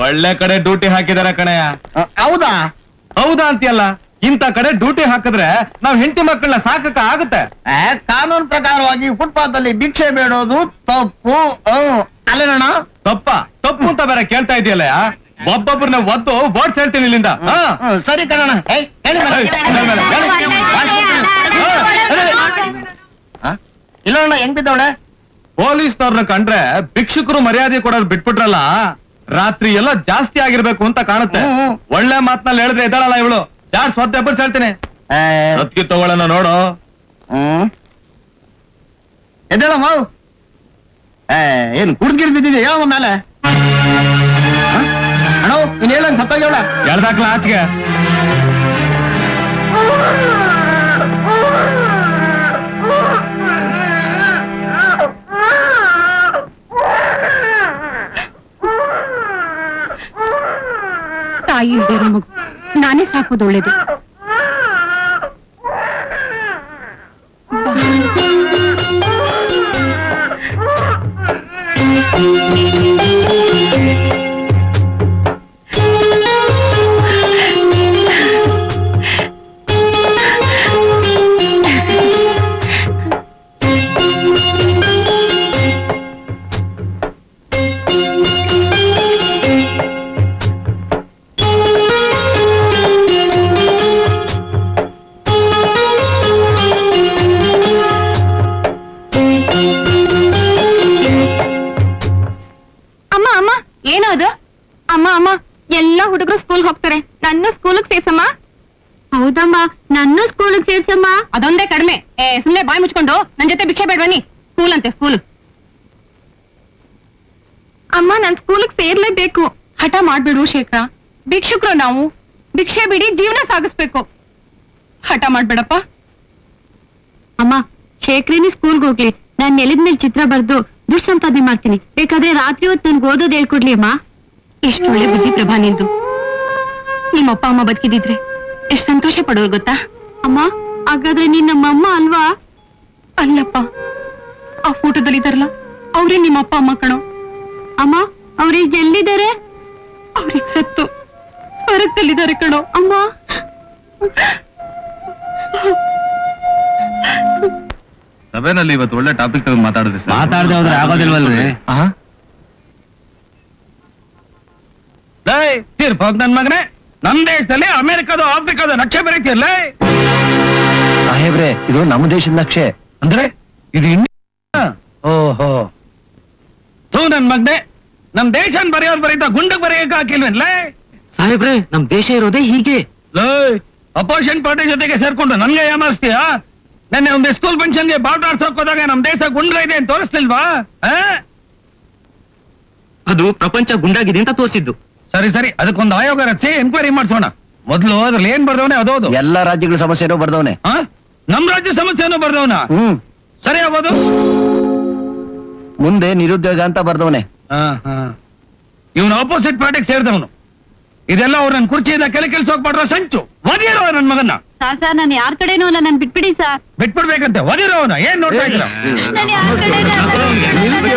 ಒಳ್ಳೆ ಕಡೆ ಡ್ಯೂಟಿ ಹಾಕಿದಾರೆ ಕಣಯ್ಯ ಹೌದಾ ಹೌದಾ ಅಂತೀಯಲ್ಲ ಇಂಥ ಕಡೆ ಡ್ಯೂಟಿ ಹಾಕಿದ್ರೆ ನಾವ್ ಹೆಂಡತಿ ಮಕ್ಕಳನ್ನ ಸಾಕಕ್ಕ ಆಗುತ್ತೆ ಆ, ಕಾನೂನು ಪ್ರಕಾರವಾಗಿ ಫುಟ್ಪಾತ್ ಅಲ್ಲಿ ಭಿಕ್ಷೆ ಬೇಡೋದು ತಪ್ಪು ಹ್ಮ್. ಅಲ್ಲೇನಣ್ಣ ತಪ್ಪ ತಪ್ಪು ಅಂತ ಬೇರೆ ಕೇಳ್ತಾ ಇದೆಯಲ್ಲ ಒಬ್ಬೊಬ್ಬರನ್ನ ಒದ್ದು ಬೋರ್ಡ್ಸ್ ಹೇಳ್ತೀನಿ ಇಲ್ಲಿಂದ ಹಾ? ಹ್ಮ್, ಸರಿ ಕಣಣ್ಣ ಏಯ್, ಹೇಳಿ ಮೇಲೆ, ಏಯ್, ಹೇಳಿ ಮೇಲೆ, ಮೇಲೆ, ಹೇಳಿ. ಆ, ಇಲ್ಲ ಅಣ್ಣ ಹೆಂಗ್ ಬಿದ್ದವಳೆ ಪೊಲೀಸ್ನವ್ರನ್ನ ಕಂಡ್ರೆ ಭಿಕ್ಷುಕರು ಮರ್ಯಾದೆ ಕೊಡೋದು ಬಿಟ್ಬಿಟ್ರಲ್ಲ ರಾತ್ರಿ ಎಲ್ಲ ಜಾಸ್ತಿ ಆಗಿರ್ಬೇಕು ಅಂತ ಕಾಣುತ್ತೆ ಹ್ಮ್, ಹ್ಮ್. ಒಳ್ಳೆ ಮಾತ್ನಲ್ಲಿ ಹೇಳಿದ್ರೆ ಇದ್ದಾಳಲ್ಲ ಇವಳು ಚಾರ್ ಸ್ವತ್ತ ಎಬ್ಬರ್ಸ್ ಹೇಳ್ತೀನಿ ಸತ್ಕಿ ತಗೊಳ್ಳೋಣ ನೋಡು ಹ್ಮ್ ಎದ್ದೇಳ ಮಾವು ಏ ಏನ್ ಕುಡ್ಗಿಡ್ ಬಿದ್ದಿದೆ ಯಾವ ಮೇಲೆ ಆ? ಅಣ್ಣ ನೀನ್ ಹೇಳಂಗ್ ಸತ್ತೋಗ್ಯವಳ ಎಳ್ದಾಕ್ಲ ಆಚೆಗೆ ತಾಯಿ ಇಲ್ದೇ ಇರೋ ಮಗು ನಾನೇ ಸಾಕೋದು ಒಳ್ಳೇದು ಅಮ್ಮ ಅಮ್ಮ ಏನೋ ಅದು ಅಮ್ಮ ಅಮ್ಮ ಎಲ್ಲ ಹುಡುಗರು ಸ್ಕೂಲ್ ಹೋಗ್ತಾರೆ ನನ್ನ ಸ್ಕೂಲಿಗೆ ಸೇರ್ಸಮ್ಮ ಹೌದಮ್ಮ ನನ್ನ ಸ್ಕೂಲಿಗೆ ಸೇರ್ಸಮ್ಮ ಅದೊಂದೇ ಕಡಿಮೆ ಏ ಸುಮ್ನೆ ಬಾಯಿ ಮುಚ್ಕೊಂಡು ನನ್ ಜೊತೆ ಭಿಕ್ಷೆ ಬೇಡ ಬನ್ನಿ ಸ್ಕೂಲ್ ಅಂತೆ ಸ್ಕೂಲ್ ಅಮ್ಮ ನಾನ್ ಸ್ಕೂಲಿಗೆ ಸೇರ್ಲೇಬೇಕು ಹಠ ಮಾಡ್ಬಿಡು ಶೇಖರ ಭಿಕ್ಷುಕರು ನಾವು ಭಿಕ್ಷೆ ಬಿಡಿ ಜೀವನ ಸಾಗಿಸ್ಬೇಕು ಹಠ ಮಾಡ್ಬೇಡಪ್ಪ ಅಮ್ಮ ಶೇಖರಿನಿ ಸ್ಕೂಲ್ಗೆ ಹೋಗ್ಲಿ ನಾನ್ ನೆಲದ ಮೇಲೆ ಚಿತ್ರ ಬರ್ದು ದುಡ್ಡು ಸಂಪಾದನೆ ಮಾಡ್ತೀನಿ ಬೇಕಾದ್ರೆ ರಾತ್ರಿ ಹೊತ್ತು ನನ್ಗೆ ಓದೋದ್ ಹೇಳ್ಕೊಡ್ಲಿ ಅಮ್ಮ ಎಷ್ಟು ಒಳ್ಳೆ ಬುದ್ಧಿ ಪ್ರಭಾ ನಿಂದು ನಿಮ್ಮ ಅಪ್ಪ ಅಮ್ಮ ಬದುಕಿದಿದ್ರೆ ಎಷ್ಟು ಸಂತೋಷ ಪಡೋರು ಗೊತ್ತಾ ಅಮ್ಮ ಹಾಗಾದ್ರೆ ನೀನ್ ನಮ್ಮಮ್ಮ ಅಲ್ವಾ ಅಲ್ಲಪ್ಪ ಆ ಫೋಟೋದಲ್ಲಿ ಇದಾರಲ್ಲ ಅವ್ರೇ ನಿಮ್ಮ ಅಪ್ಪ ಅಮ್ಮ ಕಣೋ ಅಮ್ಮ ಅವ್ರೀಗ ಎಲ್ಲಿದ್ದಾರೆ ಅವ್ರಿಗೆ ಸತ್ತು ಸ್ವರ್ಗದಲ್ಲಿದ್ದಾರೆ ಕಣೋ ಅಮ್ಮ ಸಭೆನಲ್ಲಿ ಇವತ್ತು ಒಳ್ಳೆ ಟಾಪಿಕ್ ತೆಗೆದು ಮಾತಾಡಿದ್ರಿ ಸರ್ ಮಾತಾಡದೆ ಹೋದ್ರೆ ಆಗೋದಿಲ್ವಲ್ರಿ ತೀರ್ಪೋಗ್ ನನ್ ಮಗನೇ ನಮ್ ದೇಶದಲ್ಲಿ ಅಮೆರಿಕದ ಆಫ್ರಿಕಾದ ನಕ್ಷೆ ಬರೀತಿಯಲ್ಲ ಸಾಹೇಬ್ರೆ ಇದು ನಮ್ಮ ದೇಶದ ನಕ್ಷೆ ಅಂದ್ರೆ ಇದು ಇಂಡಿಯಾ ಓಹೋ ತೂ ನನ್ ಮಗ್ನೆ ನಮ್ ದೇಶನ್ ಬರೆಯೋದ್ ಬರೀತಾ ಗುಂಡಕ್ ಬರೆಯಕ್ ಹಾಕಿಲ್ವೇನ್ಲ ಸಾಹೇಬ್ರೆ ನಮ್ ದೇಶ ಇರೋದೇ ಹೀಗೆ ಅಪೋಸಿಷನ್ ಪಾರ್ಟಿ ಜೊತೆಗೆ ಸೇರ್ಕೊಂಡು ನನ್ಗೆ ಯಾಮಾರಿಸ್ತೀಯಾ ನೆನ್ನೆ ಒಂದು ಸ್ಕೂಲ್ ಫಂಕ್ಷನ್ಗೆ ಬಾವುಟ ಆಡ್ಸೋಕ್ ಹೋದಾಗ ನಮ್ ದೇಶ ಗುಂಡ್ರ ಇದೆ ಅಂತ ತೋರಿಸ್ತಿಲ್ವಾ ಆ? ಅದು ಪ್ರಪಂಚ ಗುಂಡಾಗಿದೆ ಅಂತ ತೋರಿಸಿದ್ದು ಸರಿ ಸರಿ ಅದಕ್ಕೊಂದು ಆಯೋಗ ರಚಿಸಿ ಎನ್ಕ್ವೈರಿ ಮಾಡ್ಸೋಣ ಮೊದ್ಲು ಅದ್ರಲ್ಲಿ ಏನ್ ಬರ್ದವನೆ ಅದೋದು ಎಲ್ಲಾ ರಾಜ್ಯಗಳ ಸಮಸ್ಯೆನೂ ಬರ್ದವನೆ ಆ? ನಮ್ ರಾಜ್ಯ ಸಮಸ್ಯೆನೂ ಬರ್ದವನ ಹ್ಮ್ ಸರಿ ಆಗೋದು ಮುಂದೆ ನಿರುದ್ಯೋಗ ಅಂತ ಬರ್ದವನೆ ಇವನು ಆಪೋಸಿಟ್ ಪಾರ್ಟಿಗೆ ಸೇರಿದವನು ಇದೆಲ್ಲ ಅವ್ರ ನನ್ ಕುರ್ಚಿಯಿಂದ ಕೆಲ ಕೆಲ್ಸ ಹೋಗ್ಬಾಡ್ರ ಸಂಚು ಒದಿರೋ ನನ್ ಮಗನ್ನ ಸರ್ ಸರ್ ನಾನು ಯಾರ ಕಡೆನೂ ಅಲ್ಲ ನನ್ ಬಿಟ್ಬಿಡಿ ಸರ್ ಬಿಟ್ಬಿಡ್ಬೇಕಂತೆ ಒದಿರೋ ಅವನ ಏನ್ ನೋಡ್ತಾ ಇದ್ದೀರ ನಾನು ಯಾರ ಕಡೆನೂ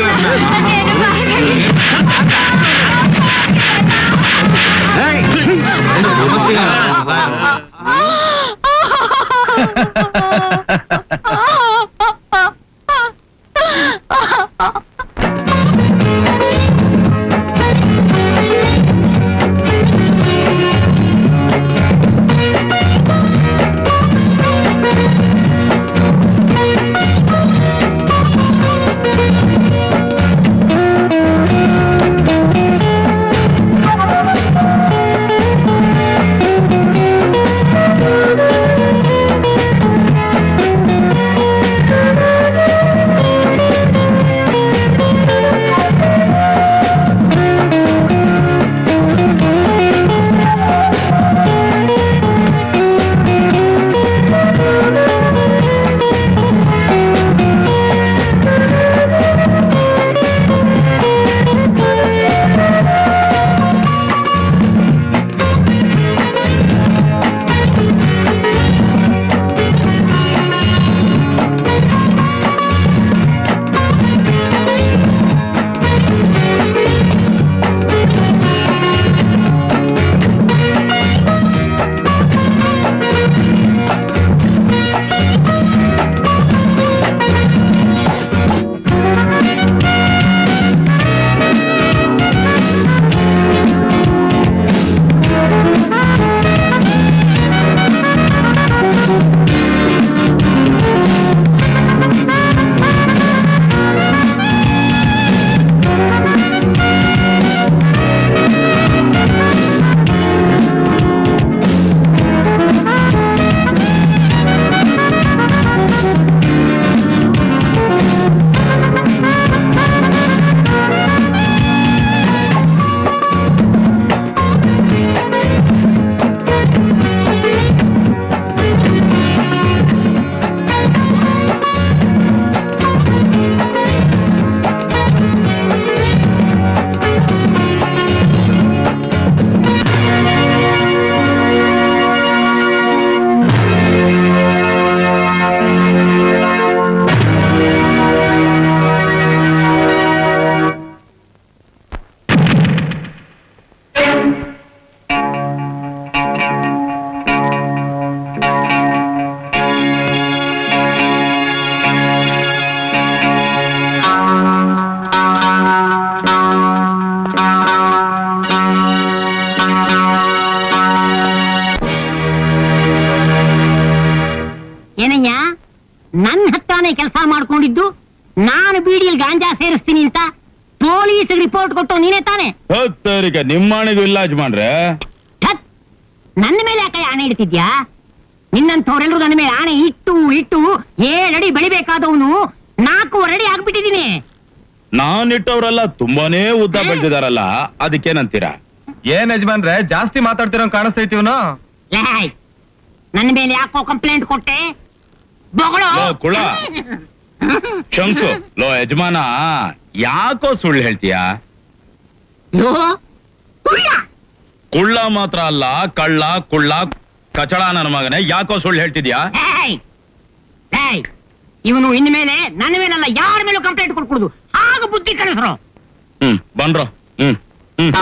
ಏನಯ್ಯ ನನ್ನ ಹತ್ತಾನೆ ಕೆಲಸ ಮಾಡ್ಕೊಂಡಿದ್ದು ನಾನು ಬೀಡಿಯಲ್ಲಿ ಗಾಂಜಾ ಸೇರಿಸ್ತೀನಿ ಅಂತ ಪೊಲೀಸ್ ರಿಪೋರ್ಟ್ ಕೊಟ್ಟು ನೀನೇ ತಾನೆ ಹತ್ತರಿಗೆ ನಿಮ್ಮಾಣಿಗೂ ಇಲ್ಲ ಯಜಮಾನ್ರೆ ಧತ್! ನನ್ನ ಮೇಲೆ ಯಾಕೆ ಆಣೆ ಇಡ್ತಿದ್ಯಾ ನಿನ್ನಂಥವ್ರೆಲ್ಲರೂ ನನ್ನ ಮೇಲೆ ಆಣೆ ಇಟ್ಟು ಇಟ್ಟು ಏಳಡಿ ಬೆಳಿಬೇಕಾದವನು ನಾಲ್ಕೂವರೆ ಅಡಿ ಆಗ್ಬಿಟ್ಟಿದೀನಿ ನಾನಿಟ್ಟವ್ರೆಲ್ಲ ತುಂಬಾನೇ ಉದ್ದ ಬೆಳೆದಿದಾರಲ್ಲ ಅದಕ್ಕೇನಂತೀರಾ ಏನ್ ಯಜಮಾನ್ರೆ ಜಾಸ್ತಿ ಮಾತಾಡ್ತಿರೋ ಕಾಣಿಸ್ತೈತಿವ್ನು ಲೇ ನನ್ನ ಮೇಲೆ ಯಾಕೋ ಕಂಪ್ಲೇಂಟ್ ಕೊಟ್ಟೆ ಬೊಗಳು ಲೋ, ಕುಳ. ಶಂಕು ಲೋ ಯಜಮಾನ ಯಾಕೋ ಸುಳ್ಳು ಹೇಳ್ತೀಯಾ ಲೋ, ಕುಳ್ಳ. ಕುಳ್ಳ ಮಾತ್ರ ಅಲ್ಲ ಕಳ್ಳ ಕುಳ್ಳ ಕಚಡ ನನ್ನ ಮಗನೇ ಯಾಕೋ ಸುಳ್ಳು ಹೇಳ್ತಿದ್ಯಾ ಏಯ್! ಏಯ್! ಇವನು ಇನ್ಮೇಲೆ ನನ್ನ ಮೇಲಲ್ಲ ಯಾರ ಮೇಲೂ ಕಂಪ್ಲೇಂಟ್ ಕೊಟ್ಕೊಡುದು ಆಗ ಬುದ್ಧಿ ಕಳಿಸ್ರು ಹ್ಮ್ ಬನ್ರೋ ಹ್ಮ್ ಹ್ಮ್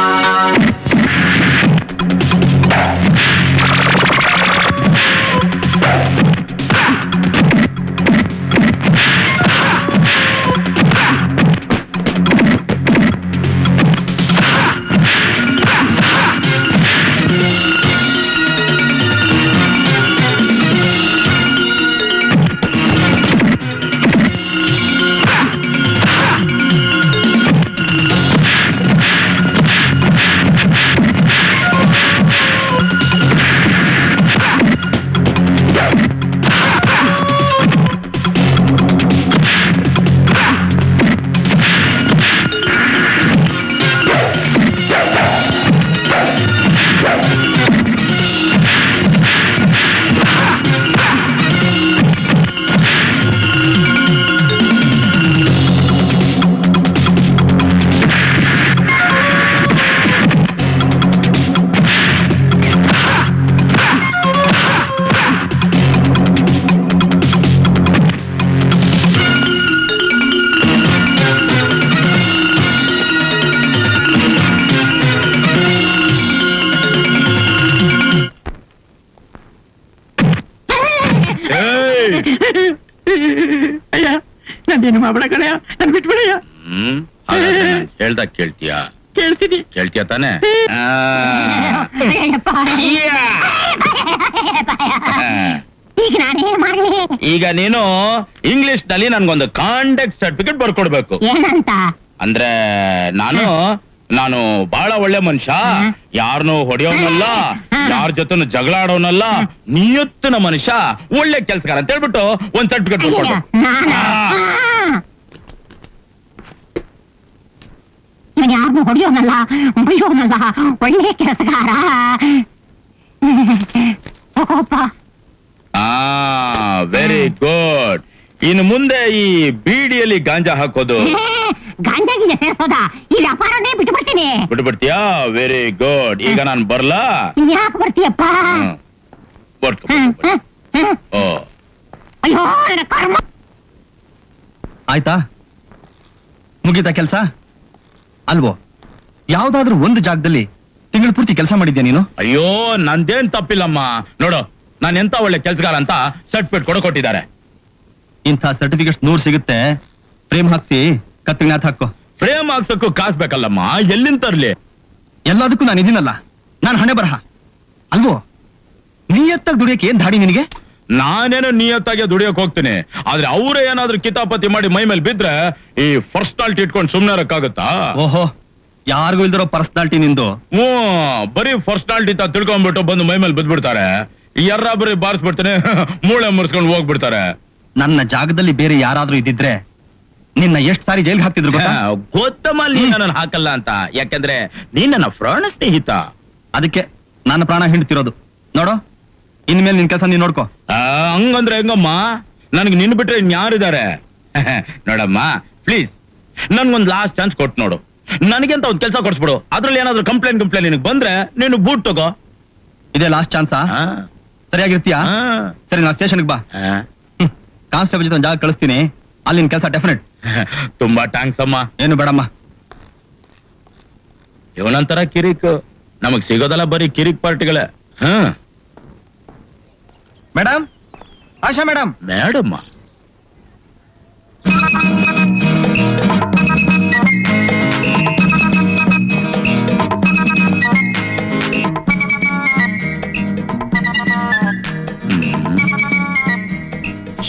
ಏಯ್! ಅಯ್ಯ ನಂದೇನು ಮಾಡ್ಬೇಡ ಕಣಯ್ಯ ನನ್ ಬಿಟ್ಬಿಡಯ್ಯ ಹ್ಮ್ ಹಾಗಾದ್ರೆ ನಾನ್ ಹೇಳ್ದಾಗ ಕೇಳ್ತೀಯಾ ಕೇಳ್ತೀನಿ ಕೇಳ್ತೀಯ ತಾನೆ ಆ. ಯಾ. ಈಗ ನಾನೇನ್ ಮಾಡ್ಲಿ ಈಗ ನೀನು ಇಂಗ್ಲಿಷ್ ನಲ್ಲಿ ನನ್ಗೊಂದು ಕಾಂಟ್ಯಾಕ್ಟ್ ಸರ್ಟಿಫಿಕೇಟ್ ಬರ್ಕೊಡ್ಬೇಕು ಏನಂತ ಅಂದ್ರೆ ನಾನು ನಾನು ಬಹಳ ಒಳ್ಳೆ ಮನುಷ್ಯ ಯಾರನ್ನು ಹೊಡೆಯೋನಲ್ಲ ಯಾರ ಜೊತೆ ಜಗಳ ಆಡೋನಲ್ಲ ನಿಯತ್ತಿನ ಮನುಷ್ಯ ಒಳ್ಳೆ ಕೆಲ್ಸಗಾರ ಅಂತ ಹೇಳ್ಬಿಟ್ಟು ಒಂದ್ ಸರ್ಟಿಫಿಕೇಟ್ ಬರ್ಕೊಡು ಇವನ್ ಯಾರನ್ನು ಹೊಡೆಯೋನಲ್ಲ ಬೈಯೋನಲ್ಲ ಒಳ್ಳೆ ಕೆಲಸಗಾರ ತಗೋಪ್ಪ ಆ ವೆರಿ ಗುಡ್ ಇನ್ನು ಮುಂದೆ ಈ ಬೀಡಿಯಲ್ಲಿ ಗಾಂಜಾ ಹಾಕೋದು ಗಾಂಜಾಗಿನ ಸೇರ್ಸೋದ ಈ ವ್ಯಾಪಾರನೇ ಬಿಟ್ಟು ಬಿಡ್ತೀನಿ ಬಿಟ್ಬಿಡ್ತೀಯಾ ವೆರಿ ಗುಡ್ ಈಗ ನಾನು ಬರ್ಲಾ ಯಾಕೆ ಬರ್ತೀಯಪ್ಪ ಹ್ಮ್. ಬರ್ಕೊ, ಹ್ಮ್, ಬರ್ಕೊ, ಹ್ಮ್, ಹ್ಮ್. ಬರ್ಕೊ. ಓ ಅಯ್ಯೋ ನನ್ನ ಕರ್ಮ ಆಯ್ತಾ ಮುಗೀತಾ ಕೆಲಸ ಅಲ್ವೋ ಯಾವ್ದಾದ್ರೂ ಒಂದು ಜಾಗದಲ್ಲಿ ತಿಂಗಳ ಪೂರ್ತಿ ಕೆಲಸ ಮಾಡಿದ್ಯಾ ನೀನು ಅಯ್ಯೋ ನಂದೇನ್ ತಪ್ಪಿಲ್ಲಮ್ಮ ನೋಡು ನಾನ್ ಎಂತ ಒಳ್ಳೆ ಕೆಲ್ಸಗಾರ ಅಂತ ಸರ್ಟಿಫಿಕೇಟ್ ಕೊಡ ಕೊಟ್ಟಿದ್ದಾರೆ ಇಂಥ ಸರ್ಟಿಫಿಕೇಟ್ ನೂರ್ ಸಿಗುತ್ತೆ ಫ್ರೇಮ್ ಹಾಕ್ಸಿ ಕತ್ತಿಗೆ ನೇತ್ ಹಾಕೋ ಫ್ರೇಮ್ ಹಾಕ್ಸಕ್ಕೂ ಕಾಸ್ ಬೇಕಲ್ಲಮ್ಮ ಎಲ್ಲಿಂದ ತರ್ಲಿ ಎಲ್ಲದಕ್ಕೂ ನಾನು ಇದೀನಲ್ಲ ನಾನು ಹಣೆ ಬರಹ ಅಲ್ವೋ ನಿಯತ್ತಾಗಿ ದುಡಿಯಕ್ಕೆ ಏನ್ ದಾಡಿ ನಿನಗೆ ನಾನೇನೋ ನಿಯತ್ತಾಗಿ ದುಡಿಯಕ್ ಹೋಗ್ತೀನಿ ಆದ್ರೆ ಅವರೇ ಏನಾದ್ರೂ ಕಿತಾಪತಿ ಮಾಡಿ ಮೈ ಮೇಲೆ ಬಿದ್ರೆ ಈ ಪರ್ಸನಾಲಿಟಿ ಇಟ್ಕೊಂಡು ಸುಮ್ನೆ ಇರಕ್ಕಾಗತ್ತಾ ಓಹೋ ಯಾರಿಗೂ ಇಲ್ದಿರೋ ಪರ್ಸನಾಲಿಟಿ ನಿಂದು ಹ್ಞೂ ಬರೀ ಪರ್ಸನಾಲಿಟಿ ತ ತಿಳ್ಕೊಂಡ್ಬಿಟ್ಟು ಬಂದು ಮೈ ಮೇಲೆ ಬಿದ್ಬಿಡ್ತಾರೆ ಎರ್ರ ಬರೀ ಬಾರಿಸ್ಬಿಡ್ತಾನೆ ಮೂಳೆ ಮುರ್ಸ್ಕೊಂಡು ಹೋಗ್ಬಿಡ್ತಾರೆ ನನ್ನ ಜಾಗದಲ್ಲಿ ಬೇರೆ ಯಾರಾದ್ರೂ ಇದ್ದಿದ್ರೆ ನಿನ್ನ ಎಷ್ಟ್ ಸಾರಿ ಜೈಲ್ಗೆ ಹಾಕ್ತಿದ್ರು ಗೊತ್ತಾ ಗೊತ್ತಮ್ಮ ನೀನ್ ನನ್ನ ಹಾಕಲ್ಲ ಅಂತ ಯಾಕಂದ್ರೆ ನೀನ್ ನನ್ನ ಪ್ರಾಣ ಸ್ನೇಹಿತ ಅದಕ್ಕೆ ನನ್ನ ಪ್ರಾಣ ಹಿಂಡ್ತಿರೋದು ನೋಡು ಇನ್ಮೇಲೆ ನಿನ್ ಕೆಲಸ ನೀನ್ ನೋಡ್ಕೋ ಆ, ಹಂಗಂದ್ರೆ ಹೆಂಗಮ್ಮ ನನ್ಗೆ ನಿನ್ ಬಿಟ್ರೆ ಇನ್ಯಾರಿದ್ದಾರೆ ನೋಡಮ್ಮ ಪ್ಲೀಸ್ ನನ್ಗೊಂದ್ ಲಾಸ್ಟ್ ಚಾನ್ಸ್ ಕೊಟ್ಟು ನೋಡು ನನಗೆಂತ ಒಂದ್ ಕೆಲಸ ಕೊಡ್ಸ್ಬಿಡು ಅದ್ರಲ್ಲಿ ಏನಾದ್ರು ಕಂಪ್ಲೇಂಟ್ ಕಂಪ್ಲೇಂಟ್ ನಿನಗೆ ಬಂದ್ರೆ ನೀನು ಬೂಟ್ ತಗೋ ಇದೇ ಲಾಸ್ಟ್ ಚಾನ್ಸಾ ಆ, ಸರಿಯಾಗಿರ್ತೀಯಾ ಆ, ಸರಿ ನಾ ಸ್ಟೇಷನ್ಗೆ ಬಾ ಆ. ಕಾನ್ಸ್ಟೇಬಲ್ ಜೊತೆ ಒಂದ್ ಜಾಗ ಕಳಿಸ್ತೀನಿ ಅಲ್ಲಿ ನಿನ್ ಕೆಲಸ ಡೆಫಿನೆಟ್ ತುಂಬಾ ಟ್ಯಾಂಕ್ಸ್ ಅಮ್ಮ ಏನು ಬೇಡಮ್ಮ ಇವನಂತರ ಕಿರಿಕ್ ನಮಗ್ ಸಿಗೋದಲ್ಲ ಬರೀ ಕಿರಿಕ್ ಪಾರ್ಟಿಗಳೇ ಹ ಮೇಡಮ್ ಆಶಾ ಮೇಡಮ್ ಮೇಡಮ್ಮ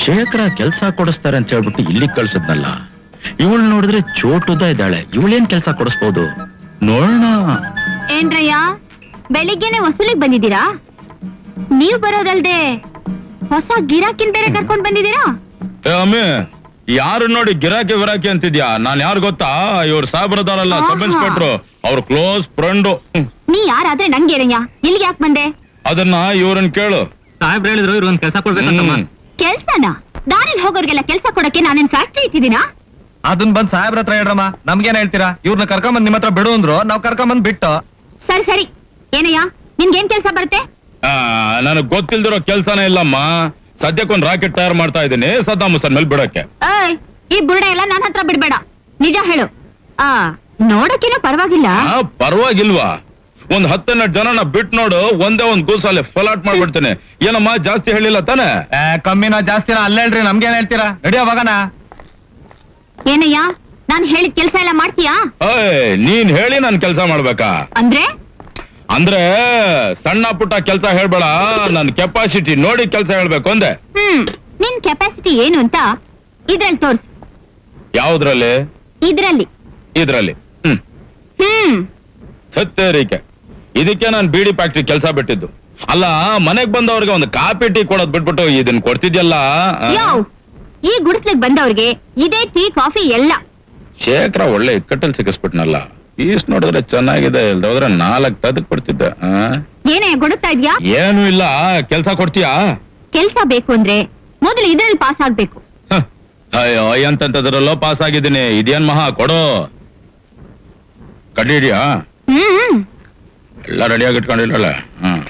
ಶೇಖರ ಕೆಲ್ಸ ಕೊಡಿಸ್ತಾರೆ ಅಂತ ಹೇಳ್ಬಿಟ್ಟು ಇಲ್ಲಿಗೆ ಕಳ್ಸದ್ನಲ್ಲ ಇವಳು ನೋಡಿದ್ರೆ ಚೋಟುದ ಇದ್ದಾಳೆ ಇವಳೇನ್ ಕೆಲ್ಸ ಕೊಡಿಸ್ಬೋದು ನೋಡೋಣ ಏನ್ರಯ್ಯ ಬೆಳಿಗ್ಗೆನೆ ವಸೂಲಿಗೆ ಬಂದಿದ್ದೀರಾ ನೀವ್ ಬರೋದಲ್ದೆ ಹೊಸ ಗಿರಾಕಿನ್ ಬೇರೆ ಕರ್ಕೊಂಡ್ ಬಂದಿದ್ದೀರಾ ಏ ಅಮ್ಮಿ ಯಾರು ನೋಡಿ ಗಿರಾಕಿ ವಿರಾಕಿ ಅಂತಿದ್ಯಾ ನಾನ್ ಯಾರು ಗೊತ್ತಾ ಇವ್ರ ಸಾಬ್ರದಾರಲ್ಲ ಸಬ್ ಆಹಾ. ಇನ್ಸ್ಪೆಕ್ಟ್ರು ಅವ್ರ ಕ್ಲೋಸ್ ಫ್ರೆಂಡು ನೀ ಯಾರಾದ್ರೆ ನಂಗೇನಯ್ಯ ಇಲ್ಲಿಗೆ ಯಾಕೆ ಬಂದೆ ಅದನ್ನ ಇವ್ರನ್ ಕೇಳು ಸಾಹೇಬ್ರು ಹೇಳಿದ್ರು ಇವ್ರು ಒಂದ್ ಕೆಲಸ ಕೊಡ್ಬೇಕಂತಮ್ಮ ಹ್ಮ್. ಕೆಲ್ಸನ ದಾರಿಲ್ ಹೋಗೋರ್ಗೆಲ್ಲ ಕೆಲ್ಸ ಕೊಡಕ್ಕೆ ನಾನೇನ್ ಫ್ಯಾಕ್ಟ್ರಿ ಇಟ್ಟಿದ್ದೀನಾ ಅದನ್ ಬಂದ್ ಸಾಹೇಬ್ರ ಹತ್ರ ಹೇಳ್ರಮ್ಮ ನಮ್ಗೇನ್ ಹೇಳ್ತೀರಾ ಇವ್ರನ್ನ ಕರ್ಕೊಂಬಂದ್ ನಿಮ್ ಹತ್ರ ಬಿಡು ಅಂದ್ರು ನಾವ್ ಕರ್ಕೊಂಬಂದ್ ಬಿಟ್ಟು ಸರಿ ಸರಿ ಏನಯ್ಯ ನಿನ್ಗೇನ್ ಕೆಲ್ಸ ಬರುತ್ತೆ ಆ, ನನಗ್ ಗೊತ್ತಿಲ್ದಿರೋ ಕೆಲ್ಸನೇ ಇಲ್ಲಮ್ಮ ಸದ್ಯಕ್ಕೊಂದ್ ರಾಕೆಟ್ ತಯಾರು ಮಾಡ್ತಾ ಇದ್ದೀನಿ ಸದ್ದಾಮ್ ಹುಸೇನ್ ಮೇಲೆ ಬಿಡಕ್ಕೆ ಏಯ್ ಈ ಬುರುಡೆ ಎಲ್ಲ ನನ್ನ ಹತ್ರ ಬಿಡ್ಬೇಡ ನಿಜ ಹೇಳು ಆ ನೋಡಕ್ಕೇನೋ ಪರವಾಗಿಲ್ಲ ಆ, ಪರವಾಗಿಲ್ವಾ ಒಂದ್ ಹತ್ತೆರಡು ಜನನ ಬಿಟ್ ನೋಡು ಒಂದೇ ಒಂದ್ ಗೂಸಲ್ಲಿ ಫಲಾಟ್ ಮಾಡ್ಬಿಡ್ತೇನೆ ಏನಮ್ಮ ಜಾಸ್ತಿ ಹೇಳಿಲ್ಲ ತಾನೆ ಏ, ಕಮ್ಮಿನ ಜಾಸ್ತಿನ ಅಲ್ಲೇ ಹೇಳ್ರಿ ನಮ್ಗೇನ್ ಹೇಳ್ತೀರಾ ನಡಿಯೋ ಹೋಗೋಣ ಏನಯ್ಯ ನಾನ್ ಹೇಳಿದ ಕೆಲ್ಸ ಎಲ್ಲ ಮಾಡ್ತೀಯಾ ಏಯ್ ನೀನ್ ಹೇಳಿ ನಾನ್ ಕೆಲ್ಸ ಮಾಡ್ಬೇಕಾ ಅಂದ್ರೆ ಅಂದ್ರೆ ಸಣ್ಣ ಪುಟ್ಟ ಕೆಲ್ಸ ಹೇಳ್ಬೇಡ ನನ್ ಕೆಪಾಸಿಟಿ ನೋಡಿ ಕೆಲ್ಸ ಹೇಳ್ಬೇಕು ಅಂದೆ ಹ್ಮ್ ನಿನ್ ಕೆಪಾಸಿಟಿ ಏನು ಅಂತ ಇದ್ರಲ್ಲಿ ತೋರ್ಸು ಯಾವ್ದ್ರಲ್ಲಿ ಇದ್ರಲ್ಲಿ ಇದ್ರಲ್ಲಿ ಹ್ಮ್ ಹ್ಮ್ ಸತ್ತೇರಿಕೆ ಇದಕ್ಕೆ ನಾನ್ ಬಿಡಿ ಫ್ಯಾಕ್ಟ್ರಿ ಕೆಲಸ ಬಿಟ್ಟಿದ್ದು ಅಲ್ಲ ಮನೆಗ್ ಬಂದವ್ರಿಗೆ ಒಂದು ಕಾಪಿ ಟೀ ಕೊಡೋದ್ ಬಿಟ್ಬಿಟ್ಟು ಇದನ್ ಕೊಡ್ತಿದ್ಯಲ್ಲ ಆ? ಯೋ ಈ ಗುಡಿಸ್ಲಿಗ್ ಬಂದವ್ರಿಗೆ ಇದೇ ಟೀ ಕಾಫಿ ಎಲ್ಲ ಶೇಖರ ಒಳ್ಳೆ ಇಕ್ಕಟ್ಟಲ್ಲಿ ಸಿಕ್ಕಿಸ್ಬಿಟ್ನಲ್ಲ ಪೀಸ್ ನೋಡಿದ್ರೆ ಚೆನ್ನಾಗಿದೆ ಇಲ್ದ ಹೋದ್ರೆ ನಾಲ್ಕ್ ತದಕ್ ಕೊಡ್ತಿದ್ದೆ ಆ? ಏನೇ ಗೊಡುತ್ತಾ ಇದ್ಯಾ ಏನೂ ಇಲ್ಲ ಕೆಲ್ಸ ಕೊಡ್ತೀಯಾ ಕೆಲ್ಸ ಬೇಕು ಅಂದ್ರೆ ಮೊದಲು ಇದ್ರಲ್ಲಿ ಪಾಸ್ ಆಗ್ಬೇಕು ಹ. ಅಯ್ಯೋ ಎಂತಂತದ್ರಲ್ಲೋ ಪಾಸ್ ಆಗಿದ್ದೀನಿ ಇದೇನ್ ಮಹಾ ಕೊಡು ಕಡ್ಡಿ ಹಿಡಿಯಾ ಹ್ಮ್ ಎಲ್ಲ ರೆಡಿಯಾಗಿ ಇಟ್ಕೊಂಡಿಲ್ಲಲ್ಲ ಹ್ಮ್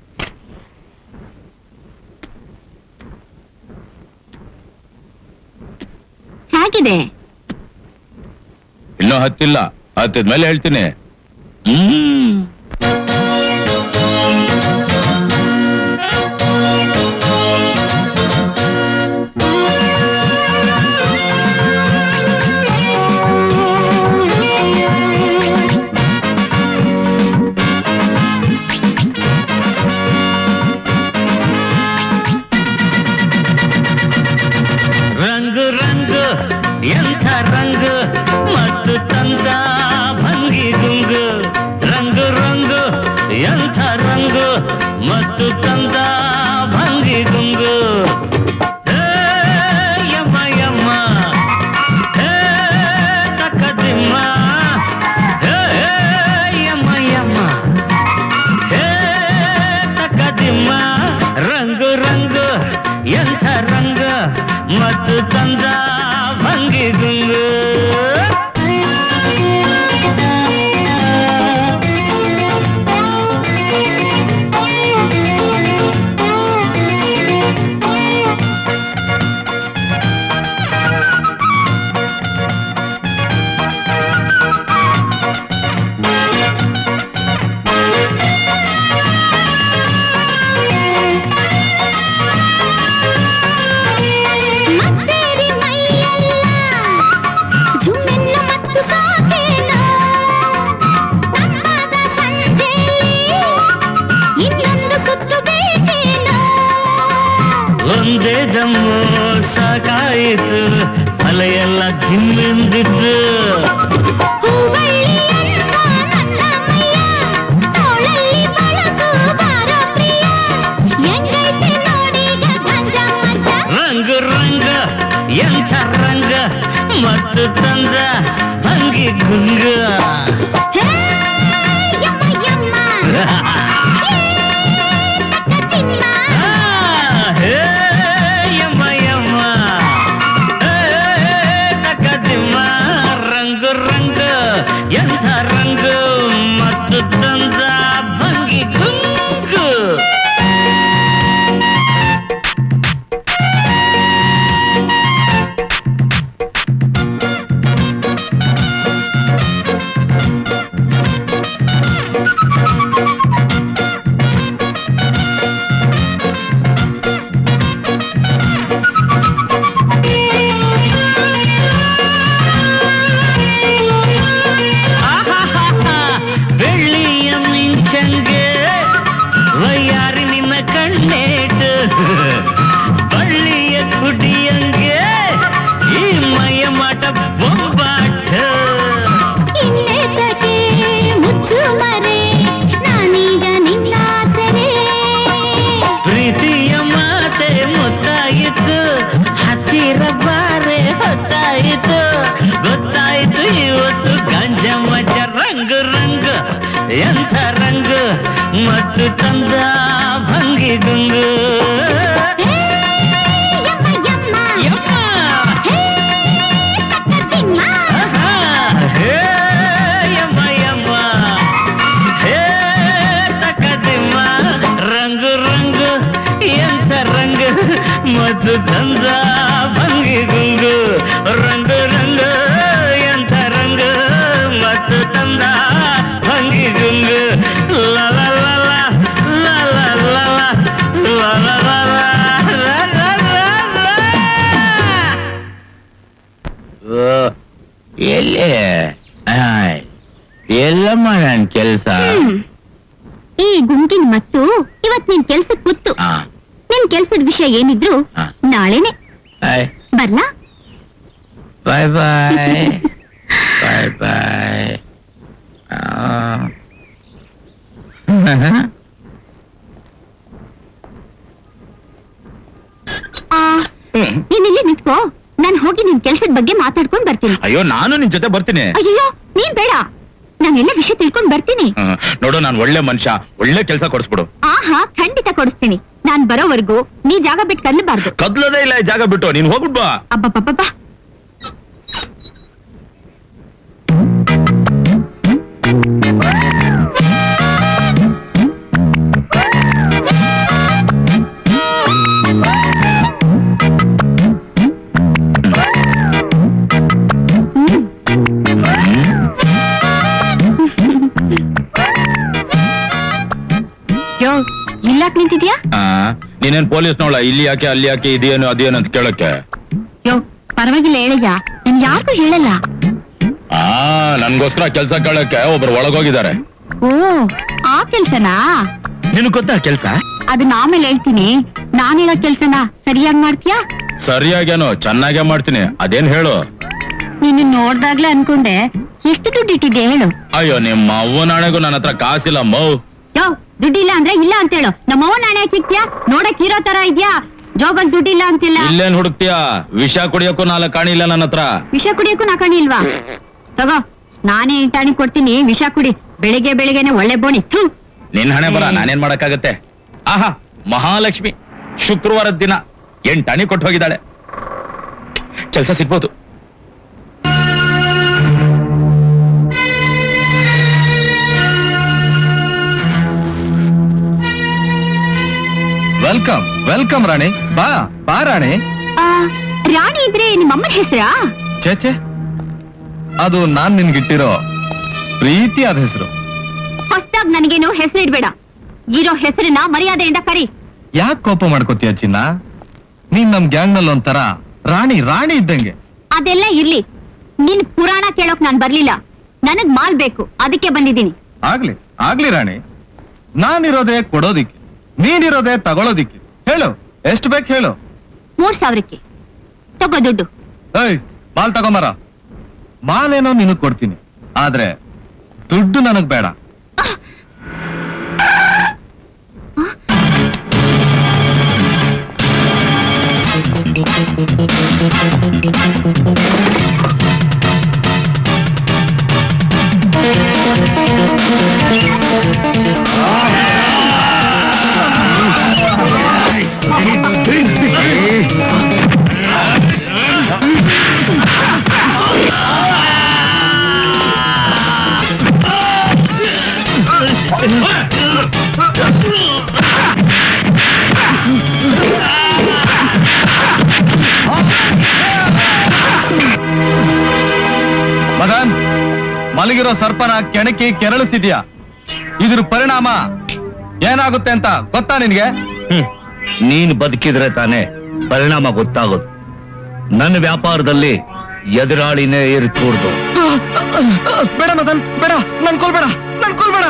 ಹೇಗಿದೆ ಇನ್ನೂ ಹತ್ತಿಲ್ಲ ಹತ್ತಿದ್ಮೇಲೆ ಹೇಳ್ತೀನಿ ಹ್ಮ್ ರಂಗು ರಂಗು ಎಂಥ ರಂಗು ಮತ್ತು ತಂದ ಭಂಗಿ ಗುಂಗು ರಂಗು ರಂಗು ಎಂಥ ರಂಗು ಮತ್ತು ತಂದ ಭಂಗಿ ಗುಂಗು ಹೇ, ಯಮ್ಮ ಯಮ್ಮ ಹೇ, ತಕ್ಕದಿಮ್ಮ ಹೇ, ಯಮ್ಮ ಯಮ್ಮ ಹೇ, ತಕ್ಕದಿಮ್ಮ ರಂಗು ರಂಗು ಎಂಥ ರಂಗ ಮತ್ತು ತಂದ ಭಂಗಿ ಗುಂಗು ಮತ್ತೇರಿ ಮೈಯೆಲ್ಲ ಜುಮ್ಮೆನ್ನ ಮತ್ತು ಸಾಕೇನ ನಮ್ಮದ ಸಂಜೆಯಲ್ಲಿ ಇನ್ನೊಂದು ಸುತ್ತು ಬೇಕೇನ ಒಂದೇ ದಮ್ಮು ಸಾಕಾಯಿತು ಅಲೆಯೆಲ್ಲ ಧಿಮ್ಮೆಂದಿದ್ದು ಹೂವಳ್ಳಿಯಂತ ನನ್ನ ಮೈಯ ತೋಳಲ್ಲಿ ಬಳಸು ಬಾರ ಪ್ರಿಯ ಹೆಂಗೈತೆ ನೋಡೀಗ ಗಂಜ ಮಜ ರಂಗು ರಂಗ ಎಂಥ ರಂಗ ಮತ್ತು ತಂದ ಭಂಗಿ ಗುಂಗ ಹೇ ಯಮ್ಮ ಯಮ್ಮ ತಿಮ್ಮ ಹೇ ಯಮ್ಮ ಯಮ್ಮ ಹೇ, ತಕದಿಮ್ಮ ರಂಗು ರಂಗ ಎಂಥ ರಂಗ ಮತ್ತು ತಂದ ಭಂಗಿ ಗುಂಗು ಮತ್ತು ತಂದ ಭಂಗಿ ಗುಂಗು ಯಮ್ಮ. ಆಹಾ. ಹೇ ಯಮ್ಮ ಯಮ್ಮ. ಹೇ ತಕದಿಮ್ಮ. ರಂಗು ರಂಗು ಎಂತ ರಂಗು ಮತ್ತು ತಂದ ಭಂಗಿ ಗುಂಗು ರಂಗು ರಂಗು ಎಂತ ರಂಗು ಮತ್ತು ತಂದ ಭಂಗಿ ಗುಂಗು ಲ ಲ ಲ ಲ ಲ ಲ ಲ ಲ ಲ ಲ ಲ ಲ ಲ ಲ ಲ. ಓ, ಎಲ್ಲಿ ಆಯ್, ಎಲ್ಲಮ್ಮ ನನ್ ಕೆಲ್ಸ ಈ ಗುಂಗಿನ ಮತ್ತು ಇವತ್ ನಿನ್ ಕೆಲ್ಸಕ್ ಕೂತು ಆ, ನಿನ್ ಕೆಲ್ಸದ ವಿಷಯ ಏನಿದ್ರು ಹಾ. ನಾಳೆನೆ ಆಯ್, ಬರ್ಲಾ ಬಾಯ್ ಬಾಯ್ ಬಾಯ್ ಬಾಯ್ ಆ. ಆ, ಹ್ಮ್. ನೀನ್ ಇಲ್ಲಿ ನಿಂತ್ಕೋ ನಾನ್ ಹೋಗಿ ನಿನ್ ಕೆಲ್ಸದ ಬಗ್ಗೆ ಮಾತಾಡ್ಕೊಂಡ್ ಬರ್ತೀನಿ ಅಯ್ಯೋ ನಾನು ನಿನ್ ಜೊತೆ ಬರ್ತೀನಿ ಅಯ್ಯೋ ನೀನ್ ಬೇಡ ನಾನೆಲ್ಲ ವಿಷಯ ತಿಳ್ಕೊಂಡ್ ಬರ್ತೀನಿ ಆ, ನೋಡು ನಾನು ಒಳ್ಳೆ ಮನುಷ್ಯ ಒಳ್ಳೆ ಕೆಲಸ ಕೊಡಿಸ್ಬಿಡು ಆಹಾ ಖಂಡಿತ ಕೊಡಿಸ್ತೀನಿ ನಾನ್ ಬರೋವರೆಗೂ ನೀ ಜಾಗ ಬಿಟ್ಟು ಕಲ್ಲಬಾರ್ದು ಕದ್ಲದೇ ಇಲ್ಲ ಈ ಜಾಗ ಬಿಟ್ಟು ನೀನ್ ಹೋಗ್ಬಿಟ್ ಬಾ ಅಬ್ಬಬ್ಬಬ್ಬ ಯೋ ಇಲ್ಲಾಕ್ ನಿಂತಿದ್ಯಾ ಆ, ನೀನೇನ್ ಪೊಲೀಸ್ನವಳ ಇಲ್ಲಿ ಯಾಕೆ ಅಲ್ಲಿ ಯಾಕೆ ಇದೇನು ಅದೇನು ಅಂತ ಕೇಳಕ್ಕೆ ಯೋ ಪರವಾಗಿಲ್ಲ ಹೇಳಯ್ಯ ನಾನ್ ಯಾರಿಗೂ ಹೇಳಲ್ಲ ಆ ನನ್ಗೋಸ್ಕರ ಕೆಲ್ಸ ಕೇಳಕ್ಕೆ ಒಬ್ರು ಒಳಗೋಗಿದ್ದಾರೆ ಓ ಆ ಕೆಲ್ಸನಾ ನಿನ್ ಗೊತ್ತಾ ಕೆಲ್ಸ ಅದನ್ನ ಆಮೇಲೆ ಹೇಳ್ತೀನಿ ನಾನ್ ಹೇಳೋ ಕೆಲ್ಸನ ಸರಿಯಾಗಿ ಮಾಡ್ತೀಯಾ ಸರಿಯಾಗೇನೋ ಚೆನ್ನಾಗೇ ಮಾಡ್ತೀನಿ ಅದೇನ್ ಹೇಳು ನೀನು ನೋಡ್ದಾಗ್ಲೇ ಅನ್ಕೊಂಡೆ ಎಷ್ಟು ದುಡ್ಡು ಇಟ್ಟಿದ್ದೆ ಹೇಳು ಅಯ್ಯೋ ನಿಮ್ಮ ಅವ್ವನಾಣೆಗೂ ನನ್ನ ಹತ್ರ ಕಾಸಿಲ್ಲ ಮೌ ಯೋ ದುಡ್ಡಿಲ್ಲ ಅಂದ್ರೆ ಇಲ್ಲ ಅಂತ ಹೇಳು ನಮ್ಮವ್ವ ನಾಣೆ ಹಾಕಿಕ್ತ್ಯಾ ನೋಡಕ್ ಹೀರೋ ತರ ಇದ್ಯಾ ಜೋಬಲ್ ದುಡ್ಡಿಲ್ಲ ಅಂತಿಲ್ಲ ಇಲ್ಲೇನ್ ಹುಡುಕ್ತೀಯಾ ವಿಷ ಕುಡಿಯೋಕ್ಕೂ ನಾಲ್ಕು ಕಾಣಿಲ್ಲ ನನ್ನ ಹತ್ರ ವಿಷ ಕುಡಿಯಕ್ಕೂ ನಾ ಕಾಣಿಲ್ವಾ ತಗೋ ನಾನೇ ಟಾಣಿ ಕೊಡ್ತೀನಿ ವಿಷ ಕುಡಿ ಬೆಳಿಗ್ಗೆ ಬೆಳಿಗ್ಗೆನೆ ಒಳ್ಳೆ ಬೋಣಿ ಥು ನಿನ್ ಹಣೆ ಬರ ನಾನೇನ್ ಮಾಡಕ್ಕಾಗತ್ತೆ ಆಹಾ ಮಹಾಲಕ್ಷ್ಮಿ ಶುಕ್ರವಾರದ ದಿನ ಎಂಟಣಿ ಕೊಟ್ಟು ಹೋಗಿದ್ದಾಳೆ ಕೆಲ್ಸ ಸಿಗ್ಬೋದು ವೆಲ್ಕಮ್ ವೆಲ್ಕಮ್ ರಾಣಿ ಬಾ ಬಾ ರಾಣಿ ಆ, ರಾಣಿ ಇದ್ರೆ ನಿಮ್ಮಮ್ಮನ ಹೆಸರಾ ಚೇಚೆ ಅದು ನಾನ್ ನಿನ್ಗಿಟ್ಟಿರೋ ಪ್ರೀತಿಯಾದ ಹೆಸರು ಹೊಸ್ದಾಗ್ ನನಗೇನು ಹೆಸರು ಇಡ್ಬೇಡ ಇರೋ ಹೆಸರನ್ನ ಮರ್ಯಾದೆಯಿಂದ ಕರಿ ಯಾಕೆ ಕೋಪ ಮಾಡ್ಕೋತೀಯ ಚಿನ್ನ ನೀನ್ ನಮ್ ಗ್ಯಾಂಗ್ ನಲ್ಲಿ ಒಂಥರ ರಾಣಿ ರಾಣಿ ಇದ್ದಂಗೆ ಅದೆಲ್ಲ ಇರ್ಲಿ ನಿನ್ ಪುರಾಣ ಕೇಳೋಕ್ ನಾನ್ ಬರ್ಲಿಲ್ಲ ನನಗ್ ಮಾಲ್ ಬೇಕು ಅದಕ್ಕೆ ಬಂದಿದ್ದೀನಿ ಆಗ್ಲಿ ಆಗ್ಲಿ ರಾಣಿ ನಾನಿರೋದೇ ಕೊಡೋದಿಕ್ಕೆ ನೀನಿರೋದೇ ತಗೊಳೋದಿಕ್ಕೆ ಹೇಳು ಎಷ್ಟು ಬೇಕು ಹೇಳು ಮೂರ್ ಸಾವಿರಕ್ಕೆ ತಗೋ ದುಡ್ಡು ಏಯ್ ಮಾಲ್ ತಗೊಂಬರ ಮಾಲೇನೋ ನಿನಗ್ ಕೊಡ್ತೀನಿ ಆದ್ರೆ ದುಡ್ಡು ನನಗ್ ಬೇಡ ಮದನ್ ಮಲಗಿರೋ ಸರ್ಪನ ಕೆಣಕಿ ಕೆರಳಿಸ್ತಿದ್ಯಾ ಇದ್ರ ಪರಿಣಾಮ ಏನಾಗುತ್ತೆ ಅಂತ ಗೊತ್ತಾ ನಿನ್ಗೆ ಹ್ಮ್. ನೀನ್ ಬದುಕಿದ್ರೆ ತಾನೇ ಪರಿಣಾಮ ಗೊತ್ತಾಗೋದು ನನ್ನ ವ್ಯಾಪಾರದಲ್ಲಿ ಎದುರಾಳಿನೇ ಇರ್ಕೂಡ್ದು ಬೇಡ ಮದನ್ ಬೇಡ ನನ್ ಕೊಲ್ಬೇಡ ನನ್ ಕೊಲ್ಬೇಡ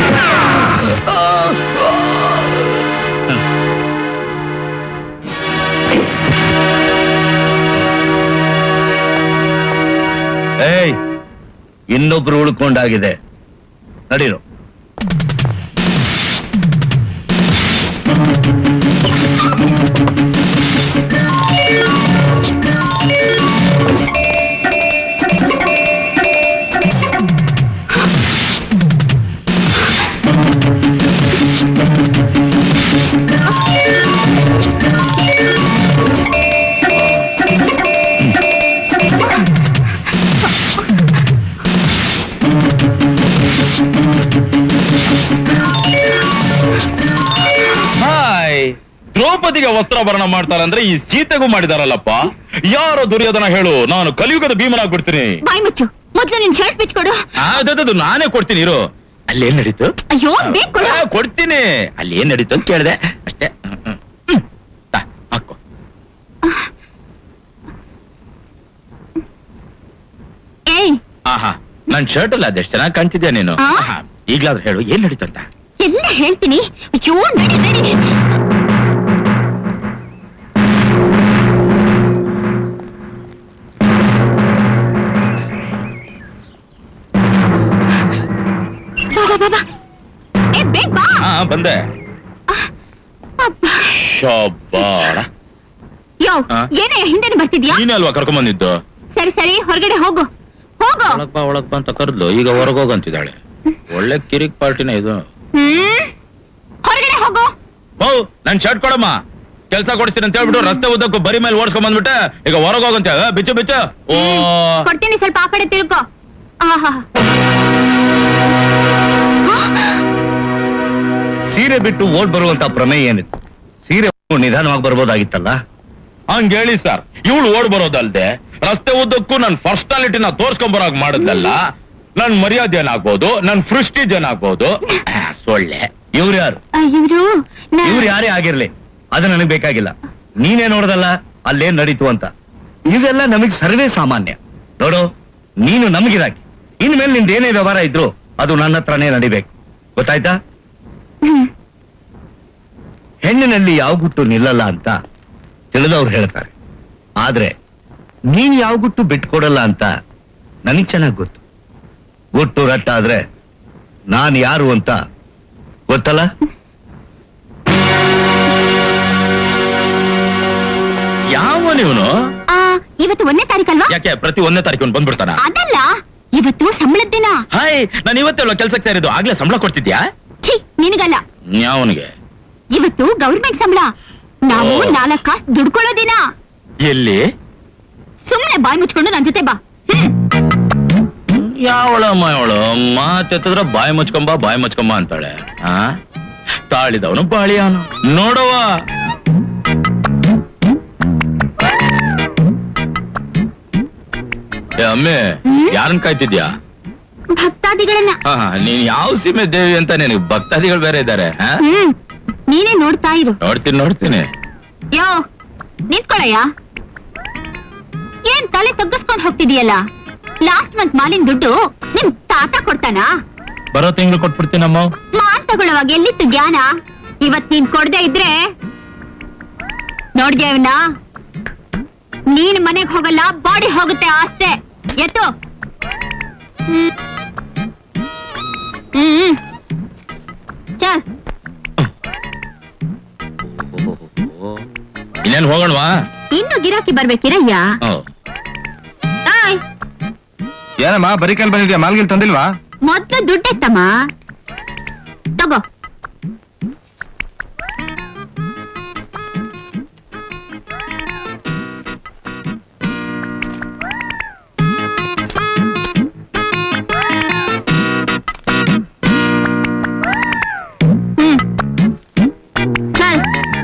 ಏಯ್ ಇನ್ನೊಬ್ರು ಉಳ್ಕೊಂಡಾಗಿದೆ ನಡೀರು ದ್ರೌಪದಿಗೆ ವಸ್ತ್ರಾಭರಣ ಮಾಡ್ತಾರೆ ಅಂದ್ರೆ ಈ ಸೀತೆಗೂ ಮಾಡಿದಾರಲ್ಲಪ್ಪ ಯಾರೋ ದುರ್ಯೋಧನ ಹೇಳು ನಾನು ಕಲಿಯುಗದ ಭೀಮನಾಗ್ಬಿಡ್ತೀನಿ ಬಾಯ್ ಮುಚ್ಚು ಮೊದ್ಲು ನಿನ್ ಶರ್ಟ್ ಬಿಚ್ಕೊಡು ಅದದು ನಾನೇ ಕೊಡ್ತೀನಿ ಇರು ಅಲ್ಲಿ ಏನ್ ನಡೀತು ಅಯ್ಯೋ ಬೇಕ್ ಕೊಡು ಆ, ಕೊಡ್ತೀನಿ ಅಲ್ಲಿ ಏನ್ ನಡೀತು ಅಂತ ಕೇಳಿದೆ ಅಷ್ಟೇ ಹ್ಮ್, ಹ್ಮ್. ಹ್ಮ್. ತಾ, ಹಾಕೋ ಏಯ್ ಆಹಾ ನನ್ ಶರ್ಟ್ ಅಲ್ಲ ಅದೆಷ್ಟು ಚೆನ್ನಾಗಿ ಕಾಣ್ತಿದ್ಯಾ ನೀನು ಆ? ಆಹಾ, ಈಗ್ಲಾದ್ರೂ ಹೇಳು ಏನ್ ನಡೀತು ಅಂತ ಎಲ್ಲ ಹೇಳ್ತೀನಿ ಅಯ್ಯೋ ನಡಿ ನಡಿ ಬಾ, ಬಾ, ಬಾ, ಬಾ. ಏ ಬೇಗ ಬಾ ಹಾ ಬಂದೆ ಶಬ್ಬಾಡ. ಯೋ ಆ? ಏನೇ ಹಿಂದೆನೆ ಬರ್ತಿದ್ಯಾ ನೀನೇ ಅಲ್ವಾ ಕರ್ಕೊಂಡ್ ಬಂದಿದ್ದು ಸರಿ ಸರಿ ಹೊರಗಡೆ ಹೋಗು ಹೋಗು ಒಳಗ್ ಬಾ ಒಳಗ್ ಬಾ ಅಂತ ಕರೆದ್ಲು ಈಗ ಹೊರಗೋಗಂತಿದ್ದಾಳೆ ಒಳ್ಳೆ ಕಿರಿಕ್ ಪಾರ್ಟಿನ ಇದು ಹ್ಮ್ ಹೊರಗಡೆ ಹೋಗು ಓ ನನ್ ಶರ್ಟ್ ಕೊಡಮ್ಮ ಕೆಲ್ಸ ಕೊಡಿಸ್ತೀನಿ ಅಂತ ಹೇಳ್ಬಿಟ್ಟು ರಸ್ತೆ ಉದ್ದಕ್ಕೂ ಬರಿ ಮೇಲೆ ಓಡಿಸ್ಕೊಂಡ್ ಬಂದ್ಬಿಟ್ಟೆ ಈಗ ಹೊರಗೋಗಂತೆ ಆ, ಬಿಚ್ಚು ಬಿಚ್ಚು ಓ ಕೊಡ್ತೀನಿ ಸ್ವಲ್ಪ ಆ ಕಡೆ ತಿಳ್ಕೊ ಆಹಾ ಸೀರೆ ಬಿಟ್ಟು ಓಡ್ ಬರುವಂತ ಪ್ರಮೇಯ ಏನಿತ್ತು ಸೀರೆ ಉಟ್ಕೊಂಡು ನಿಧಾನವಾಗಿ ಬರ್ಬೋದಾಗಿತ್ತಲ್ಲ ಹಂಗ ಹೇಳಿ ಸರ್ ಇವಳು ಓಡ್ ಬರೋದಲ್ದೆ ರಸ್ತೆ ಉದ್ದಕ್ಕೂ ನನ್ ಪರ್ಸನಾಲಿಟಿನ ತೋರ್ಸ್ಕೊಂಡ್ ಬರೋಗ್ ಮಾಡಿದ್ನಲ್ಲ ನನ್ ಮರ್ಯಾದೆ ಏನಾಗ್ಬೋದು ನನ್ ಪ್ರಿಸ್ಟೀಜ್ ಏನಾಗ್ಬೋದು ಆ, ಸೊಳ್ಳೆ ಇವ್ರು ಯಾರು ಇವರು ಇವ್ರು ಯಾರೇ ಆಗಿರ್ಲಿ ಅದು ನನಗೆ ಬೇಕಾಗಿಲ್ಲ ನೀನೇ ನೋಡ್ದಲ್ಲ ಅಲ್ಲೇನ್ ನಡೀತು ಅಂತ ಇವೆಲ್ಲ ನಮಗ್ ಸರ್ವೇ ಸಾಮಾನ್ಯ ನೋಡು ನೀನು ನಮಗಿರಾಕಿ ಇನ್ಮೇಲೆ ನಿಂದ ಏನೇ ವ್ಯವಹಾರ ಇದ್ರು ಅದು ನನ್ನ ಹತ್ರನೇ ನಡಿಬೇಕು ಗೊತ್ತಾಯ್ತಾ ಹೆಣ್ಣಿನಲ್ಲಿ ಯಾವ ಗುಟ್ಟು ನಿಲ್ಲಲ್ಲ ಅಂತ ತಿಳಿದವ್ರು ಹೇಳ್ತಾರೆ ಆದ್ರೆ ನೀನ್ ಯಾವ ಗುಟ್ಟು ಬಿಟ್ಕೊಡಲ್ಲ ಅಂತ ನನಗ್ ಚೆನ್ನಾಗ್ ಗೊತ್ತು ಗುಟ್ಟು ರಟ್ಟ ಆದ್ರೆ ನಾನ್ ಯಾರು ಅಂತ ಗೊತ್ತಲ್ಲ ಯಾವ ಇವನು ಆ, ಇವತ್ತು ಒಂದನೇ ತಾರೀಕಲ್ವಾ ಯಾಕೆ ಪ್ರತಿ ಒಂದನೇ ತಾರೀಕು ಬಂದ್ಬಿಡ್ತಾನ ಅದಲ್ಲ ಇವತ್ತು ಸಂಬಳದ ದಿನ ಹಾಯ್ ನಾನು ಇವತ್ತೆಲ್ಲ ಕೆಲ್ಸಕ್ಕೆ ಸೇರಿದ್ದು ಆಗ್ಲೇ ಸಂಬಳ ಕೊಡ್ತಿದ್ಯಾ ಛೀ ನಿನಗಲ್ಲ ಯಾವನಿಗೆ ಇವತ್ತು ಗೌರ್ಮೆಂಟ್ ಸಂಬಳ ನಾವು ಓ. ನಾಲ್ಕು ಕಾಸು ದುಡ್ಕೊಳ್ಳೋ ದಿನ ಎಲ್ಲಿ ಸುಮ್ನೆ ಬಾಯಿ ಮುಚ್ಕೊಂಡು ನನ್ ಜೊತೆ ಬಾ ಯಾವಳಮ್ಮ ಅವಳು ಮಾತೆತ್ತಿದ್ರೆ ಬಾಯಿ ಮುಚ್ಕೊಂಬ ಬಾಯಿ ಮುಚ್ಕೊಂಬ ಅಂತಾಳೆ ಆ ತಾಳಿದವನು ಬಾಳಿಯಾನು ನೋಡವ ಏ ಅಮ್ಮೆ ಯಾರನ್ ಕಾಯ್ತಿದ್ಯಾ ಭಕ್ತಾದಿಗಳನ್ನ ಹಾ ಹಾ, ನೀನ್ ಯಾವ ಸೀಮೆ ದೇವಿ ಅಂತ ನಿನಗೆ ಭಕ್ತಾದಿಗಳು ಬೇರೆ ಇದ್ದಾರೆ ಹ್ಮ್ ನೀನೇ ನೋಡ್ತಾ ಇರು ನೋಡ್ತೀನಿ ನೋಡ್ತೀನಿ ಯೋ ನಿಂತ್ಕೊಳಯ್ಯ ಏನ್ ತಲೆ ತಗ್ಗಿಸ್ಕೊಂಡ್ ಹೋಗ್ತಿದೀಯಲ್ಲ ಲಾಸ್ಟ್ ಮಂತ್ ಮಾಲಿನ ದುಡ್ಡು ನಿಮ್ ತಾತ ಕೊಡ್ತಾನಾ ಬರೋ ತಿಂಗಳು ಕೊಟ್ಬಿಡ್ತೀನಮ್ಮ ಮಾಲ್ ತಗೊಳ್ಳುವಾಗ ಎಲ್ಲಿತ್ತು ಜ್ಞಾನ ಇವತ್ ನೀನ್ ಕೊಡದೆ ಇದ್ರೆ ನೋಡ್ಗೆ ಅವನ್ನ ನೀನ್ ಮನೆಗ್ ಹೋಗಲ್ಲ ಬಾಡಿ ಹೋಗುತ್ತೆ ಅಷ್ಟೇ ಎತ್ತು ಹ್ಮ್. ಹ್ಮ್ ಚಲ್ ಇನ್ನೇನ್ ಹೋಗೋಣವಾ ಇನ್ನು ಗಿರಾಕಿ ಬರ್ಬೇಕಿರಯ್ಯ ಹ್ಮ್. ಆಯ್ ಏನಮ್ಮ ಬರೀ ಕಲ್ ಬಂದಿದ್ಯಾ ಮಾಲ್ಗಿಲ್ ತಂದಿಲ್ವಾ ಮೊದ್ಲು ದುಡ್ಡೆತ್ತಮ್ಮ ತಗೋ ಹ್ಮ್. ಚಲ್,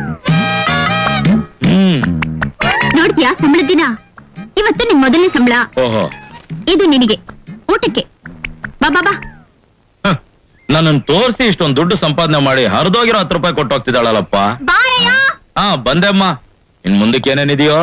ಹ್ಮ್ ನೋಡ್ದ್ಯಾ ಸಂಬಳದ ದಿನ ಇವತ್ತು ನಿಮ್ ಮೊದಲನೇ ಸಂಬಳ ಓಹೋ ಇದು ನಿನಗೆ ಊಟಕ್ಕೆ ಬಾ ಬಾ ಬಾ ನನ್ನನ್ನು ತೋರಿಸಿ ಇಷ್ಟೊಂದು ದುಡ್ಡು ಸಂಪಾದನೆ ಮಾಡಿ ಹರಿದೋಗಿರೋ ಹತ್ತು ರೂಪಾಯಿ ಕೊಟ್ಟು ಹೋಗ್ತಿದ್ದಾಳಲ್ಲಪ್ಪ ಬಾರಯ್ಯ ಹಾ ಬಂದೆ ಅಮ್ಮ ಇನ್ ಮುಂದಕ್ಕೆ ಏನೇನಿದೆಯೋ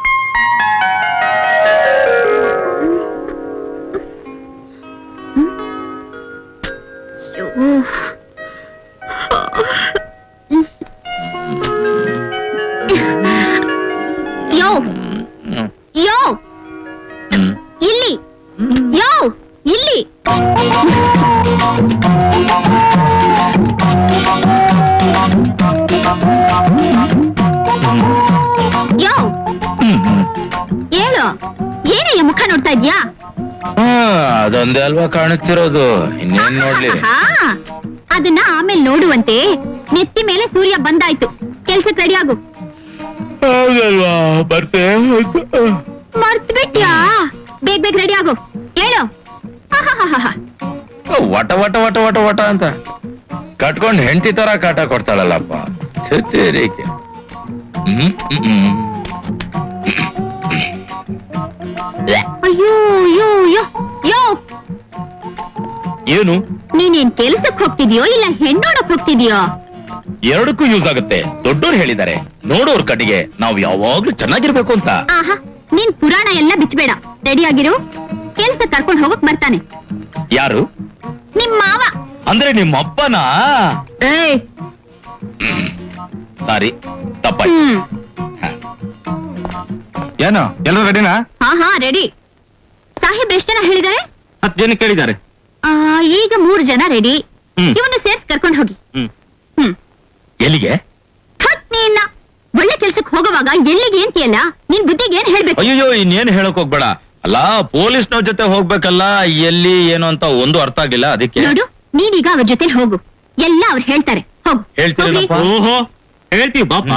ಯೋ ಹ್ಮ್. ಯೋ ಹ್ಮ್. ಇಲ್ಲಿ ಯೋ ಇಲ್ಲಿ ಯೋ ಹೇಳು ಏನಯ್ಯ ಮುಖ ನೋಡ್ತಾ ಇದ್ಯಾ ಹಾ, ಅದೊಂದೇ ಅಲ್ವಾ ಕಾಣುತ್ತಿರೋದು ಇನ್ನೇನ್ ನೋಡ್ಲಿ ಆಹಾ, ಅದನ್ನ ಆಮೇಲೆ ನೋಡುವಂತೆ ನೆತ್ತಿ ಮೇಲೆ ಸೂರ್ಯ ಬಂದಾಯ್ತು ಕೆಲ್ಸಕ್ಕೆ ರೆಡಿ ಆಗು ಹೌದಲ್ವಾ ಬರ್ತೆ ಮರ್ತ್ ಬಿಟ್ಯಾ ಬೇಗ ಬೇಗ ರೆಡಿ ಆಗು ಹೇಳು ಆಹಾಹಾಹಾ. ವಟ ವಟ ವಟ ವಟ ವಟ ಅಂತ ಕಟ್ಕೊಂಡ್ ಹೆಂಡತಿ ತರ ಕಾಟ ಕೊಡ್ತಾಳಲ್ಲಪ್ಪ ಛತ್ತೀರಿಕೆ ಹ್ಮ್, ಹ್ಮ್, ಹ್ಮ್. ಅಯ್ಯೋ ಅಯ್ಯೋ ಅಯ್ಯೋ ಯೋ ಏನು ನೀನೇನ್ ಕೆಲ್ಸಕ್ ಹೋಗ್ತಿದ್ಯೋ ಇಲ್ಲ ಹೆಣ್ಣೋಡಕ್ ಹೋಗ್ತಿದ್ಯೋ ಎರಡಕ್ಕೂ ಯೂಸ್ ಆಗುತ್ತೆ ದೊಡ್ಡೋರು ಹೇಳಿದ್ದಾರೆ ನೋಡೋರ್ ಕಡೆಗೆ ನಾವು ಯಾವಾಗ್ಲೂ ಚೆನ್ನಾಗಿರ್ಬೇಕು ಅಂತ ಆಹಾ ನೀನ್ ಪುರಾಣ ಎಲ್ಲ ಬಿಚ್ಚಬೇಡ ರೆಡಿ ಆಗಿರು ಕೆಲ್ಸ ಕರ್ಕೊಂಡ್ ಹೋಗಕ್ ಬರ್ತಾನೆ ಯಾರು ನಿಮ್ ಮಾವ ಅಂದ್ರೆ ನಿಮ್ಮ ಅಪ್ಪನಾ ಏಯ್ ಸಾರಿ ತಪ್ಪಾಯ್ತು ಹ್ಮ್ ಏನು ಎಲ್ಲರೂ ರೆಡಿನಾ ಹಾ ಹಾ ರೆಡಿ ಸಾಹೇಬ್ ಎಷ್ಟ್ ಜನ ಹೇಳಿದ್ದಾರೆ ಹತ್ತು ಜನ ಕೇಳಿದ್ದಾರೆ ಆ, ಈಗ ಮೂರ್ ಜನ ರೆಡಿ ಹ್ಮ್. ಇವನು ಸೇರ್ಸ್ ಕರ್ಕೊಂಡ್ ಹೋಗಿ ಹ್ಮ್ ಹ್ಮ್ ಎಲ್ಲಿಗೆ ಥತ್ ನೀನ್ನ ಒಳ್ಳೆ ಕೆಲ್ಸಕ್ ಹೋಗುವಾಗ ಎಲ್ಲಿಗೆ ಅಂತೀಯಲ್ಲ ನಿನ್ ಬುದ್ಧಿಗೆ ಏನ್ ಹೇಳ್ಬೇಕು ಅಯ್ಯೋ ಇನ್ನೇನು ಹೇಳಕ್ ಹೋಗ್ಬೇಡ ಅಲ್ಲ ಪೊಲೀಸ್ನವ್ರ ಜೊತೆ ಹೋಗ್ಬೇಕಲ್ಲ ಎಲ್ಲಿ ಏನು ಅಂತ ಒಂದು ಅರ್ಥ ಆಗಿಲ್ಲ ಅದಕ್ಕೆ ನೋಡು ನೀನೀಗ ಅವ್ರ ಜೊತೆ ಹೋಗು ಎಲ್ಲ ಅವ್ರು ಹೇಳ್ತಾರೆ ಹೋಗು ಹೇಳ್ತೀರಲ್ಲಪ್ಪ? ಹೋಗ್ರಿ. ಓಹೋ ಹೇಳ್ತೀವಿ ಬಾಪ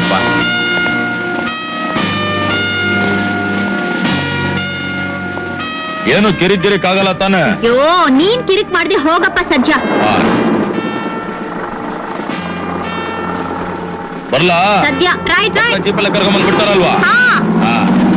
ಏನು ಕಿರಿಕಿರಿಕ್ಕಾಗಲ್ಲ ತಾನೆ ಅಯ್ಯೋ ನೀನ್ ಕಿರಿಕ್ ಮಾಡ್ದೆ ಹೋಗಪ್ಪ ಸದ್ಯ ಆ. ಬರ್ಲಾ ಸದ್ಯ ರೈಟ್ ರೈಟ್ ಜೀಪೆಲ್ಲ ಕರ್ಕೊಂಡ್ ಬಿಡ್ತಾರಲ್ವಾ ಹಾ ಹಾ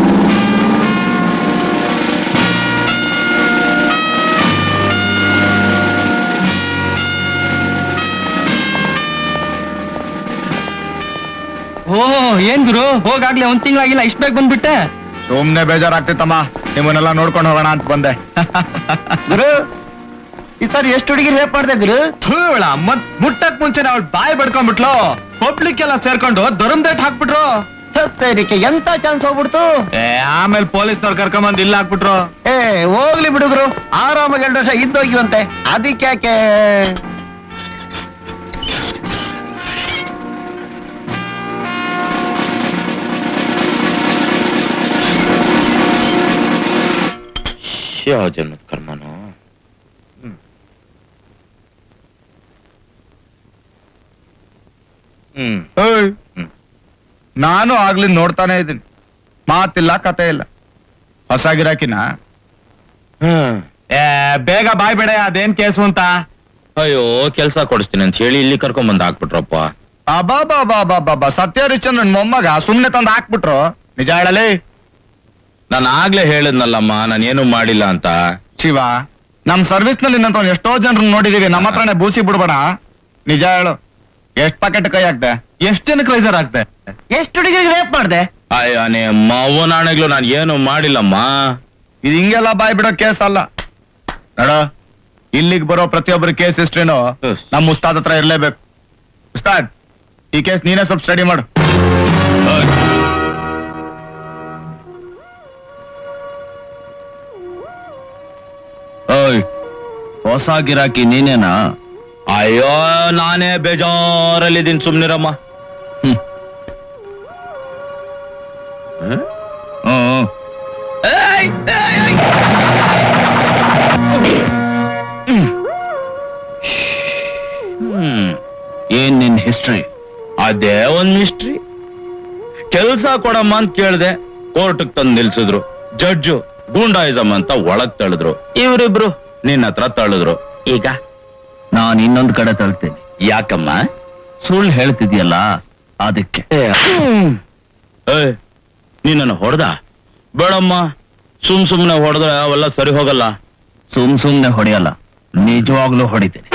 ಓ ಏನ್ ಗುರು ಹೋಗಾಗ್ಲೇ ಒಂದ್ ತಿಂಗಳಾಗಿಲ್ಲ ಇಷ್ಟ ಬೇಗ ಬಂದ್ಬಿಟ್ಟೆ ಸುಮ್ನೆ ಬೇಜಾರಾಗ್ತಿತ್ತಮ್ಮ ನಿಮ್ಮನ್ನೆಲ್ಲ ನೋಡ್ಕೊಂಡು ಹೋಗೋಣ ಅಂತ ಬಂದೆ ಗುರು ಈ ಸರಿ ಎಷ್ಟು ಹುಡುಗಿ ರೇಪ್ ಮಾಡ್ದೆ ಗುರು ಥೂಳ ಮತ್ ಮುಟ್ಟಕ್ ಮುಂಚೆ ಅವಳು ಬಾಯಿ ಬಡ್ಕೊಂಡ್ಬಿಟ್ಲು ಪಬ್ಲಿಕ್ ಎಲ್ಲ ಸೇರ್ಕೊಂಡು ದೊರಮ್ದೇಟ್ ಹಾಕ್ಬಿಟ್ರು ಸತ್ತೇರಿಕೆ ಎಂತ ಚಾನ್ಸ್ ಹೋಗ್ಬಿಡ್ತು ಏ ಆಮೇಲೆ ಪೊಲೀಸ್ನವ್ರು ಕರ್ಕೊಂಬಂದ್ ಇಲ್ಲ ಹಾಕ್ಬಿಟ್ರು ಏ ಹೋಗ್ಲಿ ಬಿಡುಗ್ರು ಆರಾಮಾಗಿ ಎರಡು ವರ್ಷ ಇದ್ದೋಗಿವಂತೆ ಅದಕ್ಕೆ ಯಾಕೆ ಯಾವ ಜನ್ಮದ ಕರ್ಮನೋ ಹ್ಮ್ ಏಯ್, ಹ್ಮ್. ನಾನು ಆಗ್ಲಿ ನೋಡ್ತಾನೆ ಇದ್ದೀನಿ ಮಾತಿಲ್ಲ ಕತೆ ಇಲ್ಲ ಹೊಸ ಗಿರಾಕಿನ ಹ್ಮ್ ಏ ಬೇಗ ಬಾಯ್ ಬೇಡ ಅದೇನ್ ಕೇಸು ಅಂತ ಅಯ್ಯೋ ಕೆಲ್ಸ ಕೊಡಿಸ್ತೀನಿ ಅಂತ ಹೇಳಿ ಇಲ್ಲಿ ಕರ್ಕೊಂಡ್ ಬಂದ್ ಹಾಕ್ಬಿಟ್ರಪ್ಪ ಅಬಾಬಾಬಾಬಾಬಾ ಸತ್ಯಹರಿಶ್ಚಂದ್ರನ್ ಮೊಮ್ಮಗ ಸುಮ್ನೆ ತಂದು ಹಾಕ್ಬಿಟ್ರು ನಿಜ ಹೇಳಲಿ ನಾನು ಆಗ್ಲೇ ಹೇಳಿದ್ನಲ್ಲಮ್ಮ ನಾನು ಏನು ಮಾಡಿಲ್ಲ ಅಂತ ಶಿವ ನಮ್ ಸರ್ವಿಸ್ ನಲ್ಲಿ ನಿನ್ನಂತ ಎಷ್ಟೋ ಜನರನ್ನ ನೋಡಿದೀವಿ ನಮ್ಮ ಹತ್ರನೇ ಬೂಸಿ ಬಿಡ್ಬೇಡ ನಿಜ ಹೇಳು ಎಷ್ಟ್ ಪಾಕೆಟ್ ಕೈ ಹಾಕ್ದೆ ಎಷ್ಟ್ ಜನಕ್ಕೆ ರೈಸರ್ ಆಗ್ತೆ ಎಷ್ಟು ಹುಡುಗಿಗೆ ರೇಪ್ ಮಾಡ್ದೆ ಅಯ್ಯನೇ ಮವ್ವನಾಣೆಗ್ಲು ನಾನು ಏನು ಮಾಡಿಲ್ಲಮ್ಮ ಇದು ಹಿಂಗೆಲ್ಲ ಬಾಯ್ ಬಿಡೋ ಕೇಸ್ ಅಲ್ಲ ನೋಡ ಇಲ್ಲಿಗೆ ಬರೋ ಪ್ರತಿಯೊಬ್ಬರ ಕೇಸ್ ಹಿಸ್ಟ್ರಿನೂ ಹ್ಮ್. ನಮ್ಮ ಉಸ್ತಾದ್ ಹತ್ರ ಇರ್ಲೇಬೇಕು ಉಸ್ತಾದ್ ಈ ಕೇಸ್ ನೀನೇ ಸ್ವಲ್ಪ ಸ್ಟಡಿ ಮಾಡು ಓಯ್ ಹೊಸ ಗಿರಾಕಿ ನೀನೇನಾ ಅಯ್ಯೋ ನಾನೇ ಬೇಜಾರಲ್ಲಿದ್ದೀನಿ ಸುಮ್ನಿರಮ್ಮ ಹ್ಮ್. ಹ್ಮ್ ಹ್ಮ್. ಹ್ಮ್ ಏನ್ ನಿನ್ ಹಿಸ್ಟ್ರಿ ಅದೇ ಒಂದ್ ಮಿಸ್ಟ್ರಿ ಕೆಲ್ಸ ಕೊಡಮ್ಮ ಅಂತ ಕೇಳ್ದೆ ಕೋರ್ಟ್ ತಂದು ನಿಲ್ಸಿದ್ರು ಜಡ್ಜು ಗೂಂಡಾಯಿಸಮ್ ಅಂತ ಒಳಗ್ ತಳ್ಳಿದ್ರು ಇವರಿಬ್ರು ನಿನ್ನ ಹತ್ರ ತಳ್ಳಿದ್ರು ಈಗ ನಾನ್ ಇನ್ನೊಂದ್ ಕಡೆ ತಳ್ತೇನೆ ಯಾಕಮ್ಮ ಸುಳ್ಳು ಹೇಳ್ತಿದ್ಯಲ್ಲ ಅದಕ್ಕೆ ಏಯ್ ನೀನನ್ನು ಹೊಡೆದ ಬೇಡಮ್ಮ ಸುಮ್ ಸುಮ್ನೆ ಹೊಡೆದ್ರೆ ಅವೆಲ್ಲ ಸರಿ ಹೋಗಲ್ಲ ಸುಮ್ ಸುಮ್ನೆ ಹೊಡೆಯಲ್ಲ ನಿಜವಾಗ್ಲೂ ಹೊಡಿತೀನಿ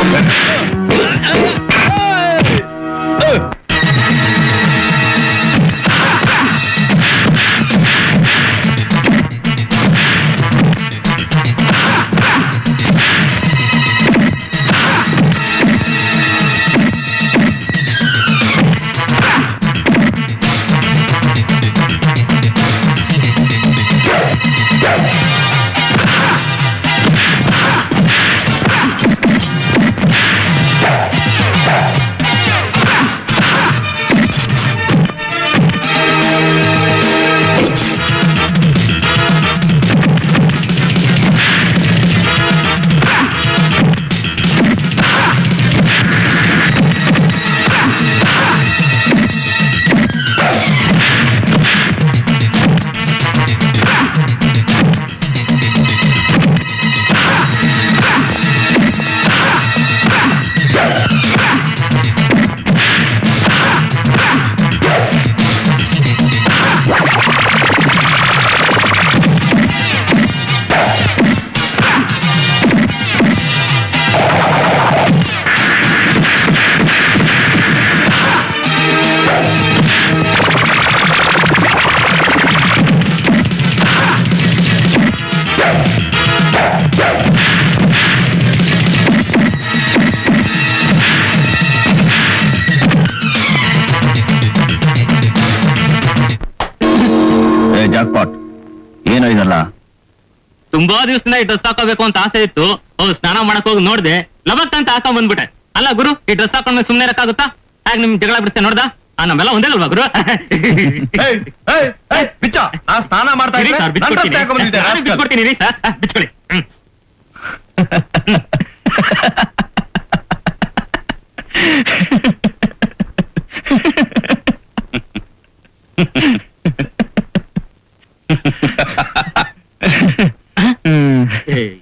ತುಂಬಾ ದಿವಸದಿಂದ ಈ ಡ್ರೆಸ್ ಹಾಕೋಬೇಕು ಅಂತ ಆಸೆ ಇತ್ತು ಓ ಸ್ನಾನ ಮಾಡಕ್ ಹೋಗಿ ನೋಡ್ದೆ ಲಬಕ್ ಅಂತ ಹಾಕೊಂಡ್ ಬಂದ್ಬಿಟ್ಟೆ ಅಲ್ಲ ಗುರು ಈ ಡ್ರೆಸ್ ಹಾಕೊಂಡ್ಮೇಲೆ ಸುಮ್ನೆ ಇರಕ್ಕಾಗುತ್ತಾ ಹಾಗೆ ನಿಮ್ ಜಗಳ ಬಿಡುತ್ತೆ ನೋಡ್ದ ಆ ನಮ್ಮೆಲ್ಲ ಒಂದೇ ಅಲ್ವಾ ಗುರು ಏಯ್, ಏಯ್, ಏಯ್, ಬಿಚ್ಚ ನಾ ಸ್ನಾನ ಮಾಡ್ತಾ ಇರಿ ಇದ್ರೆ ಸರ್, ನನ್ ಬಿಟ್ಕೊಡ್ತೀನಿ. ರಸ್ತೆ ಹಾಕೊಂಡ್ಬಂದಿದ್ದೆ, ನಾನೇ rascal. ಬಿಟ್ಕೊಡ್ತೀನಿ ಇರಿ ಸರ್ ಆ, ಬಿಟ್ಕೊಳ್ಳಿ ಹ್ಮ್. ಏಯ್.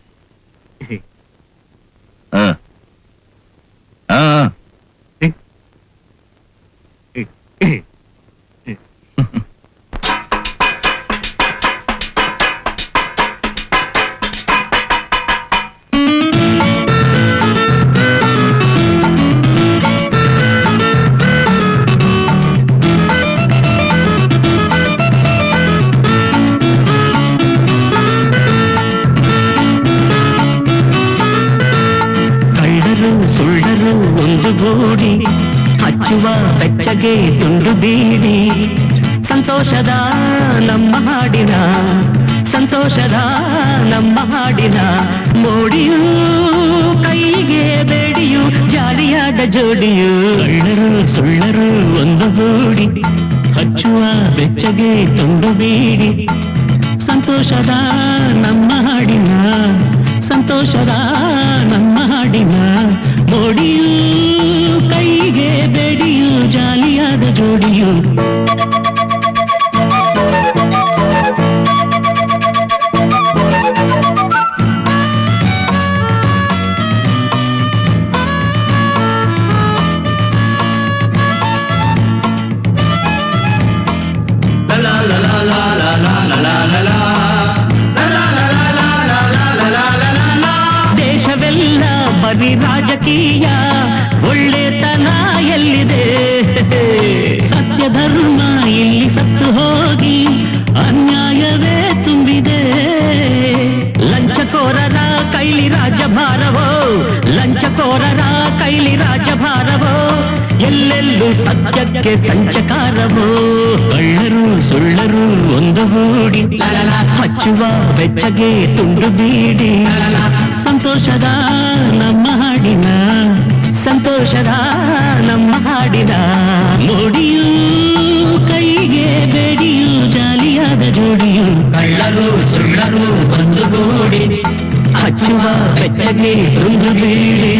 ಹ. ಹ. ಕಳ್ಳರು ಸುಳ್ಳರು ಒಂದು ಗೂಡಿ ಹಚ್ಚುವ ಬೆಚ್ಚಗೆ ತುಂಡು ಬೀಡಿ ಸಂತೋಷದ ನಮ್ಮ ಹಾಡಿನ ಸಂತೋಷದ ನಮ್ಮ ಹಾಡಿನ ಮೋಡಿಯು ಕೈಗೆ ಬೇಡಿಯು ಜಾಲಿಯಾದ ಜೋಡಿಯು ಕಳ್ಳರು ಸುಳ್ಳರು ಒಂದು ಗೂಡಿ ಹಚ್ಚುವ ಬೆಚ್ಚಗೆ ತುಂಡು ಬೀಡಿ ಸಂತೋಷದ ನಮ್ಮ ಹಾಡಿನ ಸಂತೋಷದ ನಮ್ಮ ಹಾಡಿನ ಮೋಡಿಯು ಕೈಗೆ ಬೆಡಿಯು ಜಾಲಿಯಾದ ಜೋಡಿಯು ದೇಶವೆಲ್ಲ ಬರೀ ರಾಜಕೀಯ ಒಳ್ಳೆತನ ಎಲ್ಲಿದೆ ಸತ್ಯ ಧರ್ಮ ಇಲ್ಲಿ ಸತ್ತು ಹೋಗಿ ಅನ್ಯಾಯವೇ ತುಂಬಿದೆ ಲಂಚಕೋರರ ಕೈಲಿ ರಾಜಭಾರವೋ ಲಂಚಕೋರರ ಕೈಲಿ ರಾಜಭಾರವೋ ಎಲ್ಲೆಲ್ಲೂ ಸತ್ಯಕ್ಕೆ ಸಂಚಕಾರವೋ ಕಳ್ಳರು ಸುಳ್ಳರು ಒಂದು ಗೂಡಿ ಹಚ್ಚುವ ಬೆಚ್ಚಗೆ ತುಂಡು ಬೀಡಿ ಸಂತೋಷದ ನಮ್ಮ ಹಾಡಿನ ಸಂತೋಷದ ನಮ್ಮ ಹಾಡಿನ ಮೋಡಿಯು ಕೈಗೆ ಬೇಡಿಯು ಜಾಲಿಯಾದ ಜೋಡಿಯು ಕಳ್ಳರು ಸುಳ್ಳರು ಒಂದು ಗೂಡಿ ಹಚ್ಚುವ ಬೆಚ್ಚಗೆ ತುಂಡು ಬೀಡಿ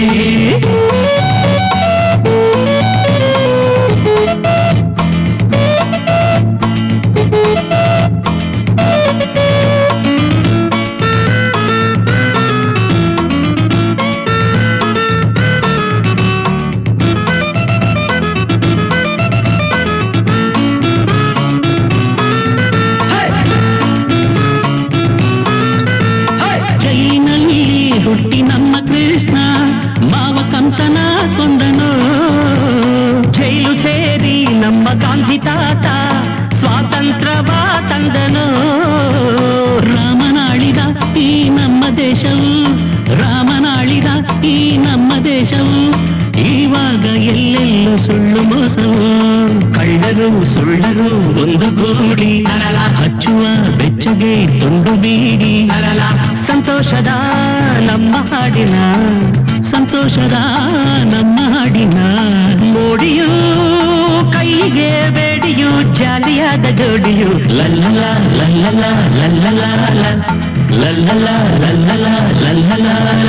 ಜೈನಲ್ಲಿ ಹುಟ್ಟಿ ನಮ್ಮ ಕೃಷ್ಣ ಮಾವ ಕಂಸನ ಕೊಂದನು ಜೈಲು ಸೇರಿ ನಮ್ಮ ಗಾಂಧಿ ತಾತ ಸ್ವಾತಂತ್ರ್ಯವ ತಂದನು ರಾಮನಾಳಿದ ಈ ನಮ್ಮ ದೇಶವು ರಾಮನಾಳಿದ ಈ ನಮ್ಮ ದೇಶವು ಇವಾಗ ಎಲ್ಲೆಲ್ಲೂ ಸುಳ್ಳು ಮೋಸವು ಕಳ್ಳರು ಸುಳ್ಳರು ಒಂದು ಗೂಡಿ ಹಚ್ಚುವ ಬೆಚ್ಚಗೆ ತುಂಡು ಬೀಡಿ ಸಂತೋಷದ ನಮ್ಮ ಹಾಡಿನ ಸಂತೋಷದ ನಮ್ಮ ಹಾಡಿನ ಮೋಡಿಯು ಕೈಗೆ ಬೇಡಿಯು ಜಾಲಿಯಾದ ಜೋಡಿಯು ಲಲ್ಲಲ ಲಲ್ಲಲ ಲಲ್ಲಲ ಲಲ್ಲಲ ಲಲ್ಲಲ ಲಲ್ಲಲ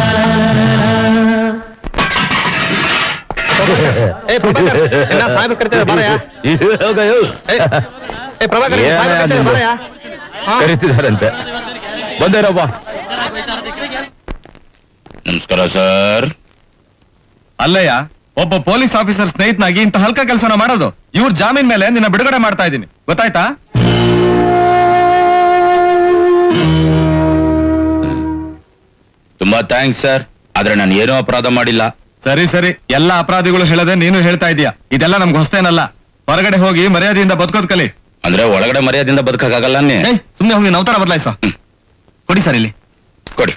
ಏ ಪ್ರಭಾಕರ್ ಎಲ್ಲ ಸಾಹೇಬ್ರು ಕರಿತಾರೆ ಬಾರಯ್ಯ ಹೋಗಯ್ಯೋ. ಏ, ಏ ಪ್ರಭಾಕರ್ ಏನ್ ಸಾಹೇಬ್ರು ಕರಿತಾರೆ ನಿಂದು? ಬಾರಯ್ಯ ಹಾ. ಕರೀತಿದಾರಂತೆ ಬಂದೇರಪ್ಪ ನಮಸ್ಕಾರ ಸರ್ ಅಲ್ಲಯ್ಯ ಒಬ್ಬ ಪೊಲೀಸ್ ಆಫೀಸರ್ ಸ್ನೇಹಿತನಾಗಿ ಇಂತ ಹಲ್ಕ ಕೆಲಸನ ಮಾಡೋದು ಇವ್ರ ಜಾಮೀನ್ ಮೇಲೆ ನಿನ್ನ ಬಿಡುಗಡೆ ಮಾಡ್ತಾ ಇದ್ದೀನಿ ಗೊತ್ತಾಯ್ತಾ ತುಂಬಾ ಥ್ಯಾಂಕ್ಸ್ ಸರ್ ಆದ್ರೆ ನಾನು ಏನೂ ಅಪರಾಧ ಮಾಡಿಲ್ಲ ಸರಿ ಸರಿ ಎಲ್ಲಾ ಅಪರಾಧಿಗಳು ಹೇಳದೆ ನೀನು ಹೇಳ್ತಾ ಇದೀಯ ಇದೆಲ್ಲ ನಮ್ಗೆ ಹೊಸ್ತೇನಲ್ಲ ಹೊರಗಡೆ ಹೋಗಿ ಮರ್ಯಾದೆಯಿಂದ ಬದುಕೋದ್ ಕಲಿ ಅಂದ್ರೆ ಒಳಗಡೆ ಮರ್ಯಾದೆಯಿಂದ ಬದುಕಕ್ಕಾಗಲ್ಲ ನೀ ಏಯ್ ಸುಮ್ನೆ ಹೋಗಿ ನವತಾರ ಬದಲಾಯಿಸ ಹ್ಮ್. ಕೊಡಿ ಸರ್ ಇಲ್ಲಿ ಕೊಡಿ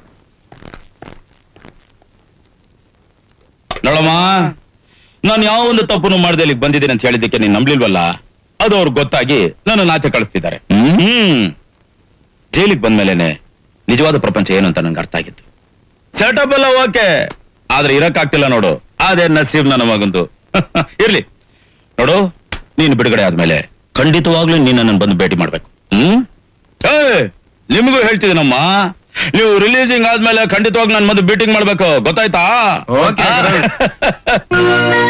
ನೋಡಮ್ಮ ನಾನು ಯಾವ ಒಂದು ತಪ್ಪನ್ನು ಮಾಡದೆ ಇಲ್ಲಿಗೆ ಬಂದಿದ್ದೀನಿ ಅಂತ ಹೇಳಿದ್ದಕ್ಕೆ ನೀನ್ ನಂಬ್ಲಿಲ್ವಲ್ಲ ಅದು ಅವ್ರಿಗೆ ಗೊತ್ತಾಗಿ ನನ್ನ ನಾಚೆ ಕಳಿಸ್ತಿದ್ದಾರೆ ಹ್ಮ್ ಜೈಲಿಗೆ ಬಂದ್ಮೇಲೆನೆ ನಿಜವಾದ ಪ್ರಪಂಚ ಏನು ಅಂತ ನನ್ಗೆ ಅರ್ಥ ಆಗಿತ್ತು ಸೆಟಪ್ ಎಲ್ಲ ಓಕೆ ಆದ್ರೆ ಇರಕ್ಕಾಗ್ತಿಲ್ಲ ನೋಡು ಅದೇ ನಸೀಬ್ ನನ್ನ ಮಗಂದು ಇರ್ಲಿ ನೋಡು ನೀನು ಬಿಡುಗಡೆ ಆದ್ಮೇಲೆ ಖಂಡಿತವಾಗ್ಲೂ ನೀನು ನನ್ನ ಬಂದು ಭೇಟಿ ಮಾಡ್ಬೇಕು ಹ್ಮ್ ಏ, ನಿಮಗೂ ಹೇಳ್ತಿದ್ದೀನಮ್ಮ ನೀವು ರಿಲೀಸಿಂಗ್ ಆದ್ಮೇಲೆ ಖಂಡಿತವಾಗಿ ನನ್ನ ಬಂದು ಮೀಟಿಂಗ್ ಮಾಡ್ಬೇಕು ಗೊತ್ತಾಯ್ತಾ Okay, ಆ?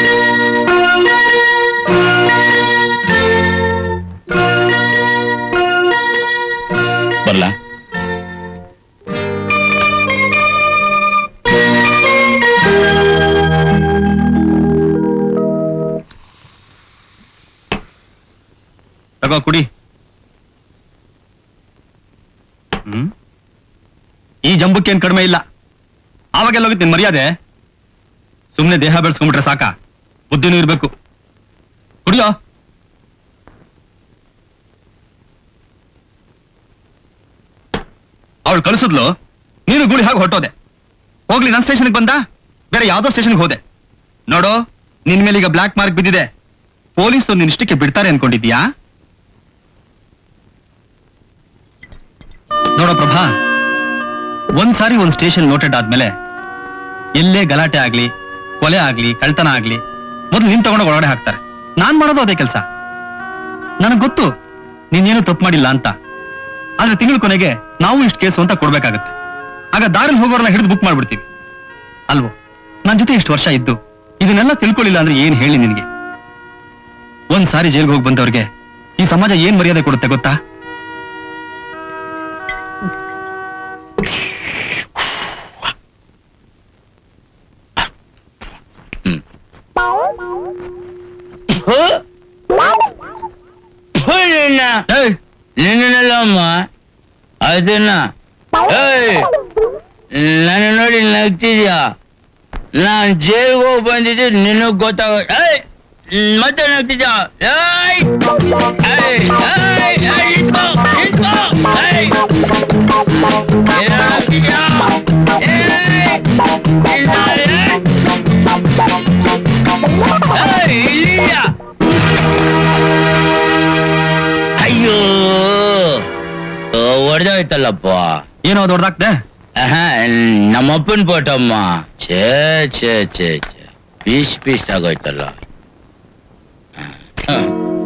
ಬರ್ಲಾ ತಗೋ ಕುಡಿ ಹ್ಮ್ ಈ ಜಂಬಕ್ಕೇನ್ ಕಡಿಮೆ ಇಲ್ಲ ಆವಾಗೆಲ್ಲ ಹೋಗಿತ್ತು ನಿನ್ ಮರ್ಯಾದೆ ಸುಮ್ನೆ ದೇಹ ಬೆಳೆಸ್ಕೊಂಡ್ಬಿಟ್ರೆ ಸಾಕ ಬುದ್ಧಿನೂ ಇರ್ಬೇಕು ಕುಡಿಯೋ ಅವಳು ಕಳಿಸಿದ್ಲು ನೀನು ಗುಳಿ ಹಾಗೆ ಹೊರಟೋದೆ ಹೋಗ್ಲಿ ನನ್ನ ಸ್ಟೇಷನ್ಗೆ ಬಂದ ಬೇರೆ ಯಾವ್ದೋ ಸ್ಟೇಷನ್ಗೆ ಹೋದೆ ನೋಡು ನಿನ್ ಮೇಲೆ ಈಗ ಬ್ಲಾಕ್ ಮಾರ್ಕ್ ಬಿದ್ದಿದೆ ಪೊಲೀಸ್ ನಿನ್ ಇಷ್ಟಕ್ಕೆ ಬಿಡ್ತಾರೆ ಅನ್ಕೊಂಡಿದ್ಯಾ ನೋಡೋ ಪ್ರಭಾ ಒಂದ್ಸಾರಿ ಒಂದ್ ಸ್ಟೇಷನ್ ನೋಟೆಡ್ ಆದ್ಮೇಲೆ ಎಲ್ಲೇ ಗಲಾಟೆ ಆಗ್ಲಿ ಕೊಲೆ ಆಗ್ಲಿ ಕಳ್ತನ ಆಗ್ಲಿ ಮೊದಲು ನಿನ್ ತಗೊಂಡೋಗಿ ಒಳಗಡೆ ಹಾಕ್ತಾರೆ ನಾನ್ ಮಾಡೋದು ಅದೇ ಕೆಲಸ ನನಗ್ ಗೊತ್ತು ನೀನೇನು ತಪ್ಪು ಮಾಡಿಲ್ಲ ಅಂತ ಆದ್ರೆ ತಿಂಗಳ ಕೊನೆಗೆ ನಾವು ಇಷ್ಟು ಕೇಸು ಅಂತ ಕೊಡ್ಬೇಕಾಗತ್ತೆ ಆಗ ದಾರಿಲಿ ಹೋಗೋರೆಲ್ಲ ಹಿಡಿದು ಬುಕ್ ಮಾಡ್ಬಿಡ್ತೀವಿ ಅಲ್ವೋ ನನ್ ಜೊತೆ ಇಷ್ಟು ವರ್ಷ ಇದ್ದು ಇದನ್ನೆಲ್ಲ ತಿಳ್ಕೊಳ್ಳಿಲ್ಲ ಅಂದ್ರೆ ಏನ್ ಹೇಳಿ ನಿನ್ಗೆ ಒಂದ್ ಸಾರಿ ಜೈಲ್ಗೆ ಹೋಗಿ ಬಂದವ್ರಿಗೆ ಈ ಸಮಾಜ ಏನ್ ಮರ್ಯಾದೆ ಕೊಡುತ್ತೆ ಗೊತ್ತಾ ಏಯ್, ನಿನ್ನಲ್ಲಮ್ಮ ಅದನ್ನ ಏಯ್ ನನ್ನ ನೋಡಿ ನಗ್ತಿದ್ಯಾ ನಾನ್ ಜೈಲ್ಗೆ ಹೋಗಿ ಬಂದಿದ್ದೆ ನಿನಗ್ ಗೊತ್ತಾಗ ಏಯ್ ಮತ್ತೆ ನಗ್ತಿದ್ಯಾ ಏಯ್ ಏಯ್ ಏಯ್ ಏಯ್ ನಿಂತ್ಕೋ, ನಿಂತ್ಕೋ, ಏಯ್ ಏನೋ ನಗ್ತಿದ್ಯಾ? ಏಯ್ ನಿಂತ್ಕೋ, ಏಯ್. ಏಯ್, ಇಲ್ಲಿದ್ಯಾ? ಅಯ್ಯೋ ಹೊಡೆದೋಯ್ತಲ್ಲಪ್ಪ ಏನೋ ದೊಡ್ಡದಾಗ್ದೆ ನಮ್ಮಪ್ಪನ್ ಪೋಟಮ್ಮ ಛೇ ಛೇ ಛೇ ಛೇ ಪೀಸ್ ಪೀಸ್ ಆಗೋಯ್ತಲ್ಲ ಹ.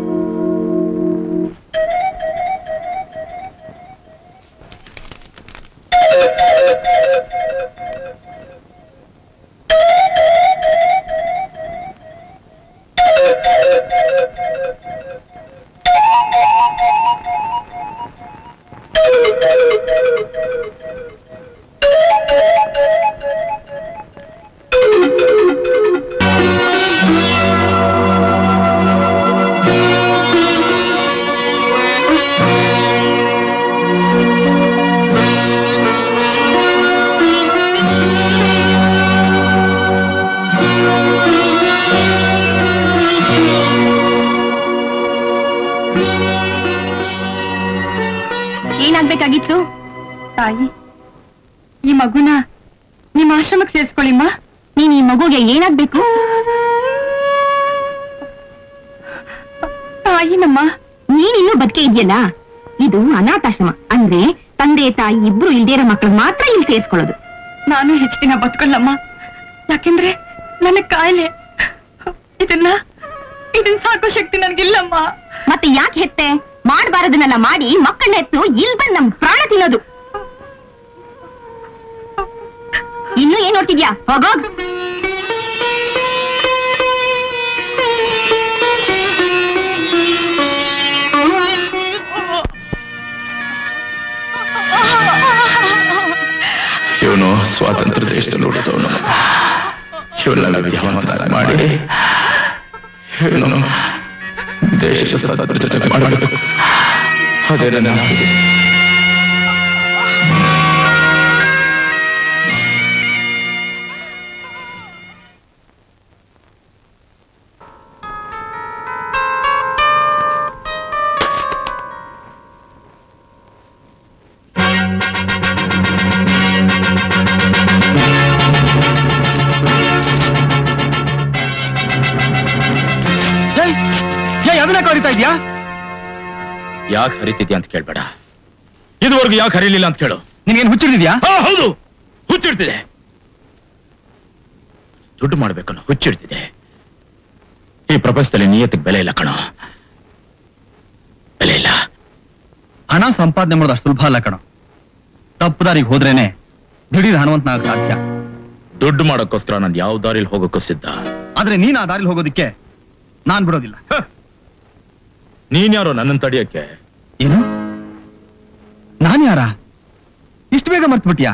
ಏನಾಗ್ಬೇಕಾಗಿತ್ತು ತಾಯಿ ಈ ಮಗುನ ನಿಮ್ಮ ಆಶ್ರಮಕ್ಕೆ ಸೇರಿಸ್ಕೊಳ್ಳಿಮ್ಮ ನೀನ್ ಈ ಮಗುಗೆ ಏನಾಗ್ಬೇಕು ತಾಯಿನಮ್ಮ ನೀನಿನ್ನೂ ಬದುಕೆ ಇದೆಯಲ್ಲ ಇದು ಅನಾಥಾಶ್ರಮ ಅಂದ್ರೆ ತಂದೆ ತಾಯಿ ಇಬ್ರು ಇಲ್ದಿರೋ ಮಕ್ಕಳು ಮಾತ್ರ ಇಲ್ಲಿ ಸೇರಿಸ್ಕೊಳ್ಳೋದು ನಾನು ಹೆಚ್ಚು ದಿನ ಬದುಕೊಳ್ಳಮ್ಮ ಯಾಕೆಂದ್ರೆ ನನಗ್ ಕಾಯಿಲೆ ಇದನ್ನ ಇದನ್ನ ಸಾಕೋ ಶಕ್ತಿ ನನ್ಗಿಲ್ಲಮ್ಮ ಮತ್ತೆ ಯಾಕೆ ಹೆತ್ತೆ ಮಾಡಬಾರದನ್ನೆಲ್ಲ ಮಾಡಿ ಮಕ್ಕಳನ್ನ ಎತ್ತು ಇಲ್ ಬಂದ್ ನಮ್ ಪ್ರಾಣ ತಿನ್ನೋದು ಇನ್ನು ಏನ್ ನೋಡ್ತಿದ್ಯಾ ಹೋಗೋಗ್ ಇವನು ಸ್ವಾತಂತ್ರ್ಯ ದೇಶದಲ್ಲಿ ಹುಟ್ಟಿದವನು ಇವನ್ನೆಲ್ಲ ವಿದ್ಯಾವಂತನಾಗಿ ಮಾಡಿ ಇವನು ದೇಶದ ಸದ್ಭ್ರಷ್ಟತೆ ಮಾಡಬೇಕು ಅದೇ ನನ್ನ ಆಸೆ. ಏಯ್, ಏಯ್, ಅದನ್ನ ಕರಿತಾ ಇದ್ಯಾ ಯಾಕೆ ಹರಿತಿದ್ಯಾ ಅಂತ ಕೇಳ್ಬೇಡ ಇದುವರೆಗೂ ಯಾಕೆ ಹರಿಲಿಲ್ಲ ಅಂತ ಕೇಳು ನಿನ್ಗೇನು ಹುಚ್ಚಿಡಿದ್ಯಾ ಆ, ಹೌದು ಹುಚ್ಚಿಡ್ತಿದೆ ದುಡ್ಡು ಮಾಡ್ಬೇಕನ್ನೋ ಹುಚ್ಚಿಡ್ತಿದೆ ಈ ಪ್ರಪಂಚದಲ್ಲಿ ನಿಯತ್ತಿಗೆ ಬೆಲೆ ಇಲ್ಲ ಕಣೋ ಬೆಲೆ ಇಲ್ಲ ಹಣ ಸಂಪಾದನೆ ಮಾಡೋದು ಅಷ್ಟು ಸುಲಭ ಅಲ್ಲ ಕಣ ತಪ್ಪು ದಾರಿಗೆ ಹೋದ್ರೇನೆ ದಿಢೀರ್ ಹಣವಂತನಾಗ ಸಾಧ್ಯ ದುಡ್ಡು ಮಾಡೋಕ್ಕೋಸ್ಕರ ನಾನು ಯಾವ ದಾರಿಲಿ ಹೋಗೋಕ್ಕೂ ಸಿದ್ಧ ಆದ್ರೆ ನೀನ್ ಆ ದಾರಿಲಿ ಹೋಗೋದಿಕ್ಕೆ ನಾನ್ ಬಿಡೋದಿಲ್ಲ ನೀನ್ಯಾರೋ ನನ್ನನ್ನು ತಡಿಯಕ್ಕೆ ಏನು ನಾನ್ ಯಾರ ಇಷ್ಟು ಬೇಗ ಮರ್ತು ಬಿಟ್ಯಾ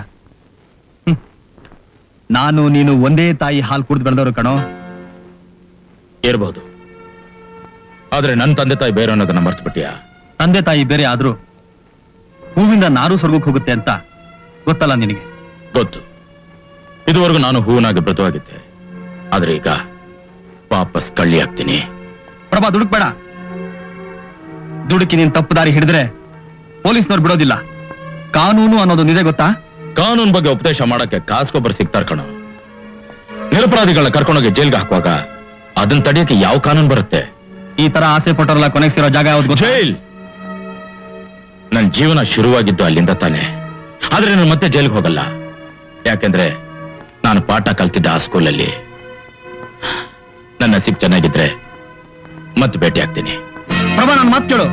ನಾನು ನೀನು ಒಂದೇ ತಾಯಿ ಹಾಲು ಕುಡಿದು ಬೆಳೆದವರು ಕಣೋ ಇರ್ಬೋದು ಆದ್ರೆ ನನ್ನ ತಂದೆ ತಾಯಿ ಬೇರೆ ಅನ್ನೋದನ್ನ ಮರ್ತು ಬಿಟ್ಟಿಯಾ ತಂದೆ ತಾಯಿ ಬೇರೆ ಆದ್ರೂ ಹೂವಿಂದ ನಾರು ಸ್ವರ್ಗಕ್ಕೆ ಹೋಗುತ್ತೆ ಅಂತ ಗೊತ್ತಲ್ಲ ನಿನಗೆ ಗೊತ್ತು ಇದುವರೆಗೂ ನಾನು ಹೂವನಾಗಿ ಮೃತವಾಗಿದ್ದೆ ಆದ್ರೆ ಈಗ ವಾಪಸ್ ಕಳ್ಳಿ ಆಗ್ತೀನಿ ಪ್ರಭಾ ದುಡುಕ್ಬೇಡ ದುಡುಕಿ ನೀನ್ ತಪ್ಪು ದಾರಿ ಹಿಡಿದ್ರೆ ಪೊಲೀಸ್ನವ್ರು ಬಿಡೋದಿಲ್ಲ ಕಾನೂನು ಅನ್ನೋದು ನಿಜ ಗೊತ್ತಾ ಕಾನೂನು ಬಗ್ಗೆ ಉಪದೇಶ ಮಾಡಕ್ಕೆ ಕಾಸ್ಗೊಬ್ಬರು ಸಿಗ್ತಾರ ಕಣ ನಿರಪರಾಧಿಗಳನ್ನ ಕರ್ಕೊಂಡೋಗಿ ಜೈಲ್ಗೆ ಹಾಕುವಾಗ ಅದನ್ನ ತಡೆಯಕ್ಕೆ ಯಾವ ಕಾನೂನು ಬರುತ್ತೆ ಈ ತರ ಆಸೆ ಪಟ್ಟವರೆಲ್ಲ ಕೊನೆಗೆ ಸಿರೋ ಜಾಗ ಯಾವ್ದು ಗೊತ್ತಾ ಜೈಲ್ ನನ್ ಜೀವನ ಶುರುವಾಗಿದ್ದು ಅಲ್ಲಿಂದ ತಾನೆ ಆದ್ರೆ ನಾನು ಮತ್ತೆ ಜೈಲ್ಗೆ ಹೋಗಲ್ಲ ಯಾಕೆಂದ್ರೆ ನಾನು ಪಾಠ ಕಲ್ತಿದ್ದ ಆ ಸ್ಕೂಲಲ್ಲಿ ನನ್ನ ಸಿಕ್ ಚೆನ್ನಾಗಿದ್ರೆ ಮತ್ತೆ ಭೇಟಿ ಆಗ್ತೀನಿ ಪ್ರಭಾ ನನ್ನ ಮಾತು ಕೇಳು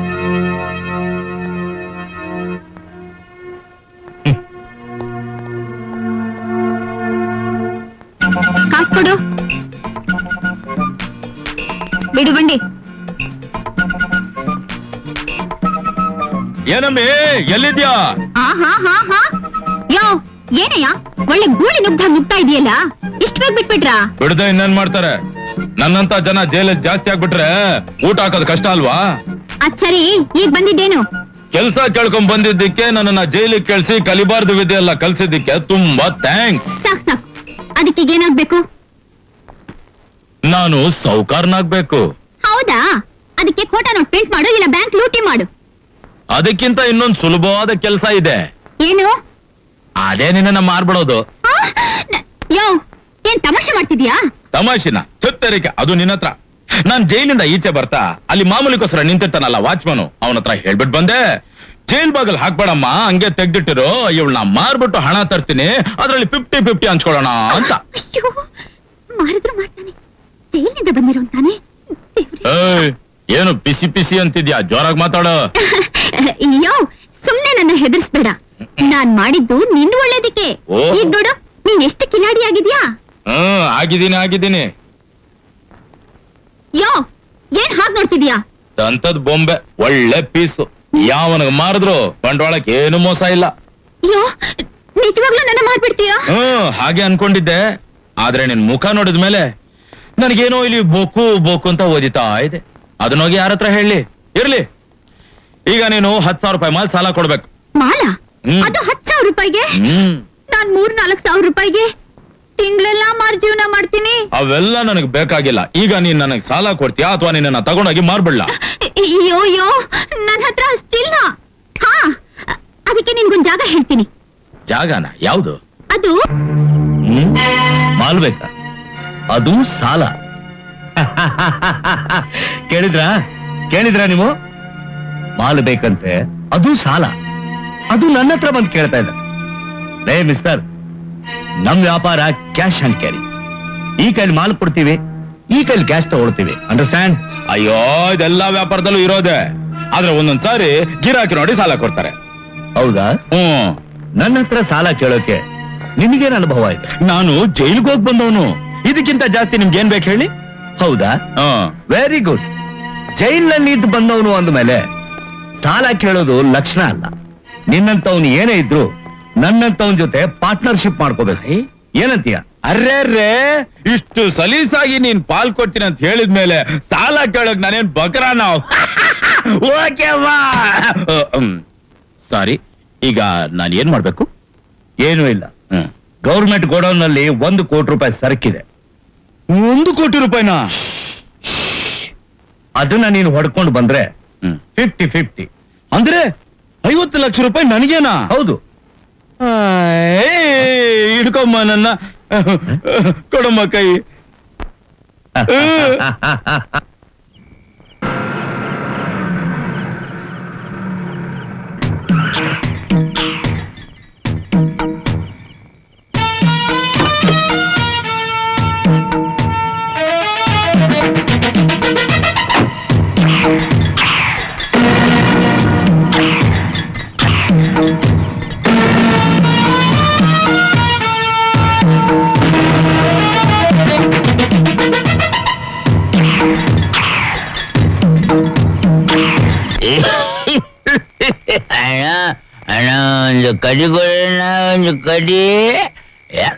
ಕಾಸು ಕೊಡು ಬಿಡು ಬಂಡಿ ಏನಮ್ಮಿ ಎಲ್ಲಿದ್ಯಾ ಆ ಹಾ ಹಾ ಹಾ ಯೋ ಏನಯ್ಯ ಒಳ್ಳೆ ಗೂಳಿ ನುಗ್ಧ ನುಗ್ತಾ ಇದೆಯಲ್ಲ ಇಷ್ಟು ಬೇಗ ಬಿಟ್ಬಿಟ್ರಾ ಬಿಡದೆ ಇನ್ನೇನ್ ಮಾಡ್ತಾರೆ ನನ್ನಂತ ಜನ ಜೈಲಲ್ಲಿ ಜಾಸ್ತಿ ಆಗ್ಬಿಟ್ರೆ ಊಟ ಹಾಕೋದು ಕಷ್ಟ ಅಲ್ವಾ ಅದ್ ಸರಿ ಈಗ ಬಂದಿದ್ದೇನು ಕೆಲ್ಸ ಕೇಳ್ಕೊಂಡ್ ಬಂದಿದ್ದಕ್ಕೆ ನನ್ನನ್ನ ಜೈಲಿಗೆ ಕಳ್ಸಿ ಕಲಿಬಾರ್ದು ವಿದ್ಯೆ ಎಲ್ಲ ಕಲ್ಸಿದ್ದಕ್ಕೆ ತುಂಬಾ ಥ್ಯಾಂಕ್ಸ್ ಸಾಕ್ ಸಾಕ್ ಅದಕ್ಕೆ ಈಗ ಏನಾಗ್ಬೇಕು ನಾನು ಸೌಕಾರ್ನಾಗ್ಬೇಕು ಹೌದಾ ಅದಕ್ಕೆ ಖೋಟಾ ನೋಟ್ ಪ್ರಿಂಟ್ ಮಾಡು ಇಲ್ಲ ಬ್ಯಾಂಕ್ ಲೂಟಿ ಮಾಡು ಅದಕ್ಕಿಂತ ಇನ್ನೊಂದು ಸುಲಭವಾದ ಕೆಲಸ ಇದೆ ಏನು ಅದೇ ನಿನ್ನ ಮಾರ್ಬಿಡೋದು ಆ, ನ- ಯೋ ಏನ್ ತಮಾಷೆ ಮಾಡ್ತಿದ್ಯಾ ತಮಾಷಿನ ಚುತ್ತರಿಕೆ ಅದು ನಿನ್ನ ಹತ್ರ ನಾನ್ ಜೈಲಿಂದ ಈಚೆ ಬರ್ತಾ ಅಲ್ಲಿ ಮಾಮೂಲಿಗೋಸ್ಕರ ನಿಂತಿರ್ತಾನಲ್ಲ ವಾಚ್ಮನು ಅವನ ಹತ್ರ ಹೇಳ್ಬಿಟ್ ಬಂದೆ ಜೈಲ್ ಬಾಗಲ್ ಹಾಕ್ಬೇಡಮ್ಮ ಹಂಗೆ ತೆಗ್ದಿಟ್ಟಿರು ಇವಳನ್ನ ಮಾರ್ಬಿಟ್ಟು ಹಣ ತರ್ತೀನಿ ಅದ್ರಲ್ಲಿ ಫಿಫ್ಟಿ ಫಿಫ್ಟಿ ಹಂಚ್ಕೊಳ್ಳೋಣ ಅಂತ ಅಯ್ಯೋ ಮಾರಿದ್ರು ಮಾಡ್ತಾನೆ ಜೈಲಿನಿಂದ ಬಂದಿರೋಂತಾನೆ ಏಯ್, ಏನು ಪಿಸಿ ಪಿಸಿ ಅಂತಿದ್ಯಾ ಜೋರಾಗಿ ಮಾತಾಡು ಅಯ್ಯೋ ಸುಮ್ನೆ ನನ್ನ ಹೆದರ್ಸ್ಬೇಡ ನಾನ್ ಮಾಡಿದ್ದು ನಿನ್ ಒಳ್ಳೇದಕ್ಕೆ ಓ. ಈಗ ನೋಡು ನೀನ್ ಎಷ್ಟು ಕಿಲಾಡಿ ಆಗಿದ್ಯಾ ಹ್ಮ್ ಆಗಿದ್ದೀನಿ ಆಗಿದ್ದೀನಿ ಯೋ ಏನ್ ಹಾಗ್ ನೋಡ್ತಿದ್ಯಾ ದಂತದ್ ಬೊಂಬೆ ಒಳ್ಳೆ ಪೀಸು ಯಾವನಿಗೆ ಮಾರಿದ್ರು ಬಂಡವಾಳಕ್ಕೆ ಏನು ಮೋಸ ಇಲ್ಲ ಅಯ್ಯೋ ನಿಜವಾಗ್ಲೂ ನನ್ನ ಮಾಡ್ಬಿಡ್ತೀಯಾ ಹ್ಮ್ ಹಾಗೆ ಅನ್ಕೊಂಡಿದ್ದೆ ಆದ್ರೆ ನಿನ್ ಮುಖ ನೋಡಿದ ಮೇಲೆ ನನಗೇನೋ ಇಲ್ಲಿ ಬೋಕು ಬೋಕು ಅಂತ ಓದಿತಾ ಇದೆ ಅದನ್ನೋಗಿ ಯಾರ ಹತ್ರ ಹೇಳಿ ಇರ್ಲಿ ಈಗ ನೀನು ಹತ್ ಸಾವಿರ ರೂಪಾಯಿ ಮಾಲ್ ಸಾಲ ಕೊಡ್ಬೇಕು ಮಾಲ ಹ್ಮ್. ಅದು ಹತ್ತು ಸಾವಿರ ರೂಪಾಯಿಗೆ ಹ್ಮ್ ನಾನ್ ಮೂರ್ ನಾಲ್ಕು ಸಾವಿರ ರೂಪಾಯಿಗೆ ತಿಂಗ್ಳೆಲ್ಲಾ ಮಾರ್ ಜೀವನ ಮಾಡ್ತೀನಿ ಅವೆಲ್ಲ ನನಗ್ ಬೇಕಾಗಿಲ್ಲ ಈಗ ನೀನ್ ನನಗ್ ಸಾಲ ಕೊಡ್ತೀಯಾ ಅಥವಾ ನಿನ್ನ ತಗೊಂಡೋಗಿ ಮಾರ್ಬಿಡ್ಲಾ ಅಯ್ಯೋ ಅಯ್ಯೋ ನನ್ ಹತ್ರ ಅಷ್ಟಿಲ್ಲ ಹಾ ಅದಕ್ಕೆ ನಿನ್ಗೊಂದ್ ಜಾಗ ಹೇಳ್ತೀನಿ ಜಾಗನ ಯಾವ್ದು ಅದು ಹ್ಮ್ ಮಾಲ್ ಬೇಕಾ ಅದು ಸಾಲ ಕೇಳಿದ್ರ ಕೇಳಿದ್ರ ನೀವು ಮಾಲ್ ಬೇಕಂತೆ ಅದು ಸಾಲ ಅದು ನನ್ನ ಹತ್ರ ಬಂದು ಕೇಳ್ತಾ ಇದ್ದ ಲೇ ಮಿಸ್ಟರ್ ನಮ್ ವ್ಯಾಪಾರ ಕ್ಯಾಶ್ ಅಂಡ್ ಕ್ಯಾರಿ ಈ ಕೈಲಿ ಮಾಲ್ ಕೊಡ್ತೀವಿ ಈ ಕೈಲಿ ಕ್ಯಾಶ್ ತಗೊಳ್ತೀವಿ ಅಂಡರ್ಸ್ಟ್ಯಾಂಡ್ ಅಯ್ಯೋ ಇದೆಲ್ಲಾ ವ್ಯಾಪಾರದಲ್ಲೂ ಇರೋದೆ ಆದ್ರೆ ಒಂದೊಂದ್ ಸಾರಿ ಗಿರಾಕಿ ನೋಡಿ ಸಾಲ ಕೊಡ್ತಾರೆ ಹೌದಾ ಹ್ಮ್ ನನ್ನ ಹತ್ರ ಸಾಲ ಕೇಳೋಕೆ ನಿನಗೇನು ಅನುಭವ ಇದೆ ನಾನು ಜೈಲ್ಗೆ ಹೋಗಿ ಬಂದವನು ಇದಕ್ಕಿಂತ ಜಾಸ್ತಿ ನಿಮ್ಗೆ ಏನ್ ಬೇಕು ಹೇಳಿ ಹೌದಾ ಹ್ಮ್ ವೆರಿ ಗುಡ್ ಜೈಲ್ನಲ್ಲಿ ಇದ್ದು ಬಂದವನು ಅಂದ್ಮೇಲೆ ಸಾಲ ಕೇಳೋದು ಲಕ್ಷಣ ಅಲ್ಲ ನಿನ್ನಂತವನು ಏನೇ ಇದ್ರು ನನ್ನಂತವನ್ ಜೊತೆ ಪಾರ್ಟ್ನರ್ಶಿಪ್ ಮಾಡ್ಕೋಬೇಕು ಏನಂತೀಯ ಅರ್ರೇ ರೇ ಇಷ್ಟು ಸಲೀಸಾಗಿ ನೀನ್ ಪಾಲ್ ಕೊಡ್ತೀನಿ ಅಂತ ಹೇಳಿದ್ಮೇಲೆ ಸಾಲ ಕೇಳಕ್ ನಾನೇನ್ ಬಕರ ನಾವು ಓಕೆ ಸಾರಿ ಈಗ ನಾನು ಏನ್ ಮಾಡ್ಬೇಕು ಏನೂ ಇಲ್ಲ ಹ್ಮ್ ಗೌರ್ಮೆಂಟ್ ಗೋಡೌನ್ ನಲ್ಲಿ ಒಂದು ಕೋಟಿ ರೂಪಾಯಿ ಸರಕಿದೆ ಒಂದು ಕೋಟಿ ರೂಪಾಯಿನಾ ಅದನ್ನ ನೀನು ಹೊಡ್ಕೊಂಡು ಬಂದ್ರೆ ಹ್ಮ್ ಫಿಫ್ಟಿ ಫಿಫ್ಟಿ ಅಂದ್ರೆ ಐವತ್ತು ಲಕ್ಷ ರೂಪಾಯಿ ನನಗೇನಾ ಹೌದು ಹಿಡ್ಕೊಮ್ಮ ನನ್ನ ಕೊಡಮ್ಮ ಕೈ ಅಣ್ಣ ಒಂದು ಕಡಿ ಕೊಡೋಣ ಒಂದು ಕಡಿ ಯಾ-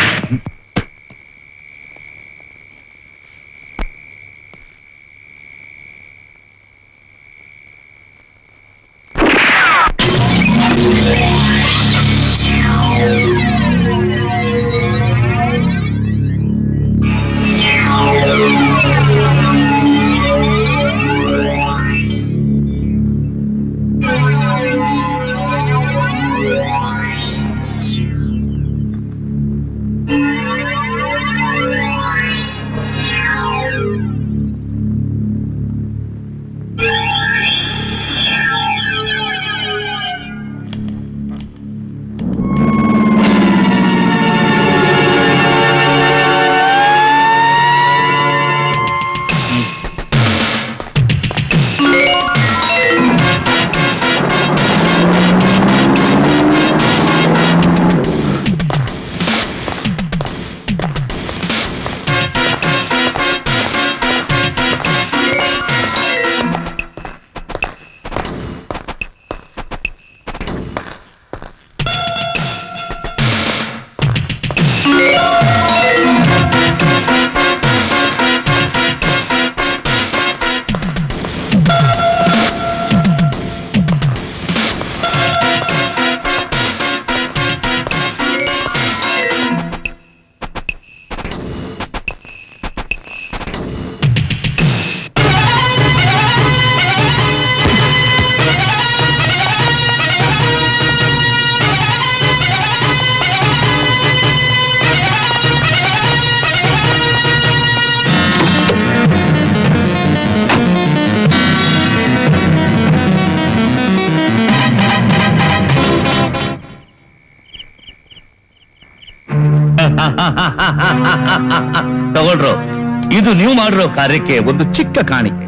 ತಗೊಳ್ರು ಇದು ನೀವು ಮಾಡಿರೋ ಕಾರ್ಯಕ್ಕೆ ಒಂದು ಚಿಕ್ಕ ಕಾಣಿಕೆ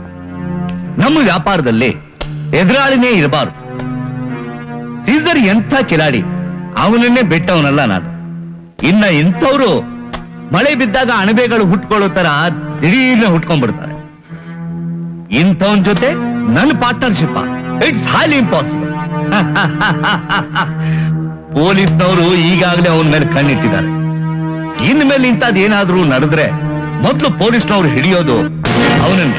ನಮ್ಮ ವ್ಯಾಪಾರದಲ್ಲಿ ಎದುರಾಳಿನೇ ಇರಬಾರದು ಸೀಸರ್ ಎಂಥ ಕಿಲಾಡಿ ಅವನನ್ನೇ ಬಿಟ್ಟವನಲ್ಲ ನಾನು ಇನ್ನ ಇಂಥವ್ರು ಮಳೆ ಬಿದ್ದಾಗ ಅಣಬೆಗಳು ಹುಟ್ಕೊಳ್ಳೋ ತರ ದಿಢೀರ್ನ ಹುಟ್ಕೊಂಡ್ಬಿಡ್ತಾರೆ ಇಂಥವನ್ ಜೊತೆ ನನ್ನ ಪಾರ್ಟ್ನರ್ಶಿಪ್ ಇಟ್ಸ್ ಹೈಲಿ ಇಂಪಾಸಿಬಲ್ ಪೊಲೀಸ್ನವರು ಈಗಾಗಲೇ ಅವನ ಮೇಲೆ ಕಣ್ಣಿಟ್ಟಿದ್ದಾರೆ ಇನ್ಮೇಲೆ ಇಂಥದ್ದು ಏನಾದ್ರೂ ನಡೆದ್ರೆ ಮೊದಲು ಪೊಲೀಸ್ನವ್ರು ಹಿಡಿಯೋದು ಅವನನ್ನೇ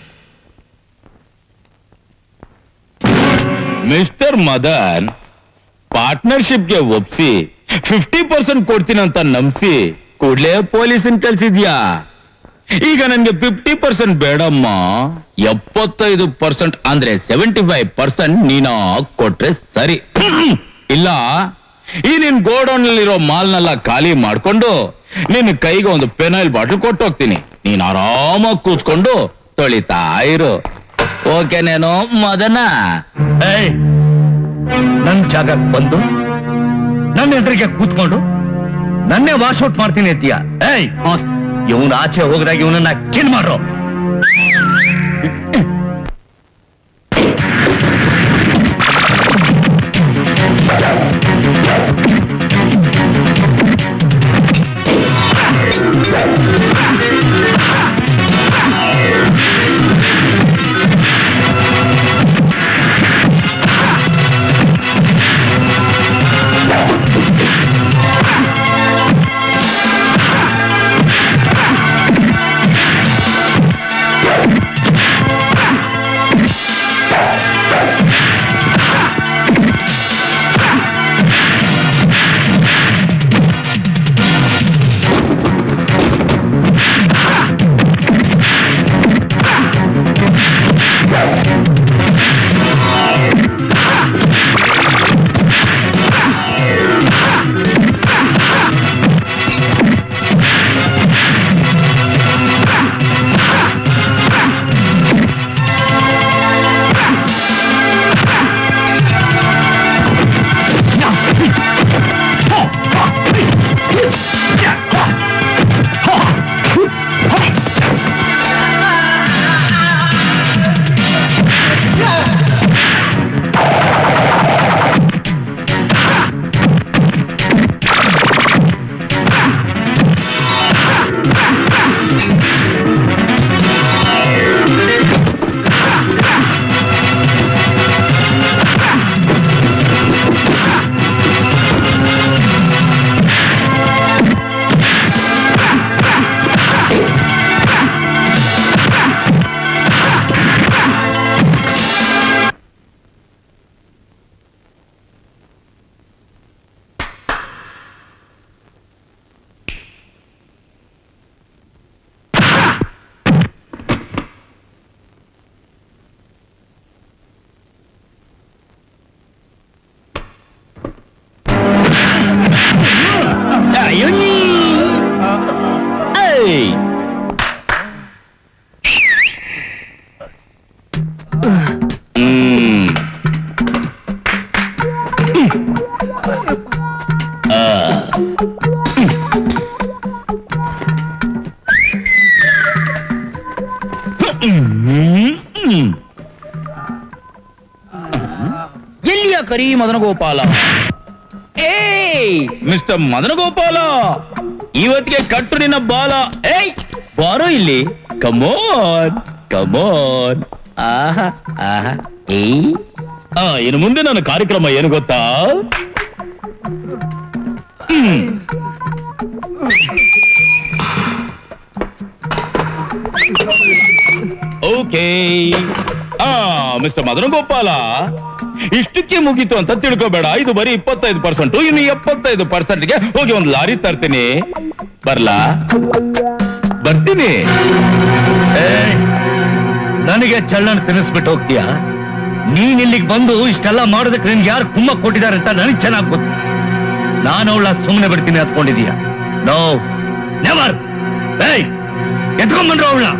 ಮಿಸ್ಟರ್ ಮದನ್ ಪಾರ್ಟ್ನರ್ಶಿಪ್ಗೆ ಒಪ್ಸಿ ಫಿಫ್ಟಿ ಪರ್ಸೆಂಟ್ ಕೊಡ್ತೀನಿ ಅಂತ ನಂಬಿಸಿ ಕೂಡ್ಲೇ ಪೊಲೀಸನ್ ಕಳ್ಸಿದ್ಯಾ ಈಗ ನನ್ಗೆ ಫಿಫ್ಟಿ ಪರ್ಸೆಂಟ್ ಬೇಡಮ್ಮ ಎಪ್ಪತ್ತೈದು ಪರ್ಸೆಂಟ್ ಅಂದ್ರೆ ಸೆವೆಂಟಿ ಫೈವ್ ಪರ್ಸೆಂಟ್ ನೀನು ಕೊಟ್ರೆ ಸರಿ ಇಲ್ಲ ಈ ನಿನ್ ಗೋಡೌನ್ ನಲ್ಲಿರೋ ಮಾಲ್ನೆಲ್ಲ ಖಾಲಿ ಮಾಡ್ಕೊಂಡು ನಿನ್ ಕೈಗೆ ಒಂದು ಪೆನೈಲ್ ಬಾಟಲ್ ಕೊಟ್ಟೋಗ್ತೀನಿ ನೀನ್ ಆರಾಮಾಗಿ ಕೂತ್ಕೊಂಡು ತೊಳಿತಾ ಇರು ಓಕೆನೇನೋ ಮದನ ಏಯ್ ನನ್ ಜಾಗಕ್ಕೆ ಬಂದು ನನ್ನ ಎದುರಿಗೆ ಕೂತ್ಕೊಂಡು ನನ್ನೇ ವಾಶೌಟ್ ಮಾಡ್ತೀನಿ ಅಂತೀಯ ಏಯ್ ಇವನ್ ಆಚೆ ಹೋಗ್ದಾಗ ಇವನನ್ನ ಕಿಲ್ ಮಾಡ್ರು ಆ ಅಯ್ಯೋನಿ ಏಯ್ ಹ್ಮ್ ಎಲ್ಲಿಯ ಕರಿ ಮದನಗೋಪಾಲ ಏಯ್ ಮಿಸ್ಟರ್ ಮದನಗೋಪಾಲ ಇವತ್ತಿಗೆ ಕಟ್ಟು ನಿನ್ನ ಬಾಲ ಏಯ್ ಬಾರೋ ಇಲ್ಲಿ ಕಮೋನ್ ಕಮೋನ್ ಆಹಾ ಆಹಾ ಏಯ್ ಆ ಇನ್ನು ಮುಂದೆ ನನ್ನ ಕಾರ್ಯಕ್ರಮ ಏನು ಗೊತ್ತಾ ಹ್ಮ್. ಓಕೆ ಆ ಮಿಸ್ಟರ್ ಮದನ ಗೋಪಾಲ ಇಷ್ಟಕ್ಕೆ ಮುಗೀತು ಅಂತ ತಿಳ್ಕೊಬೇಡ ಇದು ಬರೀ ಇಪ್ಪತ್ತೈದು ಪರ್ಸೆಂಟ್ ಇನ್ನು ಎಪ್ಪತ್ತೈದು ಪರ್ಸೆಂಟ್ಗೆ ಹೋಗಿ ಒಂದು ಲಾರಿ ತರ್ತೀನಿ ಬರ್ಲಾ ಬರ್ತೀನಿ ಏಯ್, ನನಗೆ ಚಳ್ಳನ್ ತಿನ್ನಿಸ್ಬಿಟ್ಟು ಹೋಗ್ತೀಯಾ ನೀನ್ ಇಲ್ಲಿಗೆ ಬಂದು ಇಷ್ಟೆಲ್ಲ ಮಾಡೋದಕ್ಕೆ ನಿನ್ಗೆ ಯಾರು ಕುಮ್ಮ ಕೊಟ್ಟಿದ್ದಾರೆ ಅಂತ ನನಗೆ ಚೆನ್ನಾಗಿ ಗೊತ್ತು ನಾನು ಅವಳ ಸುಮ್ಮನೆ ಬಿಡ್ತೀನಿ ಹತ್ಕೊಂಡಿದೀಯ ನೋ ನೆವರ್ ಏಯ್ ಎತ್ಕೊಂಡ್ಬಂದ್ರು ಅವಳನ್ನ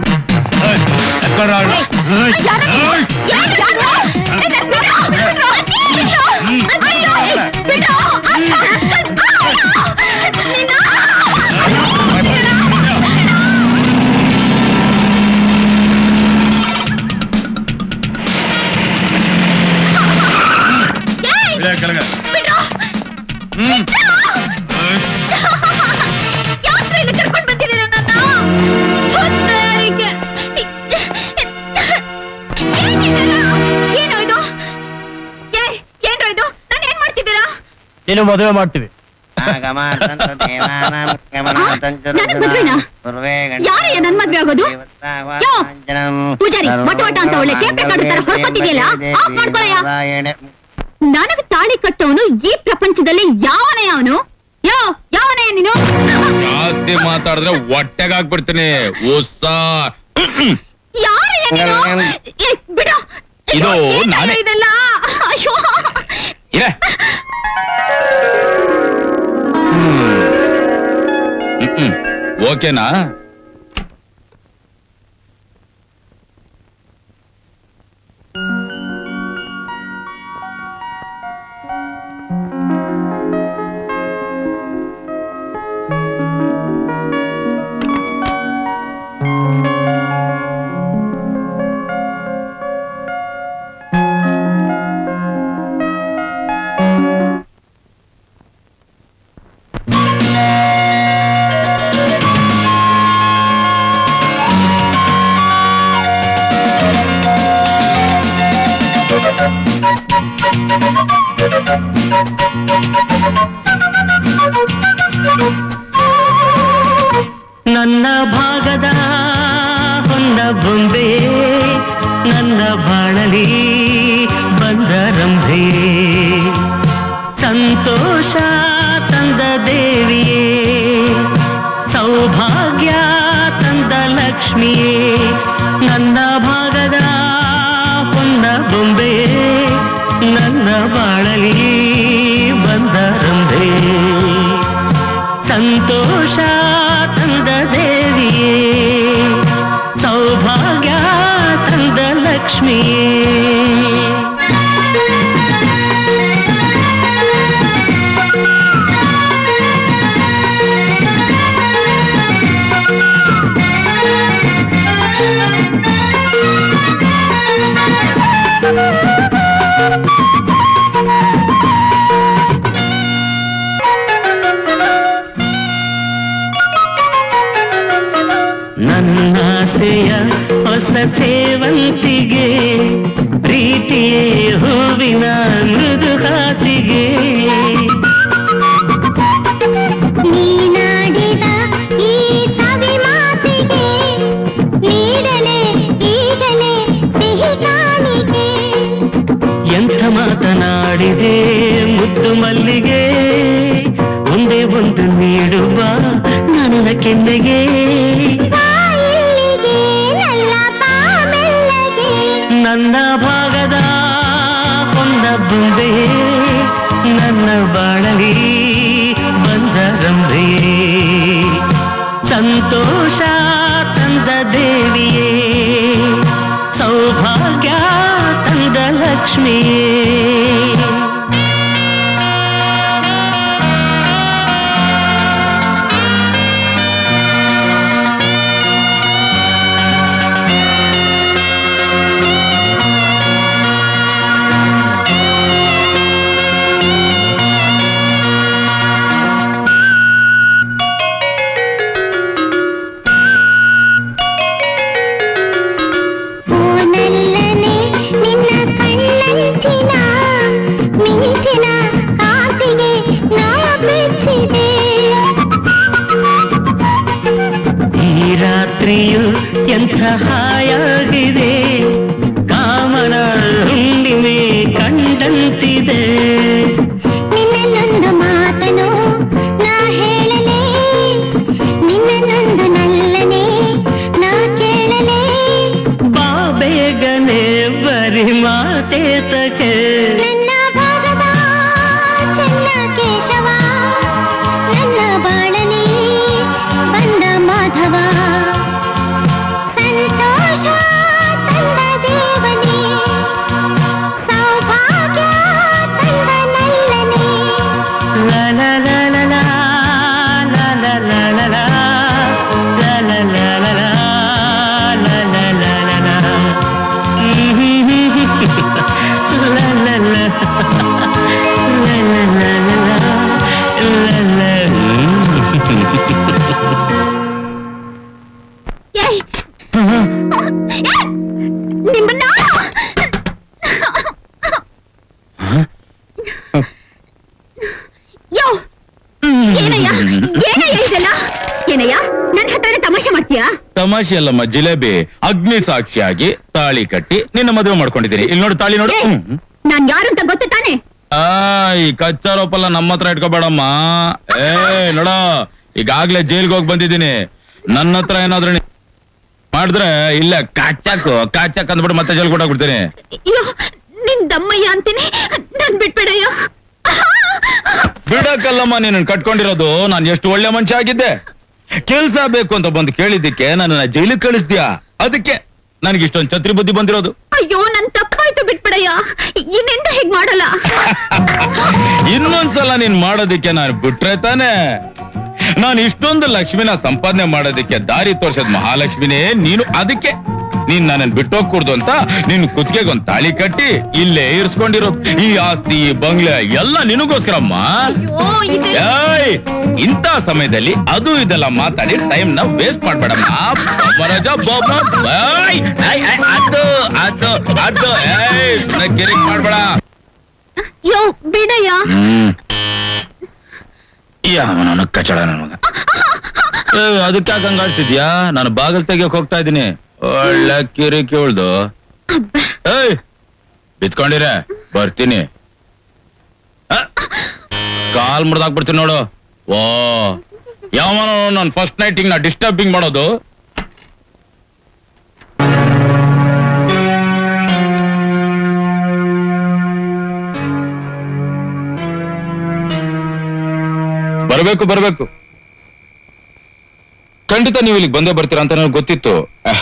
ಏನು ಇದು ಏಯ್, ಏನ್ರೋ ಇದು ನಾನು ಏನ್ ಮಾಡ್ತಿದ್ದೀರಾ ನೀನು ಮದುವೆ ಮಾಡ್ತೀವಿ ಯಾರಯ್ಯ ನನ್ ಮದ್ವೆ ಆಗೋದು? ಯೋ, ಪೂಜಾರಿ, ವಟ ವಟ ಅಂತ ಒಳ್ಳೆ ಟೇಪ್ ರೆಕಾರ್ಡ್ ತರ ಹೊಡ್ಕೊತಿದ್ಯಲ್ಲ? ಆಫ್ ಮಾಡ್ಕೊಳಯ್ಯ. ನನಗ್ ತಾಳಿ ಕಟ್ಟವನು ಈ ಪ್ರಪಂಚದಲ್ಲಿ ಯಾವನೇ ಅವನು ಯೋ ಯಾವನೇ ನೀನು ಜಾಸ್ತಿ ಮಾತಾಡಿದ್ರೆ ಹೊಟ್ಟೆಗೆ ಹಾಕ್ಬಿಡ್ತೀನಿ ಉಸ್ಸ ಯಾರಯ್ಯ ನೀನು ಏ, ಬಿಡು ಇದು ಅಯ್ಯೋ, ಏನ್ ನಾನೇ. ಇದೆಲ್ಲ ಅಯ್ಯೋ ಇದೆ ಓಕೆನಾ ನನ್ನ ಭಾಗದ ಹೊಂದ ಬೊಂಬೆ ನನ್ನ ಬಾಳಲಿ ಬಂದರಂಭೆ ಸಂತೋಷ ತಂದ ದೇವಿಯೇ ಸೌಭಾಗ್ಯ ತಂದ ಲಕ್ಷ್ಮಿಯೇ ನನ್ನ ಭಾಗದ ಹೊಂದ ಬೊಂಬೆ ನನ್ನ ಬಾಳಲಿ ಬಂದರಂಭೆ ಸಂತೋಷ ತಂದ ದೇವಿಯೇ ಸೌಭಾಗ್ಯ ತಂದ ಲಕ್ಷ್ಮಿಯೇ ನನ್ನಾಸೆಯ ಹೊಸ ಸೇವಂತಿಗೆ ಪ್ರೀತಿಯೇ ಹೂವಿನ ಮೃದು ಹಾಸಿಗೆ ನೀನಾಡಿದ ಈ ಸವಿ ಮಾತಿಗೆ ನೀಡಲೇ ಈಗಲೇ ಸಿಹಿ ಕಾಣಿಕೆ ಎಂಥ ಮಾತನಾಡಿದೆ ಮುದ್ದು ಮಲ್ಲಿಗೆ ಒಂದೇ ಒಂದು ನೀಡುವ ನನ್ನ ಕೆನ್ನೆಗೆ ಬಾಯಿಗೆ ನನ್ನ ಬಾಮೆಲ್ಲಗೆ ನನ್ನ ಭಾಗದ ಹೊಂದ ಬುಂದೆ ನನ್ನ ಬಾಳಲಿ ಬಂದ ರಂಬೆಯೇ ಸಂತೋಷ ತಂದ ದೇವಿಯೇ ಸೌಭಾಗ್ಯ ತಂದ ಲಕ್ಷ್ಮಿಯೇ ಓನಲ್ಲನೆ ನಿನ್ನ ಕಣ್ಣಂಚಿನ ಮಿಂಚಿನ ಕಾಂತಿಗೆ ನಾ ಮೆಚ್ಚಿದೆ ಈ ರಾತ್ರಿಯು ಎಂಥ ಹಾಯಾಗಿದೆ ಕಾಮನ ಹುಣ್ಣಿಮೆ ಕಂಡಂತಿದೆ ನಿನ್ನನ್ನೊಂದು ಮಾತನು ನಾ ಹೇಳಲೇ ನಿನ್ನನ್ನೊಂದು ನಲ್ಲನೆ ನಾ ಕೇಳಲೇ ಬಾ ಬೇಗನೆ ಬರಿ ಮಾತೇತಕ್ಕೆ ನನ್ನ ಭಾಗದ ಚೆನ್ನ ಕೇಶವ ನನ್ನ ಬಾಳಲಿ ಬಂದ ಮಾಧವ ಸಂತೋಷ ತಂದ ದೇವನೇ ಸೌಭಾಗ್ಯ ತಂದ ನಲ್ಲನೇ La la la la la la la la la la la la la la la la la la la la La la la La la la la la La la ಏಯ್! ಏಯ್! ನಿಮ್ಮನ್ನ ಯೋ ಏನಯ್ಯ ಏನಯ್ಯ ಇದೆಲ್ಲ ಏನಯ್ಯ ನನ್ ಹತ್ರ ತಮಾಷೆ ಮಾಡ್ತೀಯಾ ತಮಾಷೆ ಅಲ್ಲಮ್ಮ ಜಿಲೇಬಿ ಅಗ್ನಿ ಸಾಕ್ಷಿಯಾಗಿ ತಾಳಿ ಕಟ್ಟಿ ನಿನ್ನ ಮದುವೆ ಮಾಡ್ಕೊಂಡಿದ್ದೀನಿ ಇಲ್ಲಿ ನೋಡಿ ತಾಳಿ ನೋಡು ಏಯ್! ನಾನ್ ಯಾರು ಅಂತ ಗೊತ್ತು ತಾನೆ ಆ ಈ ಕಚ್ಚಾರೋಪಲ್ಲ ನಮ್ಮ ಹತ್ರ ಇಟ್ಕೋಬೇಡಮ್ಮ ಏ ನೋಡ ಈಗಾಗ್ಲೇ ಜೈಲ್ಗೆ ಹೋಗಿ ಬಂದಿದ್ದೀನಿ ನನ್ನ ಹತ್ರ ಏನಾದ್ರೂ ನೀ- ಮಾಡಿದ್ರೆ ಇಲ್ಲ ಕಾಚಾಕು ಕಾಚಾಕ್ ಅಂದ್ಬಿಟ್ಟು ಮತ್ತೆ ಜೈಲ್ ಕೊಟ್ಟಾಗ್ಬಿಡ್ತೀನಿ ಅಯ್ಯೋ ನಿನ್ ದಮ್ಮಯ್ಯ ಅಂತೀನಿ ನನ್ ಬಿಟ್ಬಿಡಯ್ಯ ಬಿಡಕ್ಕಲ್ಲಮ್ಮ ನೀನು ಕಟ್ಕೊಂಡಿರೋದು ನಾನು ಎಷ್ಟು ಒಳ್ಳೆ ಮನುಷ್ಯ ಆಗಿದ್ದೆ ಕೆಲ್ಸ ಬೇಕು ಅಂತ ಬಂದು ಕೇಳಿದ್ದಕ್ಕೆ ನನ್ನ ಜೈಲಿಗೆ ಕಳಿಸ್ತೀಯಾ ಅದಕ್ಕೆ ನನಗೆ ಇಷ್ಟೊಂದು ಛತ್ರಿ ಬುದ್ಧಿ ಬಂದಿರೋದು ಅಯ್ಯೋ ನನ್ ತಪ್ಪಾಯ್ತು ಬಿಟ್ಬಿಡಯ್ಯ ಇನ್ನೆಂದ ಹೇಗ್ ಮಾಡಲ್ಲ ಇನ್ನೊಂದ್ಸಲ ನೀನ್ ಮಾಡೋದಕ್ಕೆ ನಾನು ಬಿಟ್ರೆ ತಾನೆ ನಾನು ಇಷ್ಟೊಂದು ಲಕ್ಷ್ಮಿನ ಸಂಪಾದನೆ ಮಾಡೋದಕ್ಕೆ ದಾರಿ ತೋರ್ಸದ್ ಮಹಾಲಕ್ಷ್ಮಿನೇ ನೀನು ಅದಕ್ಕೆ ನೀನ್ ನನ್ನನ್ ಬಿಟ್ಟೋಗ್ಕೂಡ್ದು ಅಂತ ನಿನ್ ಕುತ್ತಿಗೆಗೆ ಒಂದ್ ತಾಳಿ ಕಟ್ಟಿ ಇಲ್ಲೇ ಇರ್ಸ್ಕೊಂಡಿರೋ ಈ ಆಸ್ತಿ ಈ ಬಂಗ್ಲೆ ಎಲ್ಲ ನಿನಗೋಸ್ಕರಮ್ಮ ಅಯ್ಯೋ ಇದೆ ಏಯ್ ಇಂಥ ಸಮಯದಲ್ಲಿ ಅದು ಇದೆಲ್ಲ ಮಾತಾಡಿ ಟೈಮ್ ನ ವೇಸ್ಟ್ ಮಾಡ್ಬೇಡಮ್ಮ ಬೊಮ್ಮರಾಜ ಬೊಮ್ಮ ಏಯ್, ಏಯ್, ಏಯ್, ಅದು ಅದು ಅದು ಏಯ್ ಸುಮ್ನೆ ಕಿರಿಕ್ ಮಾಡ್ಬೇಡ ಯೋ ಬಿಡಯ್ಯ ಹ್ಮ್ ಯಾವನ ಕಚಡ ನನಗ ಅದಕ್ಕೆ ಯಾಕೆ ಹಂಗಾಡ್ತಿದ್ಯಾ ನಾನು ಬಾಗಿಲು ತೆಗಿಯಕ್ ಹೋಗ್ತಾ ಇದ್ದೀನಿ ಒಳ್ಳೆ ಕಿರಿ ಕೇಳ್ದು ಏಯ್ ಬಿತ್ಕೊಂಡಿರ ಬರ್ತೀನಿ ಆ, ಕಾಲ್ ಮುರ್ದಾಕ್ಬಿಡ್ತೀನಿ ನೋಡು ಓ ಯಾವನೋ ನಾನು ಫಸ್ಟ್ ನೈಟಿಂಗ್ ನಾ ಡಿಸ್ಟರ್ಬಿಂಗ್ ಮಾಡೋದು ಬರಬೇಕು ಬರಬೇಕು ಖಂಡಿತ ನೀವು ಇಲ್ಲಿಗೆ ಬಂದೇ ಬರ್ತೀರಾ ಅಂತ ನನಗೆ ಗೊತ್ತಿತ್ತು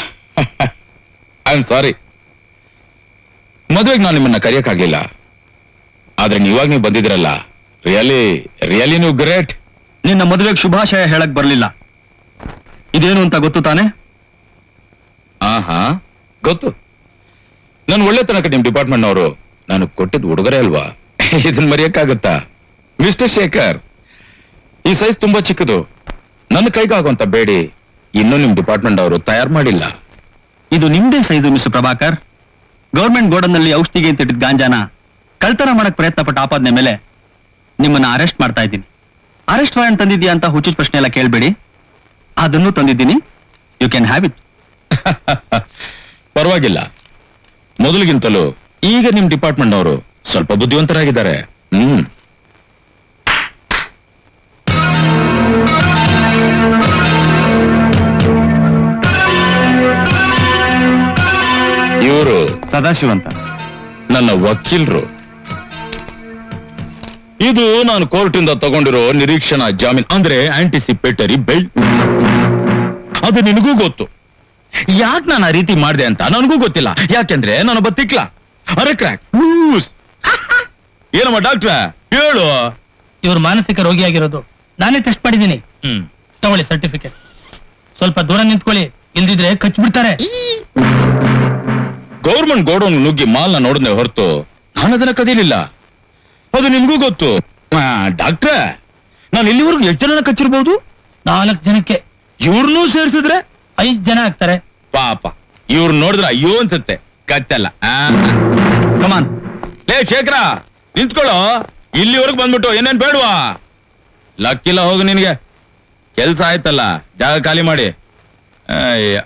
ಐ ಆಮ್ ಸಾರಿ ಮದುವೆಗೆ ನಾನು ನಿಮ್ಮನ್ನ ಕರೆಯಕ್ಕಾಗ್ಲಿಲ್ಲ ಆದ್ರೆ ನೀವಾಗ ನೀವು ಬಂದಿದ್ರಲ್ಲ ರಿಯಲಿ ರಿಯಲಿ ನೀವು ಗ್ರೇಟ್ ನಿನ್ನ ಮದುವೆಗೆ ಶುಭಾಶಯ ಹೇಳಕ್ ಬರ್ಲಿಲ್ಲ ಇದೇನು ಅಂತ ಗೊತ್ತು ತಾನೆ ಆಹಾ ಗೊತ್ತು ನಾನು ಒಳ್ಳೆ ತನಕ ನಿಮ್ ಡಿಪಾರ್ಟ್ಮೆಂಟ್ ನವರು ನಾನು ಕೊಟ್ಟಿದ್ ಉಡುಗೊರೆ ಅಲ್ವಾ ಇದನ್ನ ಮರೆಯಕ್ಕಾಗತ್ತಾ ಮಿಸ್ಟರ್ ಶೇಖರ್ ಈ ಸೈಜ್ ತುಂಬಾ ಚಿಕ್ಕದು ನನ್ನ ಕೈಗಾಗುವಂತ ಬೇಡಿ ಇನ್ನೂ ನಿಮ್ ಡಿಪಾರ್ಟ್ಮೆಂಟ್ ಅವರು ತಯಾರು ಮಾಡಿಲ್ಲ ಇದು ನಿಮ್ದೇ ಸೈಜು ಮಿಸ್ ಪ್ರಭಾಕರ್ ಗೌರ್ಮೆಂಟ್ ಗೋಡನ್ನಲ್ಲಿ ಔಷಧಿಗೆ ಅಂತ ಇಟ್ಟಿದ್ದ ಗಾಂಜಾನ ಕಳ್ತನ ಮಾಡಕ್ ಪ್ರಯತ್ನ ಪಟ್ಟ ಆಪಾದನೆ ಮೇಲೆ ನಿಮ್ಮನ್ನ ಅರೆಸ್ಟ್ ಮಾಡ್ತಾ ಇದ್ದೀನಿ ಅರೆಸ್ಟ್ ವಾರೆಂಟ್ ತಂದಿದ್ಯಾ ಅಂತ ಹುಚ್ಚು ಪ್ರಶ್ನೆ ಎಲ್ಲ ಕೇಳಬೇಡಿ ಅದನ್ನು ತಂದಿದ್ದೀನಿ ಯು ಕ್ಯಾನ್ ಹ್ಯಾವ್ ಇಟ್ ಪರವಾಗಿಲ್ಲ ಮೊದಲಿಗಿಂತಲೂ ಈಗ ನಿಮ್ ಡಿಪಾರ್ಟ್ಮೆಂಟ್ ಅವರು ಸ್ವಲ್ಪ ಬುದ್ಧಿವಂತರಾಗಿದ್ದಾರೆ ಹ್ಮ್ ಇವರು ಸದಾಶಿವ ಅಂತ ನನ್ನ ವಕೀಲರು ಇದು ನಾನು ಕೋರ್ಟಿಂದ ತಗೊಂಡಿರೋ ನಿರೀಕ್ಷಣಾ ಜಾಮೀನ್ ಅಂದ್ರೆ ಆಂಟಿಸಿಪೇಟರಿ ಬೆಲ್ ಅದು ನಿನಗೂ ಗೊತ್ತು ಯಾಕೆ ನಾನು ಆ ರೀತಿ ಮಾಡಿದೆ ಅಂತ ನನಗೂ ಗೊತ್ತಿಲ್ಲ ಯಾಕೆಂದ್ರೆ ನಾನೊಬ್ಬ ತಿಕ್ಲ ಅರೆ ಕ್ರ್ಯಾಕ್ ಏನಮ್ಮ ಡಾಕ್ಟ್ರ ಹೇಳು ಇವ್ರು ಮಾನಸಿಕ ರೋಗಿಯಾಗಿರೋದು ನಾನೇ ಟೆಸ್ಟ್ ಮಾಡಿದ್ದೀನಿ ಹ್ಮ್ ತಗೊಳ್ಳಿ ಸರ್ಟಿಫಿಕೇಟ್ ಸ್ವಲ್ಪ ದೂರ ನಿಂತ್ಕೊಳ್ಳಿ ಇಲ್ದಿದ್ರೆ ಕಚ್ಬಿಡ್ತಾರೆ ಗೌರ್ಮೆಂಟ್ ಗೋಡೌನ್ ನುಗ್ಗಿ ಮಾಲ್ನ ನೋಡಿದ್ನೆ ಹೊರತು ನಾನು ಅದನ್ನ ಕದೀಲಿಲ್ಲ ಅದು ನಿಮ್ಗೂ ಗೊತ್ತು ಆ, ಡಾಕ್ಟ್ರೆ ನಾನು ಇಲ್ಲಿವರೆಗೂ ಎಷ್ಟು ಜನ ಕಚ್ಚಿರ್ಬೋದು ನಾಲ್ಕು ಜನಕ್ಕೆ ಇವ್ರನ್ನೂ ಸೇರ್ಸಿದ್ರೆ ಐದ್ ಜನ ಆಗ್ತಾರೆ ಪಾಪ ಇವ್ರು ನೋಡಿದ್ರೆ ಅಯ್ಯೋ ಅನ್ಸುತ್ತೆ ಕಚ್ಚಲ್ಲ ಕಮಾನ್ ಲೇ ಶೇಖರ ನಿಂತ್ಕೊಳ್ಳೋ ಇಲ್ಲಿವರೆಗೂ ಬಂದ್ಬಿಟ್ಟು ಏನೇನ್ ಬೇಡವಾ ಲಕ್ಕಿಲ್ಲ ಹೋಗು ನಿನಗೆ ಕೆಲ್ಸ ಆಯ್ತಲ್ಲ ಜಾಗ ಖಾಲಿ ಮಾಡಿ ಅಯ್ಯ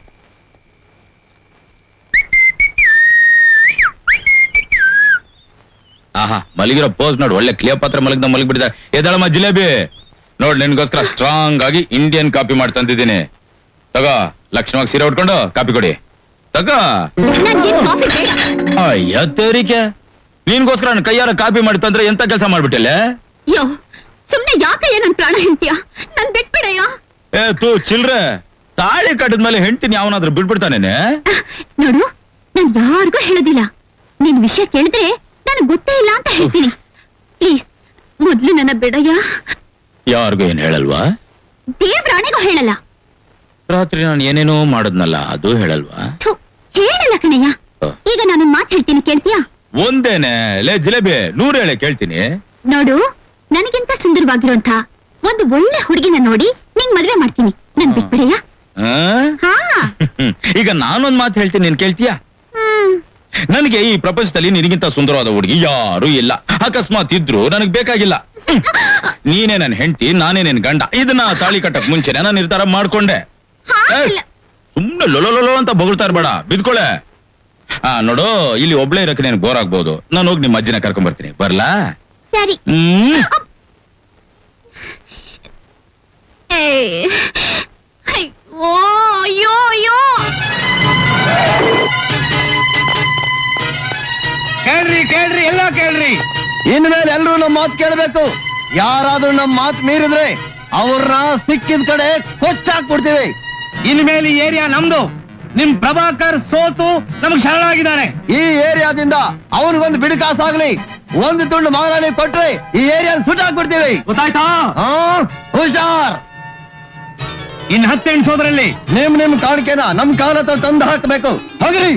ಆಹಾ ಮಲಗಿರೋ ಪೋಸ್ ನೋಡು ಒಳ್ಳೆ ಕ್ಲಿಯರ್ ಪಾತ್ರ ಮಲಗ್ದ ಮಲಗ್ಬಿಟ್ಟಿದ ಎದಳಮ್ಮ ಜಿಲೇಬಿ ನೋಡ್ ನಿನ್ಗೋಸ್ಕರ ಸ್ಟ್ರಾಂಗ್ ಆಗಿ ಇಂಡಿಯನ್ ಕಾಪಿ ಮಾಡಿ ತಂದಿದ್ದೀನಿ ತಗೋ ಲಕ್ಷಣವಾಗಿ ಸೀರೆ ಉಟ್ಕೊಂಡು ಕಾಪಿ ಕೊಡಿ ತಗೋ ನನ್ಗೇನ್ ಕಾಫಿ ಬೇಡ ಅಯ್ಯ ತೇರಿಕೆ ನಿನ್ಗೋಸ್ಕರ ನನ್ನ ಕೈಯಾರ ಕಾಪಿ ಮಾಡಿ ತಂದ್ರೆ ಎಂತ ಕೆಲಸ ಮಾಡ್ಬಿಟ್ಟಿಲ್ಲ ಯೋ ಸುಮ್ನೆ ಯಾಕಯ್ಯ ನನ್ ಪ್ರಾಣ ಹಿಂಡ್ತೀಯ ನನ್ ಬಿಟ್ಬಿಡಯ್ಯ ಏ ತೂ ಚಿಲ್ರೆ ತಾಳಿ ಕಟ್ಟದ್ಮೇಲೆ ಹೆಂಡ್ತಿನ ಯಾವನಾದ್ರೂ ಬಿಟ್ಬಿಡ್ತಾನೇನೆ ನೋಡು ನಾನ್ ಯಾರಿಗೂ ಹೇಳೋದಿಲ್ಲ ನಿನ್ ವಿಷಯ ಕೇಳಿದ್ರೆ ನನಗ್ ಗೊತ್ತೇ ಇಲ್ಲ ಅಂತ ಹೇಳ್ತೀನಿ ಪ್ಲೀಸ್ ಮೊದ್ಲು ನನ್ನ ಬಿಡಯ್ಯ ಯಾರಿಗೂ ಏನ್ ಹೇಳಲ್ವಾ ದೇವ್ರಾಣೆಗೂ ಹೇಳಲ್ಲ ರಾತ್ರಿ ನಾನು ಏನೇನೋ ಮಾಡದ್ನಲ್ಲ ಅದು ಹೇಳಲ್ವಾ ಥು, ಹೇಳಲ್ಲ ಕಣಯ್ಯ ಈಗ ನಾನೊಂದ್ ಮಾತು ಹೇಳ್ತೀನಿ ಕೇಳ್ತೀಯಾ ಒಂದೇನೆ ಲೇ ಜಿಲೇಬಿ ನೂರ್ ಹೇಳೆ ಕೇಳ್ತೀನಿ ನೋಡು ನನಗಿಂತ ಸುಂದರವಾಗಿರುವಂತ ಒಂದು ಒಳ್ಳೆ ಹುಡುಗಿನ ನೋಡಿ ನಿಂಗ್ ಮದ್ವೆ ಮಾಡ್ತೀನಿ ನನ್ ಬಿಟ್ಬಿಡಯ್ಯ ಆ? ಹಾ ಈಗ ನಾನೊಂದ್ ಮಾತು ಹೇಳ್ತೀನಿ ನೀನ್ ಕೇಳ್ತೀಯಾ ಹ್ಮ್ ನನಗೆ ಈ ಪ್ರಪಂಚದಲ್ಲಿ ನಿನಗಿಂತ ಸುಂದರವಾದ ಹುಡುಗಿ ಯಾರು ಇಲ್ಲ ಅಕಸ್ಮಾತ್ ಇದ್ರು ನನಗ್ ಬೇಕಾಗಿಲ್ಲ ಹ್ಮ್. ನೀನೇ ನನ್ ಹೆಂಡತಿ ನಾನೇ ನಿನ್ ಗಂಡ ಇದನ್ನ ತಾಳಿ ಕಟ್ಟಕ್ ಮುಂಚೆನೆ ನಾನು ನಿರ್ಧಾರ ಮಾಡ್ಕೊಂಡೆ ಹಾಗಿಲ್ಲ ಸುಮ್ನೆ ಲೊಲೊಲೊಲೊ ಅಂತ ಬೊಗಳ್ತಾ ಇರ್ಬೇಡ ಬಿದ್ಕೊಳೆ ಆ ನೋಡು ಇಲ್ಲಿ ಒಬ್ಳೆ ಇರಕ್ಕೆ ನೀನ್ ಬೋರ್ ಆಗ್ಬೋದು ನಾನು ಹೋಗಿ ನಿಮ್ಮ ಅಜ್ಜಿನ ಕರ್ಕೊಂಡ್ ಬರ್ತೀನಿ ಬರ್ಲಾ ಸರಿ ಹ್ಮ್ ಏ, ಅಯ್ಯೋ ಅಯ್ಯೋ ಅಯ್ಯೋ ಕೇಳ್ರಿ ಕೇಳ್ರಿ ಎಲ್ಲ ಕೇಳ್ರಿ ಇನ್ಮೇಲೆ ಎಲ್ರೂ ನಮ್ಮ ಮಾತು ಕೇಳಬೇಕು ಯಾರಾದ್ರೂ ನಮ್ಮ ಮಾತು ಮೀರಿದ್ರೆ ಅವ್ರನ್ನ ಸಿಕ್ಕಿದ ಕಡೆ ಕೊಚ್ಚಾಕ್ಬಿಡ್ತೀವಿ ಇನ್ಮೇಲೆ ಈ ಏರಿಯಾ ನಮ್ದು ನಿಮ್ ಪ್ರಭಾಕರ್ ಸೋತು ನಮಗ್ ಶರಣಾಗಿದ್ದಾನೆ ಈ ಏರಿಯಾದಿಂದ ಅವನಿಗೊಂದು ಬಿಡುಕಾಸಾಗ್ಲಿ ಒಂದು ತುಂಡು ಮಾಗಲಿ ಕೊಟ್ರೆ ಈ ಏರಿಯಾ ಸುಟ್ಟಾಕ್ಬಿಡ್ತೀವಿ ಗೊತ್ತಾಯ್ತಾ ಹಾ ಹುಷಾರ್ ಇನ್ ಹತ್ತೆಂಟೋದ್ರಲ್ಲಿ ನಿಮ್ ನಿಮ್ ಕಾಣಿಕೆನ ನಮ್ ಕಾಲ ಹತ್ರ ತಂದು ಹಾಕ್ಬೇಕು ಹೋಗ್ರಿ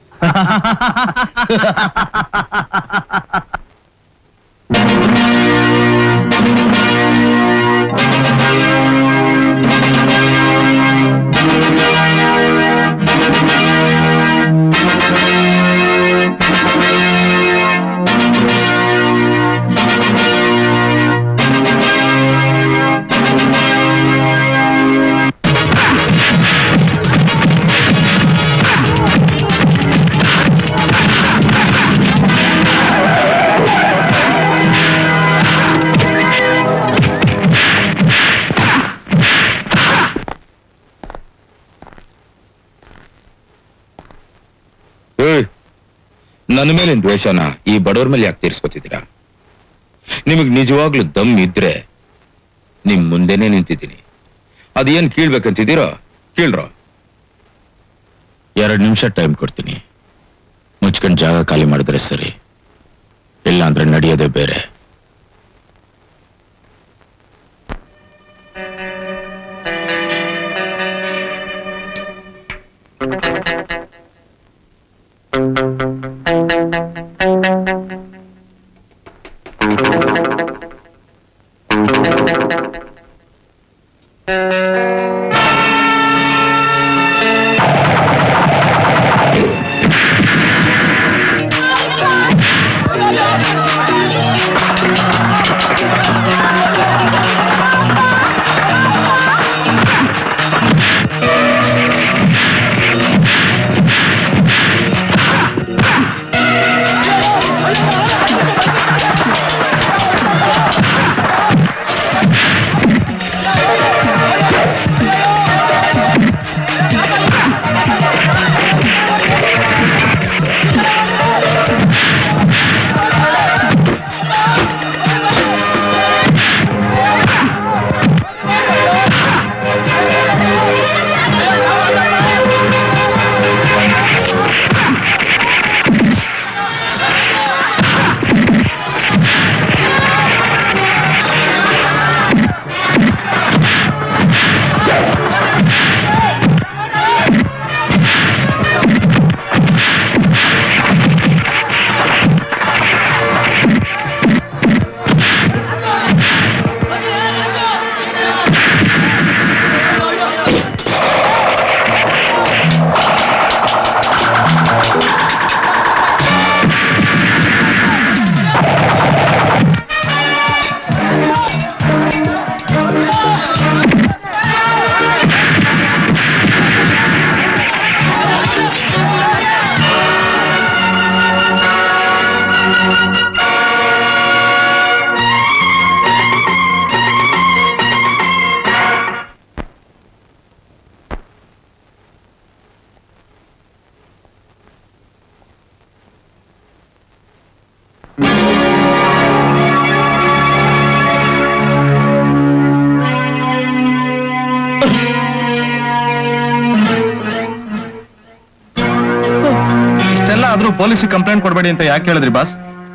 ಏಯ್, ನನ್ನ ಮೇಲಿನ ದ್ವೇಷನ ಈ ಬಡವ್ರ ಮೇಲೆ ಯಾಕೆ ತೀರ್ಸ್ಕೊತಿದ್ದೀರಾ ನಿಮಗ್ ನಿಜವಾಗ್ಲೂ ದಮ್ ಇದ್ರೆ ನಿಮ್ ಮುಂದೆನೆ ನಿಂತಿದ್ದೀನಿ ಅದೇನ್ ಕೀಳ್ಬೇಕಂತಿದ್ದೀರೋ ಕೀಳ್ರೋ ಎರಡ್ ನಿಮಿಷ ಟೈಮ್ ಕೊಡ್ತೀನಿ ಮುಚ್ಕೊಂಡ್ ಜಾಗ ಖಾಲಿ ಮಾಡಿದ್ರೆ ಸರಿ ಇಲ್ಲ ಅಂದ್ರೆ ನಡೆಯೋದೇ ಬೇರೆ ಇಷ್ಟೆಲ್ಲ ಆದ್ರೂ ಪೊಲೀಸಿಗೆ ಕಂಪ್ಲೇಂಟ್ ಕೊಡಬೇಡಿ ಅಂತ ಯಾಕೆ ಹೇಳಿದ್ರಿ ಬಾಸ್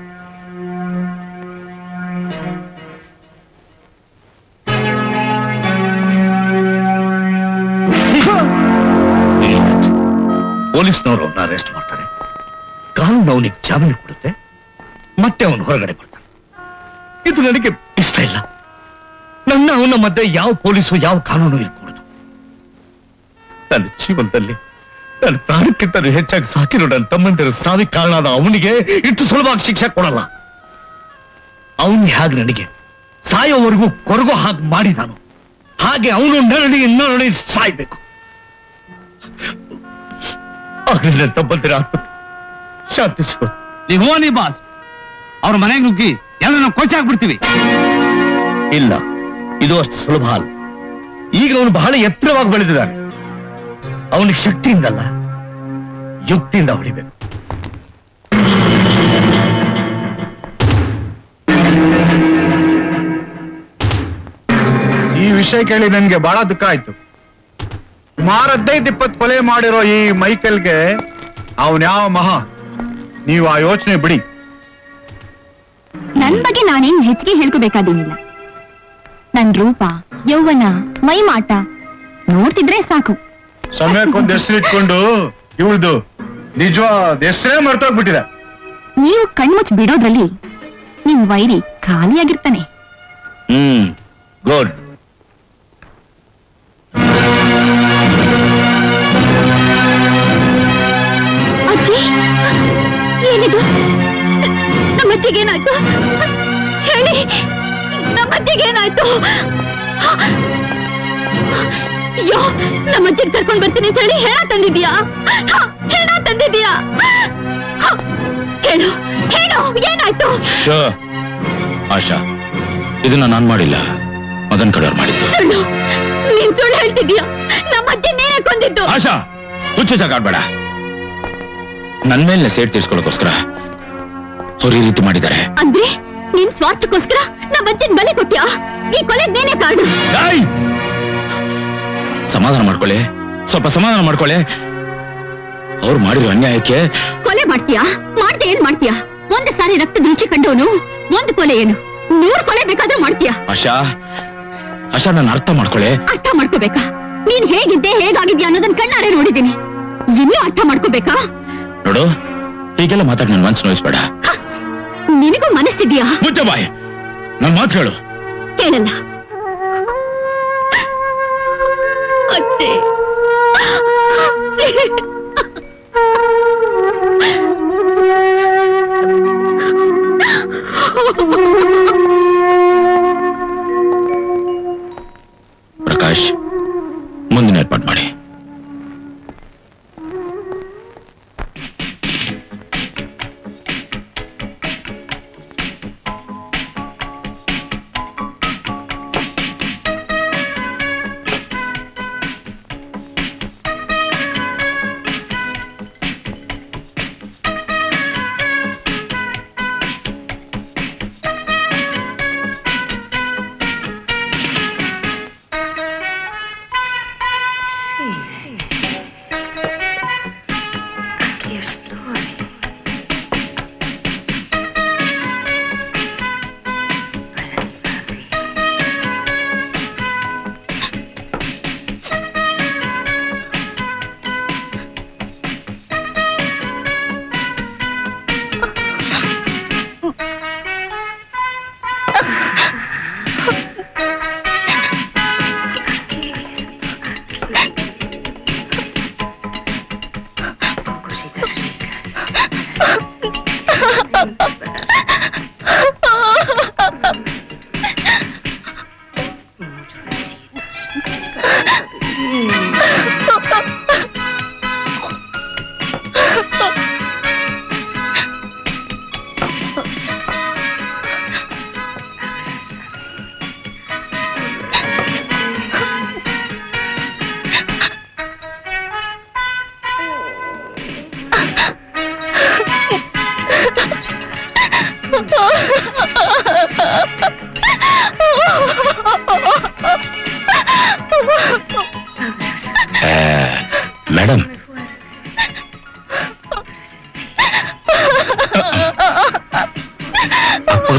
ಪೊಲೀಸ್ನವರು ಅವನ್ನ ಅರೆಸ್ಟ್ ಮಾಡ್ತಾರೆ ಕಾನೂನು ಅವನಿಗೆ ಜಾಮೀನು ಕೊಡುತ್ತೆ ಮತ್ತೆ ಅವನು ಹೊರಗಡೆ ಬರ್ತಾನೆ ಇದು ನನಗೆ ಇಷ್ಟ ಇಲ್ಲ ನನ್ನ ಅವನ ಮಧ್ಯೆ ಯಾವ ಪೊಲೀಸು ಯಾವ ಕಾನೂನು ಇರ್ಕೂಡದು ನನ್ನ ಜೀವನದಲ್ಲಿ ನನ್ನ ಪ್ರಾಣಕ್ಕಿಂತ ಹೆಚ್ಚಾಗಿ ಸಾಕಿರೋ ನನ್ನ ತಮ್ಮಂದಿರ ಸಾವಿಗೆ ಕಾರಣಾದ ಅವನಿಗೆ ಇಷ್ಟು ಸುಲಭವಾಗಿ ಶಿಕ್ಷೆ ಕೊಡಲ್ಲ ಅವನು ಹೇಗೆ ನನಗೆ ಸಾಯೋವರೆಗೂ ಕೊರಗೋ ಹಾಗೆ ಮಾಡಿದಾನು ಹಾಗೆ ಅವನು ನರಳಿ ನರಳಿ ಸಾಯ್ಬೇಕು ಆಗ್ಲೇ ನನ್ನ ತಮ್ಮಂದಿರ ಆತ್ಮ ಶಾಂತಿ ಸಿಗೋದು ನೀವು ಹೋನಿ ಬಾಸ್ ಅವ್ರ ಮನೆಗೆ ನುಗ್ಗಿ ಎಲ್ಲರೂ ಕೊಚ್ಚಾಕ್ಬಿಡ್ತೀವಿ ಇಲ್ಲ ಇದು ಅಷ್ಟು ಸುಲಭ ಅಲ್ಲ ಈಗ ಅವನು ಬಹಳ ಎತ್ತರವಾಗಿ ಬೆಳೆದಿದ್ದಾನೆ ಅವನಿಗೆ ಶಕ್ತಿಯಿಂದಲ್ಲ ಯುಕ್ತಿಯಿಂದ ಹೊಡಿಬೇಕು ಈ ವಿಷಯ ಕೇಳಿ ನನ್ಗೆ ಬಹಳ ದುಃಖ ಆಯ್ತು ಸುಮಾರು ಹದಿನೈದು ಇಪ್ಪತ್ತು ಕೊಲೆ ಮಾಡಿರೋ ಈ ಮೈಕಲ್ಗೆ ಅವನ್ ಯಾವ ಮಹಾ ನೀವು ಆ ಯೋಚನೆ ಬಿಡಿ ನನ್ ಬಗ್ಗೆ ನಾನೇನ್ ಹೆಚ್ಚಿಗೆ ಹೇಳ್ಕೋಬೇಕಾದೇನಿಲ್ಲ ನನ್ ರೂಪ ಯೌವನ ಮೈಮಾಟ ನೋಡ್ತಿದ್ರೆ ಸಾಕು ಸಮಯಕ್ಕೊಂದು ಹೆಸರು ಇಟ್ಕೊಂಡು ಇವಳ್ದು ನಿಜವಾದ ಹೆಸರೇ ಮರ್ತೋಗ್ಬಿಟ್ಟಿದೆ ನೀವು ಕಣ್ಮುಚ್ಚ್ ಬಿಡೋದ್ರಲ್ಲಿ ನಿಮ್ ವೈರಿ ಖಾಲಿಯಾಗಿರ್ತಾನೆ ಹ್ಮ್ ಗುಡ್ ಅಜ್ಜಿ ಏನಿದು ನಮ್ಮ ಅಜ್ಜಿಗೇನಾಯ್ತು ಹೇಳಿ ನಮ್ಮ ಅಜ್ಜಿಗೇನಾಯ್ತು ಅಯ್ಯೋ ನಮ್ಮ ಅಜ್ಜಿಗೆ ಕರ್ಕೊಂಡ್ ಬರ್ತೀನಿ ಅಂತ ಹೇಳಿ ಹೇಳ ತಂದಿದ್ಯಾ ಹ, ಹೇಳ ತಂದಿದ್ಯಾ ಹ, ಹೇಳು ಹೇಳು ಏನಾಯ್ತು ಆಶಾ ಇದನ್ನ ನಾನ್ ಮಾಡಿಲ್ಲ ಮದನ್ ಕಡೆಯವ್ರು ಮಾಡಿದ್ದು ಸುಳ್ಳು ನೀನ್ ಸುಳ್ಳು ಹೇಳ್ತಿದ್ಯಾ ನಮ್ಮ ಅಜ್ಜಿ ನೇರೇ ಕೊಂದಿದ್ದು ಆಶಾ ಹುಚ್ಚು ಜಾಗಾಡ್ಬೇಡ ನನ್ ಮೇಲೆ ಸೇಟ್ ತೀರ್ಸ್ಕೊಳ್ಳೋಕೋಸ್ಕರ ಅವ್ರು ಈ ರೀತಿ ಮಾಡಿದ್ದಾರೆ ಅಂದ್ರೆ ನಿನ್ ಸ್ವಾರ್ಥಕ್ಕೋಸ್ಕರ ನಮ್ಮ ಅಜ್ಜನ್ ಬಲಿ ಕೊಟ್ಯಾ ಈ ಕೊಲೆ ನೇನೆ ಕಾರಣ ಏಯ್! ಸಮಾಧಾನ ಮಾಡ್ಕೊಳ್ಳಿ ಸ್ವಲ್ಪ ಸಮಾಧಾನ ಮಾಡ್ಕೊಳ್ಳಿ ಅವ್ರು ಮಾಡಿರೋ ಅನ್ಯಾಯಕ್ಕೆ ಕೊಲೆ ಮಾಡ್ತೀಯಾ ಮಾಡ್ದೆ ಏನ್ ಮಾಡ್ತೀಯಾ ಒಂದು ಸಾರಿ ರಕ್ತದ ರುಚಿ ಕಂಡವನು ಒಂದು ಕೊಲೆ ಏನು ನೂರ್ ಕೊಲೆ ಬೇಕಾದ್ರೂ ಮಾಡ್ತೀಯಾ ಆಶಾ ಆಶಾ ನನ್ನ ಅರ್ಥ ಮಾಡ್ಕೊಳ್ಳಿ ಅರ್ಥ ಮಾಡ್ಕೋಬೇಕಾ ನೀನ್ ಹೇಗಿದ್ದೆ ಹೇಗಾಗಿದ್ಯಾ ಅನ್ನೋದನ್ನ ಕಣ್ಣಾರೆ ನೋಡಿದ್ದೀನಿ ಇನ್ನೂ ಅರ್ಥ ಮಾಡ್ಕೋಬೇಕಾ ನೋಡು ಹೀಗೆಲ್ಲ ಮಾತಾಡಿ ನನ್ನ ಮನ್ಸು ನೋಯಿಸ್ಬೇಡ ನಿನಗೂ ಮನಸ್ಸಿದ್ಯಾ ಮುಚ್ಚ ಬಾಯ್ ನನ್ ಮಾತು ಕೇಳು ಕೇಳಲ್ಲ ಅಜ್ಜಿ ಪ್ರಕಾಶ್ ಮುಂದಿನ ಏರ್ಪಾಟ್ ಮಾಡಿ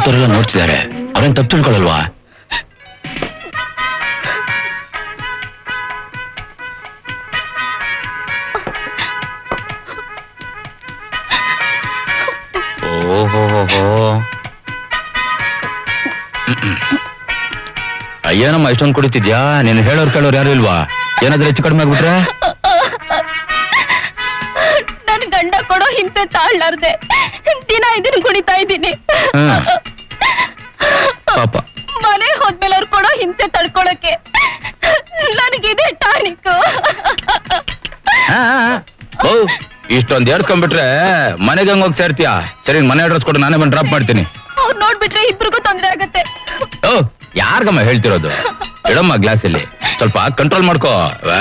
ಸುತ್ತಮುತ್ತರೆಲ್ಲ ನೋಡ್ತಿದ್ದಾರೆ ಅವ್ರೇನ್ ತಪ್ಪು ತಿಳ್ಕೊಳಲ್ವಾ ಓಹೋ ಅಯ್ಯನಮ್ಮ ಇಷ್ಟೊಂದು ಕುಡಿತಿದ್ಯಾ ನೀನು ಹೇಳೋರ್ ಕೇಳೋರು ಯಾರು ಇಲ್ವಾ ಏನಾದ್ರೂ ಹೆಚ್ಚು ಕಡಿಮೆ ಆಗ್ಬಿಟ್ರೆ ನನ್ ಗಂಡ ಕೊಡೋ ಹಿಂಸೆ ತಾಳ್ಲಾರ್ದೆ ದಿನ ಇದನ್ನ ಕುಡಿತಾ ಇದ್ದೀನಿ ಹ್ಮ್. ಪಾಪ ಮನೆ ಹೋದ್ಮೇಲೆ ಅವ್ರು ಕೊಡೋ ಹಿಂಸೆ ತಡ್ಕೊಳಕ್ಕೆ ನನಗಿದೆ ಟಾನಿಕ್ ಓ ಇಷ್ಟೊಂದ್ ಏರ್ಸ್ಕೊಂಡ್ಬಿಟ್ರೆ ಮನೆಗೆ ಹಂಗ್ ಹೋಗಿ ಸೇರ್ತೀಯಾ ಸರಿ ಮನೆ ಅಡ್ರೆಸ್ ಕೊಡು ನಾನೇ ಬಂದು ಡ್ರಾಪ್ ಮಾಡ್ತೀನಿ ಅವ್ರು ನೋಡ್ಬಿಟ್ರೆ ಇಬ್ರಿಗೂ ತೊಂದ್ರೆ ಆಗತ್ತೆ ಓ ಯಾರ್ಗಮ್ಮ ಹೇಳ್ತಿರೋದು ಇಡಮ್ಮ ಗ್ಲಾಸಲ್ಲಿ ಸ್ವಲ್ಪ ಕಂಟ್ರೋಲ್ ಮಾಡ್ಕೋ ವಾ.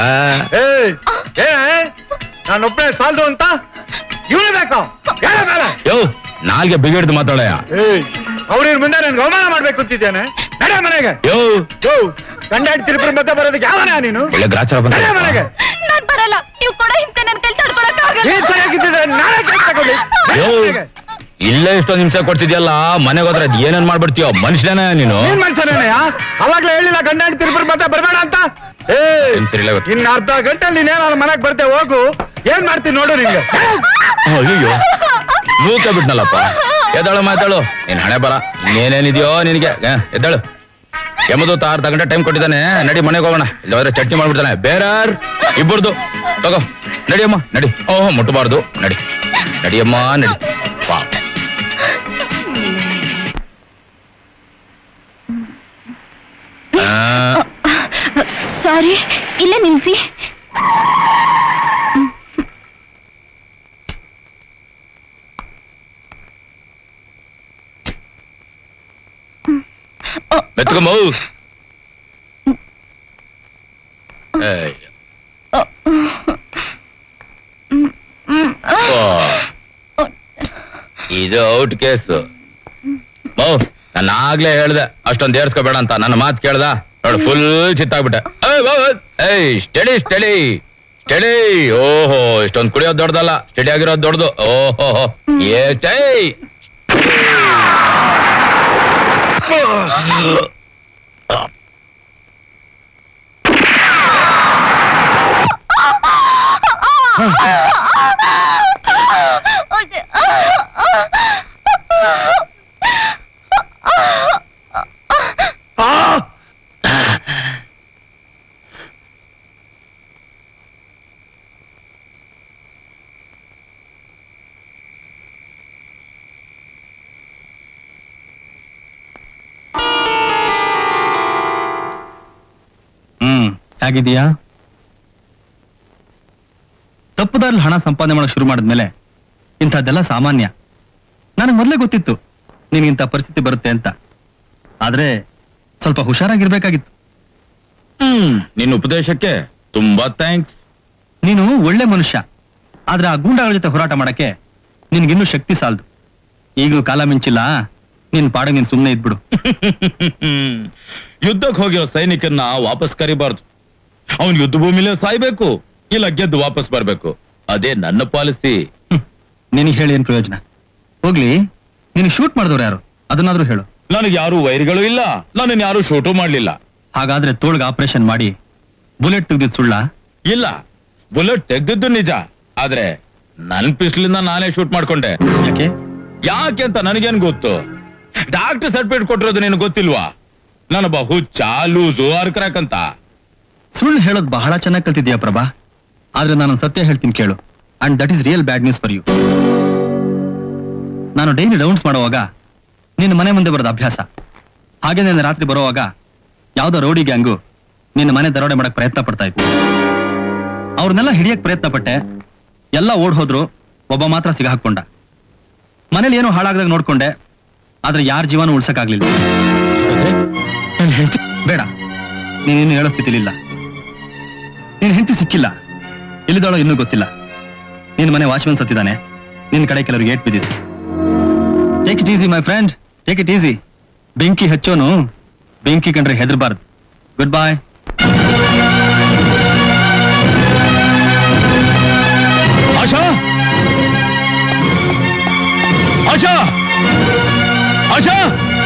ನಾನೊಬ್ಬನೇ ಸಾಲದು ಅಂತ ಇವನೇ ಬೇಕು ಹೇಳ ಮೇಲೆ ಯೋ ನಾಲ್ಗೆ ಬಿಗಿಡ್ದು ಮಾತಾಡಯ ಅವ್ರಿನ್ ಮುಂದೆ ನನ್ಗೆ ಅವಮಾನ ಮಾಡ್ಬೇಕು ಅಂತಿದ್ದೇನೆ ನಡೆ ಮನೆಗೆ ಯೋ ಯೋ ಗಂಡ ತಿರುಪುರ ಮಧ್ಯೆ ಬರೋದಕ್ಕೆ ಯಾವನ ನೀನು ಒಳ್ಳೆ ಗ್ರಾಚಾರ ನಡೆ ಮನೆಗೆ ಬಂದ ನಾನ್ ಬರಲ್ಲ ನೀವು ಕೊಡೋ ಹಿಂಸೆ ನನ್ ಕೈಲಿ ತಡ್ಕೊಳಕ್ ಆಗಲ್ಲ ಏನ್ ಸರಿಯಾಗಿದ್ದಿದ್ರೆ ನಾಳೆ ಕೆಲ್ಸ ತಗೊಳ್ಳಿ ನಡೆ ಯೋ ಮನೆಗೆ. ಇಲ್ಲೇ ಇಷ್ಟೊಂದು ಹಿಂಸೆ ಕೊಡ್ತಿದ್ಯಲ್ಲ ಮನೆಗೆ ಹೋದ್ರೆ ಅದ್ ಏನೇನ್ ಮಾಡ್ಬಿಡ್ತೀಯೋ ಮನುಷ್ಯನೇ ನೀನು ಏನ್ ಮನುಷ್ಯನೇನಯ್ಯ ಅವಾಗ್ಲೇ ಹೇಳಿಲ್ಲ ಗಂಡ ತಿರುಪುರ ಮಧ್ಯೆ ಬರಬೇಡ ಅಂತ ಏ ಏನ್ ಸರಿ ಇಲ್ಲ ಇವತ್ತು. ಇನ್ನ ಅರ್ಧ ಗಂಟೆ ನೀನೇನಾದ್ರು ಮನೆಗ್ ಬರ್ತೆ ಹೋಗು ಏನ್ ಮಾಡ್ತೀನಿ ನೋಡು ನಿಂಗೆ ಅಯ್ಯೋ ಮೂಕ ಬಿಟ್ನಲ್ಲಪ್ಪ ಎದ್ದಾಳು ಮಾತಾಳು ನೀನ್ ಹಣೆ ಬರ ಇನ್ನೇನೇನಿದ್ಯೋ ನಿನಗೆ ಹ, ಎದ್ದಾಳು ಯಮದೂತ ಅರ್ಧ ಗಂಟೆ ಟೈಮ್ ಕೊಟ್ಟಿದ್ದಾನೆ ನಡಿ ಮನೆಗೆ ಹೋಗೋಣ ಇಲ್ಲ ಹೋದ್ರೆ ಚಟ್ನಿ ಮಾಡ್ಬಿಡ್ತಾನೆ ಬೇರೆ ಇಬ್ಬರದು ತಗೋ ನಡಿಯಮ್ಮ ನಡಿ ಓಹೋ ಮುಟ್ಟಬಾರ್ದು ನಡಿ ನಡಿಯಮ್ಮ ನಡಿ ಪಾಪ ಆ, ಸಾರಿ ಇಲ್ಲೇ ನಿಲ್ಸಿ ಮೆತ್ಕೊಂಬ ಏಯ್. ಓ. ಇದು ಔಟ್ ಕೇಸ್ ಮೌ ನಾನು ಆಗ್ಲೇ ಹೇಳ್ದೆ ಅಷ್ಟೊಂದು ಏರ್ಸ್ಕೋಬೇಡ ಅಂತ ನನ್ನ ಮಾತು ಕೇಳ್ದ ನೋಡು ಫುಲ್ ಚಿತ್ತಾಗ್ಬಿಟ್ಟೆ ಏಯ್ ಬಾ, ಬಾ. ಏಯ್ ಸ್ಟಡಿ ಸ್ಟಡಿ ಸ್ಟಡಿ ಓಹೋ ಇಷ್ಟೊಂದು ಕುಡಿಯೋದು ದೊಡ್ಡದಲ್ಲ ಸ್ಟಡಿ ಆಗಿರೋದು ದೊಡ್ಡದು ಓಹೋ ಏ ಸ್ಟೈ ಹ್ಮ್ ಹೇಗಿದೀಯಾ ತಪ್ಪುದಾರಲ್ಲಿ ಹಣ ಸಂಪಾದನೆ ಮಾಡಕ್ ಶುರು ಮಾಡಿದ್ಮೇಲೆ ಇಂಥದ್ದೆಲ್ಲ ಸಾಮಾನ್ಯ ನನಗೆ ಮೊದಲೇ ಗೊತ್ತಿತ್ತು ನಿನಗಿಂತ ಪರಿಸ್ಥಿತಿ ಬರುತ್ತೆ ಅಂತ ಆದ್ರೆ ಸ್ವಲ್ಪ ಹುಷಾರಾಗಿರ್ಬೇಕಾಗಿತ್ತು ಹ್ಮ್ ನಿನ್ನ ಉಪದೇಶಕ್ಕೆ ತುಂಬಾ ಥ್ಯಾಂಕ್ಸ್ ನೀನು ಒಳ್ಳೆ ಮನುಷ್ಯ ಆದ್ರೆ ಆ ಗೂಂಡಾಗಳ ಜೊತೆ ಹೋರಾಟ ಮಾಡಕ್ಕೆ ನಿನ್ಗಿನ್ನೂ ಶಕ್ತಿ ಸಾಲದು ಈಗಲೂ ಕಾಲ ಮಿಂಚಿಲ್ಲ ನಿನ್ ಪಾಡಿಗೆ ನೀನ್ ಸುಮ್ಮನೆ ಇದ್ಬಿಡು ಯುದ್ಧಕ್ಕೆ ಹೋಗಿರೋ ಸೈನಿಕನ್ನ ವಾಪಸ್ ಕರಿಬಾರ್ದು ಅವನ್ ಯುದ್ಧ ಭೂಮಿಲೇ ಸಾಯ್ಬೇಕು ಇಲ್ಲ ಗೆದ್ದು ವಾಪಸ್ ಬರ್ಬೇಕು ಅದೇ ನನ್ನ ಪಾಲಿಸಿ ನಿನಗೆ ಹೇಳಿ ಏನ್ ಪ್ರಯೋಜನ ಹೋಗ್ಲಿ ನೀನು ಶೂಟ್ ಮಾಡಿದವ್ರು ಯಾರು ಅದನ್ನಾದ್ರೂ ಹೇಳು ನನಗೆ ಯಾರು ವೈರಿಗಳು ಇಲ್ಲ ನನ್ನ ಯಾರು ಶೂಟು ಮಾಡ್ಲಿಲ್ಲ ಹಾಗಾದ್ರೆ ತೋಳ್ಗೆ ಆಪರೇಷನ್ ಮಾಡಿ ಬುಲೆಟ್ ತೆಗ್ದಿದ್ ಸುಳ್ಳ ಇಲ್ಲ ಬುಲೆಟ್ ತೆಗ್ದಿದ್ದು ನಿಜ ಆದ್ರೆ ನನ್ ಪಿಸ್ಲಿಂದ ನಾನೇ ಶೂಟ್ ಮಾಡ್ಕೊಂಡೆ ಯಾಕೆ ಯಾಕೆ ಅಂತ ನನಗೇನ್ ಗೊತ್ತು ಡಾಕ್ಟರ್ ಸರ್ಟಿಫಿಕೇಟ್ ಕೊಟ್ಟಿರೋದು ನಿನಗೆ ಗೊತ್ತಿಲ್ವಾ ನಾನೊಬ್ಬ ಹುಚ್ಚ ಲೂಸು ಅರ್ಕರಕ್ ಅಂತ ಸುಳ್ಳು ಹೇಳೋದು ಬಹಳ ಚೆನ್ನಾಗಿ ಕಲ್ತಿದ್ಯಾ ಪ್ರಭಾ ಆದ್ರೆ ನಾನು ಸತ್ಯ ಹೇಳ್ತೀನಿ ಕೇಳು and that is real bad news for you ನಾನು ಡೈಲಿ ರೌಂಡ್ಸ್ ಮಾಡುವಾಗ ನಿನ್ನ ಮನೆ ಮುಂದೆ ಬರೋದು ಅಭ್ಯಾಸ ಹಾಗೆ ನಿನ್ನ ರಾತ್ರಿ ಬರುವಾಗ ಯಾವ್ದೋ ರೌಡಿ ಗ್ಯಾಂಗು ನಿನ್ನ ಮನೆ ದರೋಡೆ ಮಾಡಕ್ ಪ್ರಯತ್ನ ಪಡ್ತಾ ಇತ್ತು ಅವ್ರನ್ನೆಲ್ಲ ಹಿಡಿಯಕ್ ಪ್ರಯತ್ನ ಪಟ್ಟೆ ಎಲ್ಲ ಓಡ್ ಹೋದ್ರು ಒಬ್ಬ ಮಾತ್ರ ಸಿಗಾಕೊಂಡ ಮನೇಲಿ ಏನೋ ಹಾಳಾಗದಾಗ ನೋಡ್ಕೊಂಡೆ ಆದ್ರೆ ಯಾರ ಜೀವನ ಉಳ್ಸಕ್ಕಾಗ್ಲಿಲ್ಲ ನನ್ ಹೆಂಡ್ತಿ ಬೇಡ ನೀನೇನು ಹೇಳೋ ಸ್ಥಿತಿಲಿಲ್ಲ ನಿನ್ ಹೆಂಡತಿ ಸಿಕ್ಕಿಲ್ಲ ಎಲ್ಲಿದ್ದಾಳೋ ಇನ್ನೂ ಗೊತ್ತಿಲ್ಲ ನಿನ್ ಮನೆ ವಾಚ್ಮನ್ ಸತ್ತಿದ್ದಾನೆ ನಿನ್ ಕಡೆ ಕೆಲವ್ರಿಗೆ ಏಟ್ ಬಿದ್ದಿದೆ take it easy my friend take it easy ಬೆಂಕಿ ಹಚ್ಚೋನು ಬೆಂಕಿ ಕಂಡ್ರೆ ಹೆದರ್ಬಾರ್ದು ಗುಡ್ ಬಾಯ್ ಆಶಾ ಆಶಾ ಆಶಾ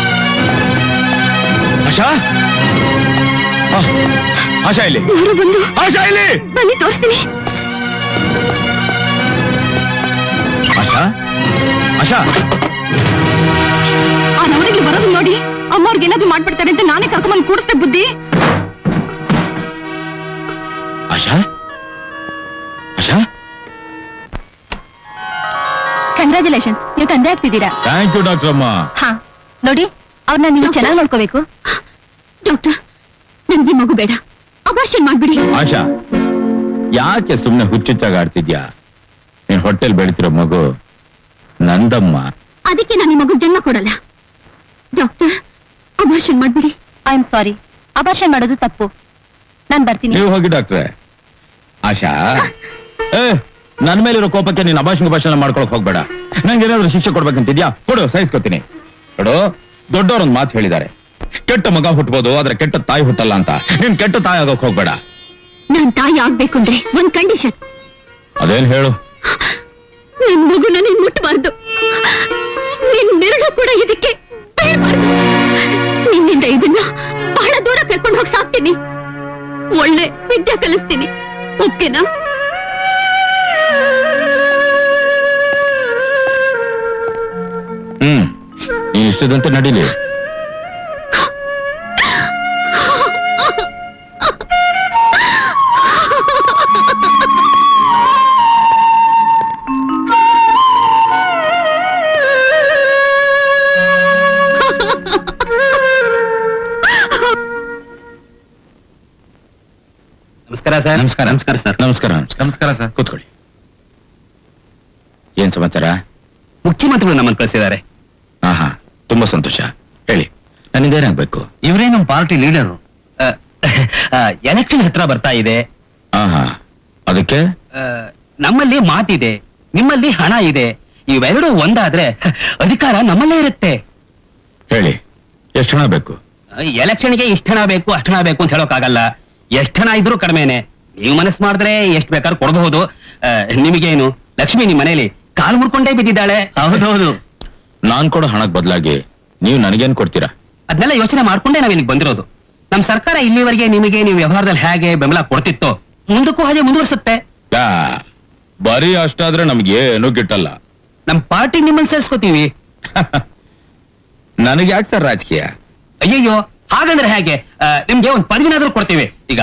ಆಶಾ ಆ, ಆಶಾ ಇಲ್ಲಿ ಯಾರು ಬಂದು ಆಶಾ ಇಲ್ಲಿ ಬನ್ನಿ ತೋರಿಸ್ತೀನಿ ಆಶಾ ಆಶಾ ಆ ನವರಿಗೆ ಬರೋದು ನೋಡಿ ಅಮ್ಮವ್ರಿಗೆ ಏನಾದ್ರು ಮಾಡ್ಬಿಡ್ತಾರೆ ಅಂತ ನಾನೇ ಕರ್ಕೊಂಬಂದು ಕೂಡಿಸ್ದೆ ಬುದ್ಧಿ ಆಶಾ ಆಶಾ ಕಂಗ್ರಾಚುಲೇಷನ್ ನೀವು ತಂದೆ ಆಗ್ತಿದ್ದೀರಾ ಥ್ಯಾಂಕ್ ಯು ಡಾಕ್ಟರ್ ಅಮ್ಮ ಹಾ ನೋಡಿ ಅವ್ರನ್ನ ನೀವು ಚೆನ್ನಾಗಿ ನೋಡ್ಕೋಬೇಕು ಡಾಕ್ಟರ್ ನನ್ಗೆ ಮಗು ಬೇಡ ಅಬಾರ್ಷನ್ ಮಾಡ್ಬಿಡಿ ಆಶಾ ಯಾಕೆ ಸುಮ್ನೆ ಹುಚ್ಚುಚ್ಚಾಗಿ ಆಡ್ತಿದ್ಯಾ ನೀನ್ ಹೊಟ್ಟೆಲ್ ಬೆಳಿತಿರೋ ಮಗು ನಂದಮ್ಮ ಅದಕ್ಕೆ ನಾನು ಈ ಮಗು ಜನ್ಮ ಕೊಡಲ್ಲ ಡಾಕ್ಟರ್ ಅಬಾರ್ಷನ್ ಮಾಡ್ಬಿಡಿ ಐ ಆಮ್ ಸಾರಿ ಅಬಾರ್ಷನ್ ಮಾಡೋದು ತಪ್ಪು ನಾನ್ ಬರ್ತೀನಿ ನೀವು ಹೋಗಿ ಡಾಕ್ಟ್ರೆ ಆಶಾ ಏ ನನ್ ಮೇಲಿರೋ ಕೋಪಕ್ಕೆ ನೀನ್ ಅಭಾಷಣ ಭಾಷಣ ಮಾಡ್ಕೊಳಕ್ ಹೋಗ್ಬೇಡ ನಂಗೆ ಏನಾದ್ರು ಶಿಕ್ಷೆ ಕೊಡ್ಬೇಕಂತಿದ್ಯಾ ಕೊಡು ಸಹಿಸ್ಕೊತೀನಿ ಕೊಡು ದೊಡ್ಡವರೊಂದ್ ಮಾತು ಹೇಳಿದ್ದಾರೆ ಕೆಟ್ಟ ಮಗ ಹುಟ್ಬೋದು ಆದ್ರೆ ಕೆಟ್ಟ ತಾಯಿ ಹುಟ್ಟಲ್ಲ ಅಂತ ನೀನ್ ಕೆಟ್ಟ ತಾಯಿ ಆಗೋಕ್ ಹೋಗ್ಬೇಡ ನಾನ್ ತಾಯಿ ಆಗ್ಬೇಕು ಅಂದ್ರೆ ಒಂದ್ ಕಂಡೀಷನ್ ಅದೇನ್ ಹೇಳು ನಿನ್ ಮಗುನ ನೀನ್ ಮುಟ್ಟಬಾರ್ದು ನಿನ್ ನೆರಳು ಕೂಡ ಇದಕ್ಕೆ ಬೀಳ್ಬಾರ್ದು ನಿನ್ನಿಂದ ಇದನ್ನ ಬಹಳ ದೂರ ಕರ್ಕೊಂಡು ಹೋಗಿ ಸಾಕ್ತೀನಿ ಒಳ್ಳೆ ವಿದ್ಯೆ ಕಲಿಸ್ತೀನಿ ಓಕೆನಾ ಹ್ಮ್ ನೀನ್ ಇಷ್ಟದಂತೆ ನಡೀಲಿ ನಮಸ್ಕಾರ ಸರ್ ನಮಸ್ಕಾರ ನಮಸ್ಕಾರ ಸರ್ ನಮಸ್ಕಾರ ನಮಸ್ಕಾರ ಸರ್ ಕೂತ್ಕೊಳ್ಳಿ ಏನ್ ಸಮಾಚಾರ ಮುಖ್ಯಮಂತ್ರಿಗಳು ನಮ್ಮನ್ನು ಕಳಿಸಿದ್ದಾರೆ ಹಾ ಹಾ ತುಂಬಾ ಸಂತೋಷ ಹೇಳಿ ನನ್ನಿಂದೇನಾಗ್ಬೇಕು ಇವರೇ ನಮ್ಮ ಪಾರ್ಟಿ ಲೀಡರು ಎಲೆಕ್ಷನ್ ಹತ್ರ ಬರ್ತಾ ಇದೆ ಹಾ ಹಾ ಅದಕ್ಕೆ ಆ, ನಮ್ಮಲ್ಲಿ ಮಾತಿದೆ ನಿಮ್ಮಲ್ಲಿ ಹಣ ಇದೆ ಇವೆರಡು ಒಂದಾದ್ರೆ ಅಧಿಕಾರ ನಮ್ಮಲ್ಲೇ ಇರುತ್ತೆ ಹೇಳಿ ಎಷ್ಟು ಹಣ ಬೇಕು ಎಲೆಕ್ಷನ್ಗೆ ಇಷ್ಟ ಹಣ ಬೇಕು ಅಷ್ಟು ಹಣ ಬೇಕು ಅಂತ ಹೇಳೋಕ್ಕಾಗಲ್ಲ ಎಷ್ಟು ಹಣ ಇದ್ರೂ ಕಡಿಮೆನೆ ನೀವು ಮನಸ್ಸು ಮಾಡಿದ್ರೆ ಎಷ್ಟು ಬೇಕಾದ್ರೂ ಕೊಡಬಹುದು ಆ, ನಿಮಗೇನು ಲಕ್ಷ್ಮಿ ನಿಮ್ ಮನೇಲಿ ಕಾಲು ಮುರ್ಕೊಂಡೇ ಬಿದ್ದಿದ್ದಾಳೆ ಹೌದೌದು ನಾನ್ ಕೊಡೋ ಹಣಕ್ ಬದಲಾಗಿ ನೀವು ನನಗೇನ್ ಕೊಡ್ತೀರಾ ಅದನ್ನೆಲ್ಲ ಯೋಚನೆ ಮಾಡ್ಕೊಂಡೇ ನಾವ್ ಇಲ್ಲಿಗೆ ಬಂದಿರೋದು ನಮ್ ಸರ್ಕಾರ ಇಲ್ಲಿವರೆಗೆ ನಿಮಗೆ ನೀವು ವ್ಯವಹಾರದಲ್ಲಿ ಹೇಗೆ ಬೆಂಬಲ ಕೊಡ್ತಿತ್ತೋ ಮುಂದಕ್ಕೂ ಹಾಗೆ ಮುಂದುವರಿಸುತ್ತೆ ಯಾ, ಬರೀ ಅಷ್ಟಾದ್ರೆ ನಮ್ಗೆ ಏನು ಗಿಟ್ಟಲ್ಲ ನಮ್ ಪಾರ್ಟಿ ನಿಮ್ಮನ್ನ ಸೇರ್ಸ್ಕೋತೀವಿ ನನಗೆ ಯಾಕೆ ಸರ್ ರಾಜಕೀಯ ಅಯ್ಯಯ್ಯೋ ಹಾಗಂದ್ರೆ ಹೇಗೆ ಆ, ನಿಮ್ಗೆ ಒಂದ್ ಪದವಿನಾದ್ರೂ ಕೊಡ್ತೀವಿ ಈಗ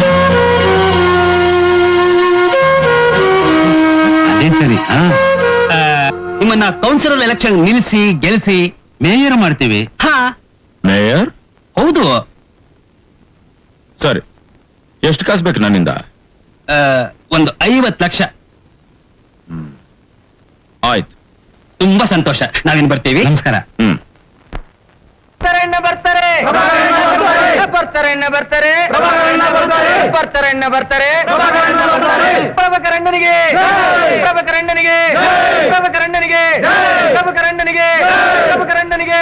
ಅದೇ ಸರಿ ನಿಮ್ಮನ್ನ ಕೌನ್ಸಿಲರ್ ಎಲೆಕ್ಷನ್ ನಿಲ್ಲಿಸಿ ಗೆಲ್ಸಿ ಮೇಯರ್ ಮಾಡ್ತೀವಿ ಹಾ ಮೇಯರ್ ಹೌದು ಸರಿ ಎಷ್ಟು ಕಾಸು ಬೇಕು ನನ್ನಿಂದ ಆ, ಒಂದು ಐವತ್ ಲಕ್ಷ ಆಯ್ತು ತುಂಬಾ ಸಂತೋಷ ನಾವೇನ್ ಬರ್ತೀವಿ ನಮಸ್ಕಾರ ಹ್ಮ್ ಬರ್ತಾರೆ ಬರ್ತಾರೆ ಬರ್ತಾರೆ ಬರ್ತಾರೆ ಬರ್ತಾರೆ ಪ್ರಭಕರಣ್ಣನಿಗೆ ಪ್ರಭಕರಣ್ಣನಿಗೆ ಪ್ರಭಕರಣ್ಣನಿಗೆ ಪ್ರಭಕರಣ್ಣನಿಗೆ ಪ್ರಭಕರಣ್ಣನಿಗೆ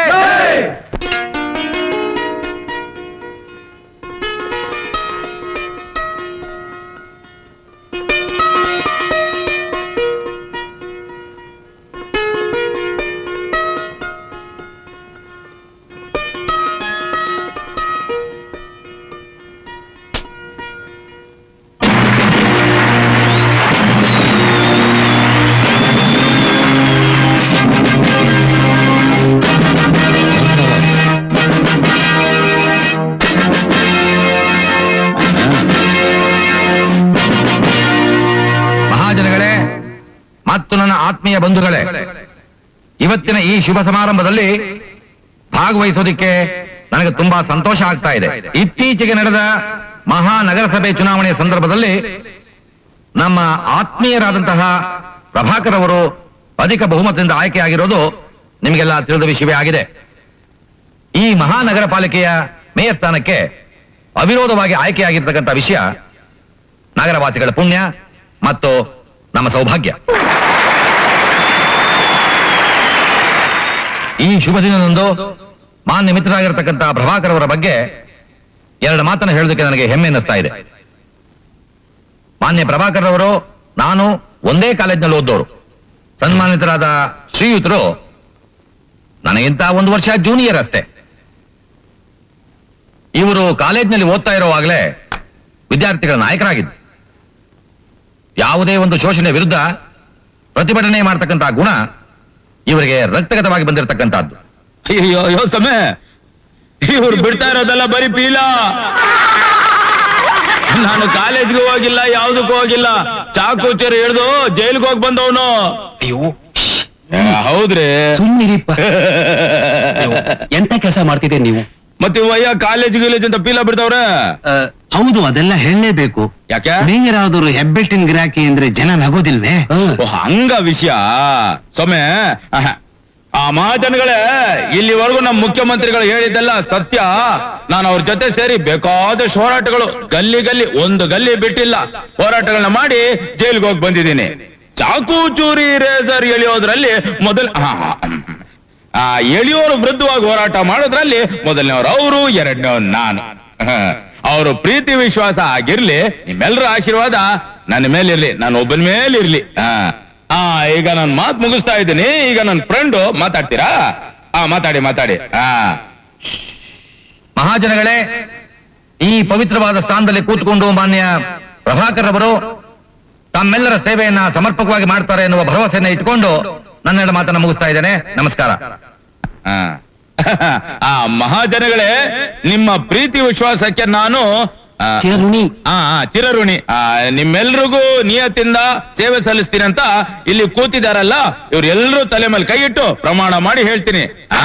ಮಹಾಜನಗಳೇ ಮತ್ತು ನನ್ನ ಆತ್ಮೀಯ ಬಂಧುಗಳೇ ಇವತ್ತಿನ ಈ ಶುಭ ಸಮಾರಂಭದಲ್ಲಿ ಭಾಗವಹಿಸೋದಿಕ್ಕೆ ನನಗೆ ತುಂಬಾ ಸಂತೋಷ ಆಗ್ತಾ ಇದೆ ಇತ್ತೀಚೆಗೆ ನಡೆದ ಮಹಾನಗರಸಭೆ ಚುನಾವಣೆಯ ಸಂದರ್ಭದಲ್ಲಿ ನಮ್ಮ ಆತ್ಮೀಯರಾದಂತಹ ಪ್ರಭಾಕರ್ ಅವರು ಅಧಿಕ ಬಹುಮತದಿಂದ ಆಯ್ಕೆಯಾಗಿರೋದು ನಿಮಗೆಲ್ಲ ತಿಳಿದ ವಿಷಯವೇ ಆಗಿದೆ ಈ ಮಹಾನಗರ ಪಾಲಿಕೆಯ ಮೇಯರ್ ಸ್ಥಾನಕ್ಕೆ ಅವಿರೋಧವಾಗಿ ಆಯ್ಕೆಯಾಗಿರ್ತಕ್ಕಂಥ ವಿಷಯ ನಗರವಾಸಿಗಳ ಪುಣ್ಯ ಮತ್ತು ನಮ್ಮ ಸೌಭಾಗ್ಯ ಈ ಶುಭ ದಿನದಂದು ಮಾನ್ಯ ಮಿತ್ರರಾಗಿರ್ತಕ್ಕಂಥ ಪ್ರಭಾಕರ್ ಅವರ ಬಗ್ಗೆ ಎರಡು ಮಾತನ್ನು ಹೇಳೋದಕ್ಕೆ ನನಗೆ ಹೆಮ್ಮೆ ಅನ್ನಿಸ್ತಾ ಇದೆ ಮಾನ್ಯ ಪ್ರಭಾಕರ್ ಅವರು ನಾನು ಒಂದೇ ಕಾಲೇಜ್ನಲ್ಲಿ ಓದ್ದವರು ಸನ್ಮಾನಿತರಾದ ಶ್ರೀಯುತರು ನನಗಿಂತ ಒಂದು ವರ್ಷ ಜೂನಿಯರ್ ಅಷ್ಟೇ ಇವರು ಕಾಲೇಜ್ನಲ್ಲಿ ಓದ್ತಾ ಇರುವಾಗಲೇ ವಿದ್ಯಾರ್ಥಿಗಳ ನಾಯಕರಾಗಿದ್ದು ಯಾವುದೇ ಒಂದು ಶೋಷಣೆ ವಿರುದ್ಧ ಪ್ರತಿಭಟನೆ ಮಾಡತಕ್ಕಂತಹ ಗುಣ ಇವರಿಗೆ ರಕ್ತಗತವಾಗಿ ಬಂದಿರತಕ್ಕಂತಹದ್ದು ಅಯ್ಯೋ ಅಯ್ಯೋ ಸಮಯ ಇವ್ರು ಬಿಡ್ತಾ ಇರೋದೆಲ್ಲ ಬರೀ ಪೀಲ ನಾನು ಕಾಲೇಜ್ಗೂ ಹೋಗಿಲ್ಲ ಯಾವ್ದಕ್ಕೂ ಹೋಗಿಲ್ಲ ಚಾಕು ಚೇರು ಹಿಡ್ದು ಜೈಲ್ಗೆ ಹೋಗಿ ಬಂದವನು ಅಯ್ಯೋ ಹೌದ್ರಿ ಸುಮ್ಮನಿರಿಪ್ಪ ಎಂತ ಕೆಲಸ ಮಾಡ್ತಿದ್ದೀರಿ ನೀವು ಮತ್ತೆ ಇವಯ್ಯ ಕಾಲೇಜ್ ಗಿಲೇಜ್ ಅಂತ ಪೀಲ ಬಿಡ್ತಾವ್ರೆ ಆ, ಹೌದು ಅದೆಲ್ಲ ಹೇಳಲೇಬೇಕು ಯಾಕೆ ಮೇಯರ್ ಆದವರು ಹೆಬ್ಬೆಟ್ಟಿನ ಗಿರಾಕಿ ಅಂದ್ರೆ ಜನ ನಗೋದಿಲ್ವೇ ಓ, ಹಂಗ ವಿಷಯ ಸೊಮೆ ಆಹ. ಆ ಮಹಾಜನಗಳೇ ಇಲ್ಲಿವರೆಗೂ ನಮ್ಮ ಮುಖ್ಯಮಂತ್ರಿಗಳು ಹೇಳಿದ್ದೆಲ್ಲ ಸತ್ಯ ನಾನು ಅವ್ರ ಜೊತೆ ಸೇರಿ ಬೇಕಾದಷ್ಟು ಹೋರಾಟಗಳು ಗಲ್ಲಿ ಗಲ್ಲಿ ಒಂದು ಗಲ್ಲಿ ಬಿಟ್ಟಿಲ್ಲ ಹೋರಾಟಗಳನ್ನ ಮಾಡಿ ಜೈಲ್ಗೆ ಹೋಗಿ ಬಂದಿದ್ದೀನಿ ಚಾಕು ಚೂರಿ ರೇಸರ್ ಎಳೆಯೋದ್ರಲ್ಲಿ ಮೊದಲ ಆ ಎಳೆಯೋರು ವೃದ್ಧವಾಗಿ ಹೋರಾಟ ಮಾಡೋದ್ರಲ್ಲಿ ಮೊದಲನೇವ್ರು ಅವರು ಎರಡನೇವ್ರು ನಾನು ಅವರು ಪ್ರೀತಿ ವಿಶ್ವಾಸ ಆಗಿರ್ಲಿ ನಿಮ್ಮೆಲ್ಲರ ಆಶೀರ್ವಾದ ನನ್ನ ಮೇಲಿರ್ಲಿ ನಾನು ಒಬ್ಬನ ಮೇಲಿರ್ಲಿ ಹಾ ಆ ಈಗ ನಾನು ಮಾತು ಮುಗಿಸ್ತಾ ಇದ್ದೀನಿ ಈಗ ನನ್ನ ಫ್ರೆಂಡು ಮಾತಾಡ್ತೀರಾ ಹಾ ಮಾತಾಡಿ ಮಾತಾಡಿ ಹಾ ಮಹಾಜನಗಳೇ ಈ ಪವಿತ್ರವಾದ ಸ್ಥಾನದಲ್ಲಿ ಕೂತ್ಕೊಂಡು ಮಾನ್ಯ ಪ್ರಭಾಕರ್ ಅವರು ತಮ್ಮೆಲ್ಲರ ಸೇವೆಯನ್ನ ಸಮರ್ಪಕವಾಗಿ ಮಾಡ್ತಾರೆ ಎನ್ನುವ ಭರವಸೆಯನ್ನ ಇಟ್ಕೊಂಡು ನನ್ನೆರಡು ಮಾತನ್ನ ಮುಗಿಸ್ತಾ ಇದ್ದೇನೆ ನಮಸ್ಕಾರ ಹಾ. ಆ ಮಹಾಜನಗಳೇ ನಿಮ್ಮ ಪ್ರೀತಿ ವಿಶ್ವಾಸಕ್ಕೆ ನಾನು ಆ, ಚಿರಋಣಿ. ಆ, ಆ, ಚಿರಋಣಿ ಆ, ನಿಮ್ಮೆಲ್ರಿಗೂ ನಿಯತ್ತಿಂದ ಸೇವೆ ಸಲ್ಲಿಸ್ತೀನಿ ಅಂತ ಇಲ್ಲಿ ಕೂತಿದಾರಲ್ಲ ಇವ್ರೆಲ್ರೂ ತಲೆ ಮೇಲೆ ಕೈ ಇಟ್ಟು ಪ್ರಮಾಣ ಮಾಡಿ ಹೇಳ್ತೀನಿ ಆ?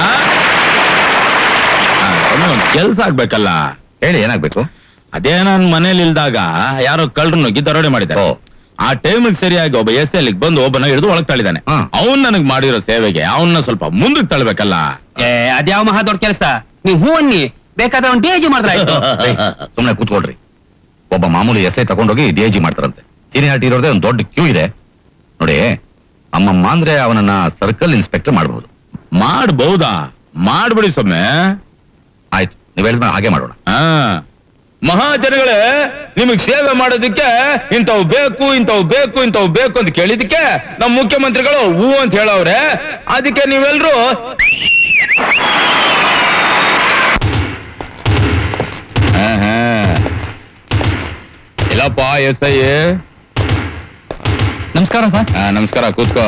ಆ, ಒಮ್ಮೆ ಒಂದ್ ಕೆಲ್ಸ ಆಗ್ಬೇಕಲ್ಲ ಹೇಳಿ ಏನಾಗ್ಬೇಕು ಅದೇ ನಾನ್ ಮನೇಲಿ ಇಲ್ದಾಗ ಯಾರೋ ಕಳ್ಳರು ನುಗ್ಗಿ ದರೋಡೆ ಮಾಡಿದ್ದಾರೆ ಓ. ಆ ಟೈಮಿಗೆ ಸರಿಯಾಗಿ ಒಬ್ಬ ಎಸ್ ಎಲ್ ಬಂದು ಒಬ್ಬನ ಹಿಡಿದು ಒಳಗ್ ತಳ್ಳಿದಾನೆ ಹಾ. ಅವನ್ ನನಗ್ ಮಾಡಿರೋ ಸೇವೆಗೆ ಅವನ್ನ ಸ್ವಲ್ಪ ಮುಂದಕ್ಕೆ ತಳ್ಬೇಕಲ್ಲ ಏ ಅದ್ಯಾವ ಮಹಾ ದೊಡ್ಡ ಕೆಲಸ ನೀವು ಹೂ ಅನ್ನಿ ಬೇಕಾದ್ರೆ ಒಂದು ಡಿ ಮಾಡಿದ್ರೆ ಆಯ್ತು ಸುಮ್ಮನೆ ಕೂತ್ಕೊಳ್ರಿ ಒಬ್ಬ ಮಾಮೂಲಿ ಎಸ್ ಐ ತಗೊಂಡೋಗಿ ಡಿ ಐ ಜಿ ಮಾಡ್ತಾರಂತೆ ಸೀನಿಯಾರಿಟಿ ಇರೋದೇ ಒಂದು ದೊಡ್ಡ ಕ್ಯೂ ಇದೆ ನೋಡಿ ಅಮ್ಮಮ್ಮ ಅಂದ್ರೆ ಅವನನ್ನ ಸರ್ಕಲ್ ಇನ್ಸ್ಪೆಕ್ಟರ್ ಮಾಡಬಹುದು ಮಾಡ್ಬಹುದಾ ಮಾಡ್ಬಿಡಿ ಸೊಮ್ಮೆ ಆಯ್ತು ನೀವ್ ಹೇಳಿದ್ಮೇಲೆ ಹಾಗೆ ಮಾಡೋಣ ಹಾ ಮಹಾಜನಗಳೇ ನಿಮಗ್ ಸೇವೆ ಮಾಡೋದಕ್ಕೆ ಇಂಥವು ಬೇಕು ಇಂಥವು ಬೇಕು ಇಂಥವು ಬೇಕು ಅಂತ ಕೇಳಿದಕ್ಕೆ ನಮ್ಮ ಮುಖ್ಯಮಂತ್ರಿಗಳು ಹೂ ಅಂತ ಹೇಳವ್ರೆ ಅದಕ್ಕೆ ನೀವೆಲ್ರೂ ಹಾ, ಹಾ. ಇಲ್ಲಪ್ಪ ಎಸ್ ಐ ನಮಸ್ಕಾರ ಸರ್ ಹಾ ನಮಸ್ಕಾರ ಕೂತ್ಕೋ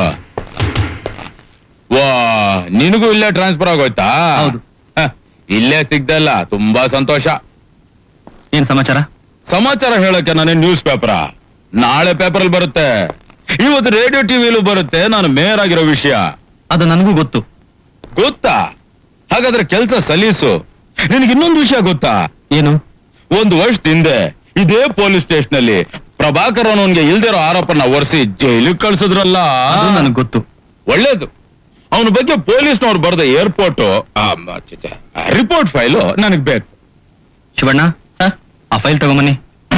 ವಾ ನಿನಗೂ ಇಲ್ಲೇ ಟ್ರಾನ್ಸ್ಫರ್ ಆಗೋಯ್ತಾ ಹೌದು. ಹ, ಇಲ್ಲೇ ಸಿಗ್ದಲ್ಲ ತುಂಬಾ ಸಂತೋಷ ಏನ್ ಸಮಾಚಾರ ಸಮಾಚಾರ ಹೇಳಕ್ಕೆ ನಾನೇ ನ್ಯೂಸ್ ಪೇಪರ ನಾಳೆ ಪೇಪರ್ ಅಲ್ಲಿ ಬರುತ್ತೆ ಇವತ್ತು ರೇಡಿಯೋ ಟಿವಿಲೂ ಬರುತ್ತೆ ನಾನು ಮೇಯರ್ ಆಗಿರೋ ವಿಷಯ ಅದು ನನಗೂ ಗೊತ್ತು ಗೊತ್ತಾ ಹಾಗಾದ್ರೆ ಕೆಲಸ ಸಲೀಸು ನಿನಗೆ ಇನ್ನೊಂದು ವಿಷಯ ಗೊತ್ತಾ ಏನು ಒಂದು ವರ್ಷದ ಹಿಂದೆ ಇದೇ ಪೊಲೀಸ್ ಸ್ಟೇಷನ್ ಅಲ್ಲಿ ಪ್ರಭಾಕರ್ ಅನ್ನೋನ್ಗೆ ಇಲ್ದಿರೋ ಆರೋಪನ ಒರೆಸಿ ಜೈಲಿಗೆ ಕಳ್ಸಿದ್ರಲ್ಲ ಅದು ನನಗೆ ಗೊತ್ತು ಒಳ್ಳೇದು ಅವನ ಬಗ್ಗೆ ಪೊಲೀಸ್ನವ್ರು ಬರೆದ ಏರ್ಪೋರ್ಟ್ ರಿಪೋರ್ಟ್ ಫೈಲು ನನಗ್ ಬೇಕು ಶಿವಣ್ಣ ಸರ್ ಆ ಫೈಲ್ ತಗೊಂಬನ್ನಿ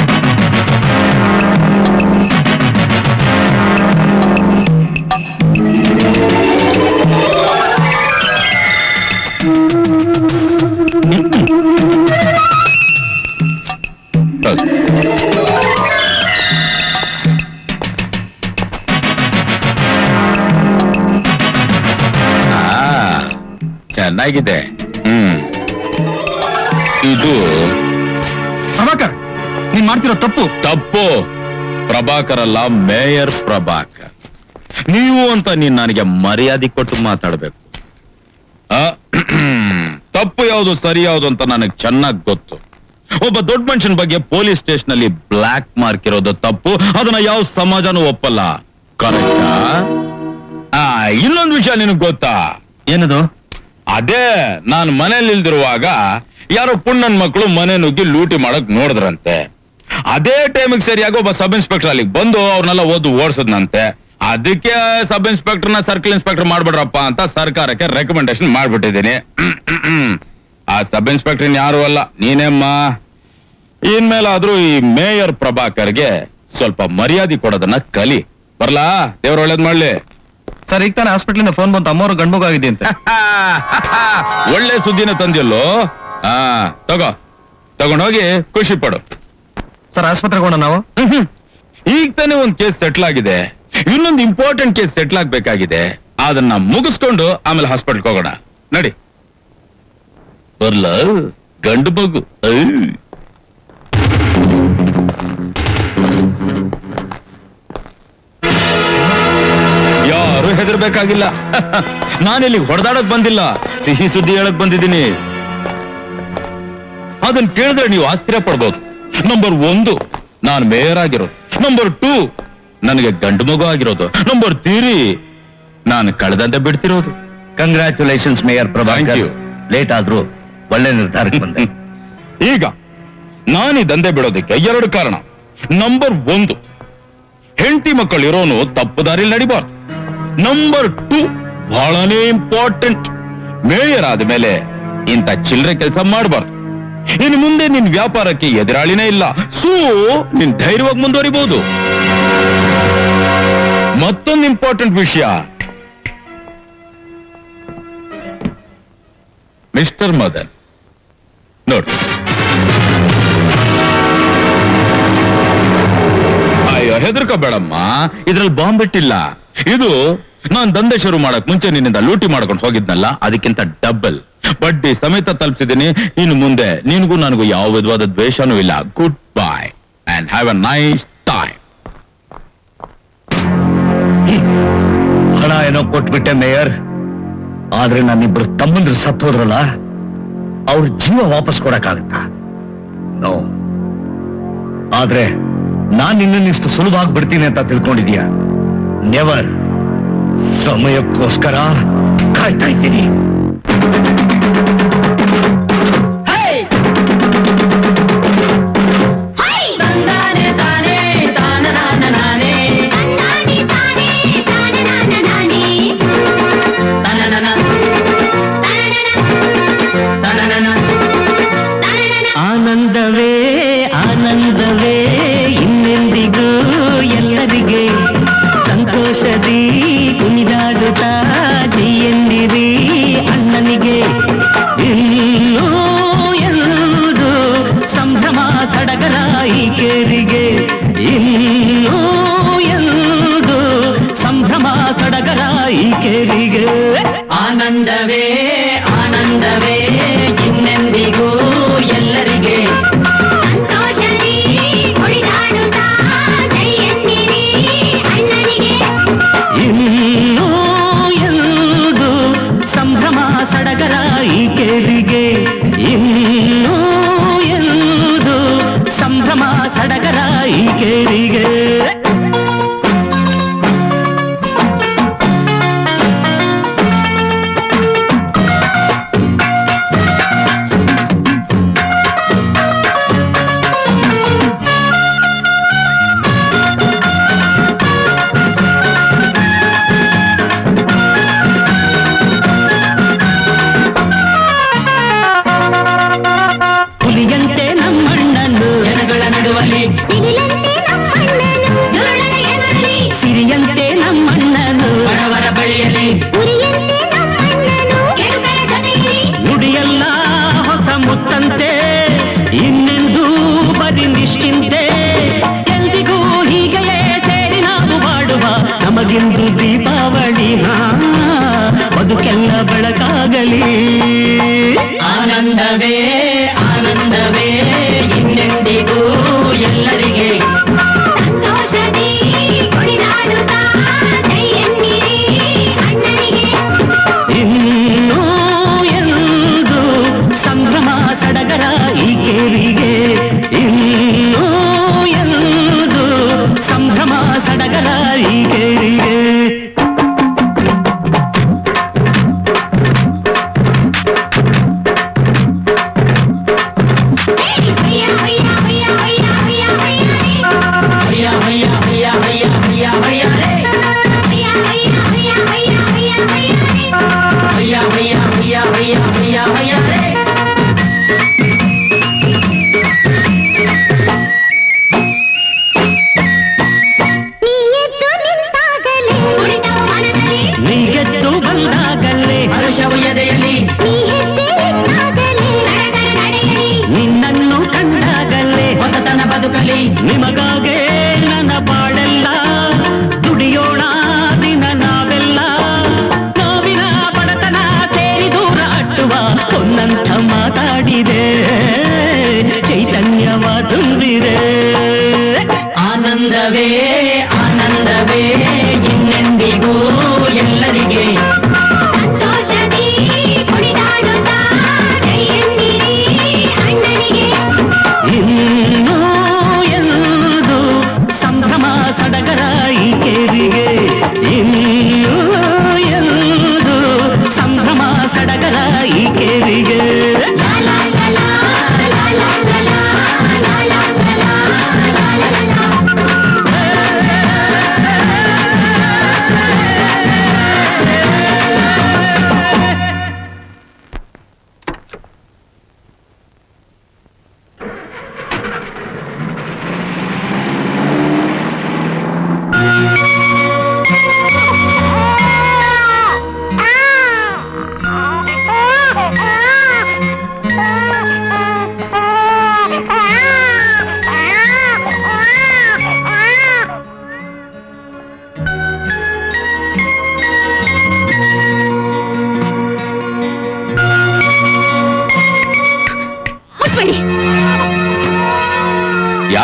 ಆ, ಚೆನ್ನಾಗಿದೆ ಹ್ಮ್ ಇದು ಪ್ರಭಾಕರ್ ನೀನ್ ಮಾಡ್ತಿರೋ ತಪ್ಪು ತಪ್ಪು ಪ್ರಭಾಕರ್ ಅಲ್ಲ ಮೇಯರ್ ಪ್ರಭಾಕರ್ ನೀವು ಅಂತ ನೀನ್ ನನಗೆ ಮರ್ಯಾದೆ ಕೊಟ್ಟು ಮಾತಾಡ್ಬೇಕು ಆ, ತಪ್ಪು ಯಾವುದು ಸರಿ ಯಾವುದು ಅಂತ ನನಗೆ ಚೆನ್ನಾಗಿ ಗೊತ್ತು ಒಬ್ಬ ದೊಡ್ಡ ಮನುಷ್ಯನ ಬಗ್ಗೆ ಪೊಲೀಸ್ ಸ್ಟೇಷನ್ ಅಲ್ಲಿ ಬ್ಲಾಕ್ ಮಾರ್ಕ್ ಇರೋದು ತಪ್ಪು ಅದನ್ನ ಯಾವ ಸಮಾಜನೂ ಒಪ್ಪಲ್ಲ ಕರೆಕ್ಟಾ ಆ ಇನ್ನೊಂದು ವಿಷಯ ನಿನಗ್ ಗೊತ್ತಾ ಏನದು ಅದೇ ನಾನ್ ಮನೇಲಿ ಇಲ್ದಿರುವಾಗ ಯಾರೋ ಪುಣ್ಣನ್ ಮಕ್ಕಳು ಮನೆ ನುಗ್ಗಿ ಲೂಟಿ ಮಾಡಕ್ ನೋಡಿದ್ರಂತೆ ಅದೇ ಟೈಮಿಗೆ ಸರಿಯಾಗಿ ಒಬ್ಬ ಸಬ್ ಇನ್ಸ್ಪೆಕ್ಟರ್ ಅಲ್ಲಿಗೆ ಬಂದು ಅವ್ರನ್ನೆಲ್ಲ ಓದು ಓಡಿಸದ್ನಂತೆ ಅದಕ್ಕೆ ಸಬ್ ಇನ್ಸ್ಪೆಕ್ಟರ್ನ ಸರ್ಕಲ್ ಇನ್ಸ್ಪೆಕ್ಟರ್ ಮಾಡ್ಬಿಡ್ರಪ್ಪ ಅಂತ ಸರ್ಕಾರಕ್ಕೆ ರೆಕಮೆಂಡೇಶನ್ ಮಾಡ್ಬಿಟ್ಟಿದ್ದೀನಿ ಆ ಸಬ್ ಇನ್ಸ್ಪೆಕ್ಟರ್ ಯಾರು ಅಲ್ಲ ನೀನೇಮ್ಮ ಇನ್ಮೇಲಾದ್ರೂ ಈ ಮೇಯರ್ ಪ್ರಭಾಕರ್ಗೆ ಸ್ವಲ್ಪ ಮರ್ಯಾದೆ ಕೊಡೋದನ್ನ ಕಲಿ ಬರ್ಲಾ ದೇವ್ರ ಒಳ್ಳೇದ್ ಮಾಡ್ಲಿ ಸರ್ ಈಗ ತಾನೇ ಹಾಸ್ಪಿಟ್ಲಿಂದ ಫೋನ್ ಬಂತು ಅಮ್ಮವ್ರು ಗಂಡ್ಮಗಾಗಿದೆ ಅಂತ ಒಳ್ಳೆ ಸುದ್ದಿನ ತಂದಿಲ್ಲೋ ಹಾ ತಗೋ ತಗೊಂಡೋಗಿ ಖುಷಿ ಪಡು ಸರ್ ಆಸ್ಪತ್ರೆಗೆ ಹೋಗೋಣ ನಾವು ಈಗ ತಾನೇ ಒಂದ್ ಕೇಸ್ ಸೆಟ್ಲ್ ಆಗಿದೆ ಇನ್ನೊಂದು ಇಂಪಾರ್ಟೆಂಟ್ ಕೇಸ್ ಸೆಟ್ಲ್ ಆಗ್ಬೇಕಾಗಿದೆ ಅದನ್ನ ಮುಗಿಸ್ಕೊಂಡು ಆಮೇಲೆ ಹಾಸ್ಪಿಟಲ್ಗೆ ಹೋಗೋಣ ನಡಿ ಬರ್ಲ ಗಂಡು ಮಗು ಐ. ಯಾರು ಹೆದರ್ಬೇಕಾಗಿಲ್ಲ ನಾನಿಲ್ಲಿ ಹೊಡೆದಾಡಕ್ ಬಂದಿಲ್ಲ ಸಿಹಿ ಸುದ್ದಿ ಹೇಳಕ್ ಬಂದಿದ್ದೀನಿ ಅದನ್ನ ಕೇಳಿದ್ರೆ ನೀವು ಆಶ್ಚರ್ಯ ಪಡ್ಬೋದು ನಂಬರ್ ಒಂದು ನಾನು ಮೇಯರ್ ಆಗಿರೋದು ನಂಬರ್ ಟೂ ನನಗೆ ಗಂಡು ಮಗು ಆಗಿರೋದು ನಂಬರ್ ತ್ರೀ ನಾನು ಕಳೆದಂತೆ ಬಿಡ್ತಿರೋದು congratulations mayor Thank Prabhakar you. Late ಆದ್ರೂ ಒಳ್ಳೆ ನಿರ್ಧಾರಕ್ಕೆ ಬಂದೆ ಈಗ ನಾನು ಈ ದಂಧೆ ಬಿಡೋದಕ್ಕೆ ಎರಡು ಕಾರಣ ನಂಬರ್ ಒಂದು ಹೆಂಡತಿ ಮಕ್ಕಳು ಇರೋನು ತಪ್ಪು ದಾರಿಲಿ ನಡಿಬಾರ್ದು ನಂಬರ್ ಟೂ ಬಹಳನೇ ಇಂಪಾರ್ಟೆಂಟ್ ಮೇಯರ್ ಆದ್ಮೇಲೆ ಇಂಥ ಚಿಲ್ಲರೆ ಕೆಲಸ ಮಾಡಬಾರ್ದು ಇನ್ನು ಮುಂದೆ ನಿನ್ ವ್ಯಾಪಾರಕ್ಕೆ ಎದುರಾಳಿನೇ ಇಲ್ಲ ಸೋ ನಿನ್ ಧೈರ್ಯವಾಗಿ ಮುಂದುವರಿಬಹುದು ಮತ್ತೊಂದು ಇಂಪಾರ್ಟೆಂಟ್ ವಿಷಯ ಮಿಸ್ಟರ್ ಮದನ್ ನೋಡಿ ಅಯ್ಯೋ ಹೆದರ್ಕೋಬೇಡಮ್ಮ ಇದ್ರಲ್ಲಿ ಬಾಂಬ್ ಇಟ್ಟಿಲ್ಲ ಇದು ನಾನ್ ದಂಧೆ ಶುರು ಮಾಡಕ್ ಮುಂಚೆ ನಿನ್ನಿಂದ ಲೂಟಿ ಮಾಡ್ಕೊಂಡು ಹೋಗಿದ್ನಲ್ಲ ಅದಕ್ಕಿಂತ ಡಬಲ್ ಬಡ್ಡಿ ಸಮೇತ ತಲುಪಿಸಿದ್ದೀನಿ ಇನ್ನು ಮುಂದೆ ನಿನಗೂ ನನಗೂ ಯಾವ ವಿಧವಾದ ದ್ವೇಷನೂ ಇಲ್ಲ good bye and have a nice time ಹಣ ಏನೋ ಕೊಟ್ಬಿಟ್ಟೆ ಮೇಯರ್ ಆದ್ರೆ ನನ್ನಿಬ್ರು ತಮ್ಮಂದ್ರು ಸತ್ತೋದ್ರಲ್ಲ ಅವ್ರ ಜೀವ ವಾಪಸ್ ಕೊಡಕ್ಕಾಗತ್ತಾ ನೋ ಆದ್ರೆ ನಾನ್ ನಿನ್ನನ್ನಿಷ್ಟು ಸುಲಭ ಬಿಡ್ತೀನಿ ಅಂತ ತಿಳ್ಕೊಂಡಿದ್ಯಾ ನೆವರ್ ಸಮಯಕ್ಕೋಸ್ಕರ ಕಾಯ್ತಾ ಇದ್ದೀನಿ ಆನಂದವೇ ಆನಂದವೇ ಇನ್ನೆಂದಿಗೂ ಎಲ್ಲರಿಗೆ ಸಂತೋಷದಿ ಕುಣಿದಾಡುತ್ತಾ ಜೀಯಂದಿರಿ ಅಣ್ಣನಿಗೆ ಇನ್ನೂ ಎಂದು ಸಂಭ್ರಮ ಸಡಗರ ಈ ಕೇರಿಗೆ ಇನ್ನೂ ಎಂದು ಸಂಭ್ರಮ ಸಡಗರ ಈ ಕೇರಿಗೆ ಆನಂದವೇ ಆನಂದವೇ ಇನ್ನೆಂದಿಗೂ ಎಲ್ಲರಿಗೆ ಇನ್ನೂ ಎಂದು ಸಂಭ್ರಮ ಸಡಗರ ಈ ಕೇರಿಗೆ ಇನ್ನೂ ಎಂದು ಸಂಭ್ರಮ ಸಡಗರ ಈ ಕೇರಿಗೆ ಹುಲಿಯಂತೆ ನಮ್ಮಣ್ಣನು ಜನಗಳ ನಡುವಲಿ ಸಿರಿಯಂತೆ ನಮ್ಮಣ್ಣನು ಬಡವರ ಬಳಿಯಲಿ ನುಡಿಯಲ್ಲ ಹೊಸ ಮುತ್ತಂತೆ ಇನ್ನೆಂದೂ ಬರಿ ನಿಶ್ಚಿಂತೆ ಎಂದಿಗೂ ಹೀಗೆಯೇ ಸೇರಿ ನಾವು ಬಾಡುವ ನಮಗಿಂದು ದೀಪಾವಳಿ ಹಾ, ಬದುಕೆಲ್ಲ ಬೆಳಕಾಗಲಿ ಆನಂದವೇ ಆನಂದವೇ ಇನ್ನೆಂದಿಗೂ ಎಲ್ಲರಿಗೆ ಇನ್ನೂ ಎಂದು ಸಂಭ್ರಮ ಸಡಗರ ಈ ಕೇರಿಗೆ ಇನ್ನೂ ಎಂದು ಸಂಭ್ರಮ ಸಡಗರ ಈ ಕೇರಿಗೆ ಹಯ್ಯ ಹಯ್ಯ ಹಯ್ಯ ಹಯ್ಯ ಹಯ್ಯ ಹಯ್ಯ ರೇ. ಹಯ್ಯ ಹಯ್ಯ ಹಯ್ಯ ಹಯ್ಯ ಹಯ್ಯ ಹಯ್ಯ ರೇ. ನೀಗೆದ್ದು ಬಂದಾಗಲೇ ಹರ್ಷವು ಎದೆಯಲ್ಲಿ ನಿನ್ನನ್ನು ಕಂಡಾಗಲೇ ಹೊಸತನ ಬದುಕಲಿ ನಿಮಗಾಗೆ ನನ್ನ ಬಾಳೆಲ್ಲ ದುಡಿಯೋಣ ದಿನ ನಾವೆಲ್ಲ ನೋವಿನ ಬಡತನ ಸೇರಿ ದೂರ ಅಟ್ಟುವ ಕೊನ್ನಂಥ ಮಾತಾಡಿದೆ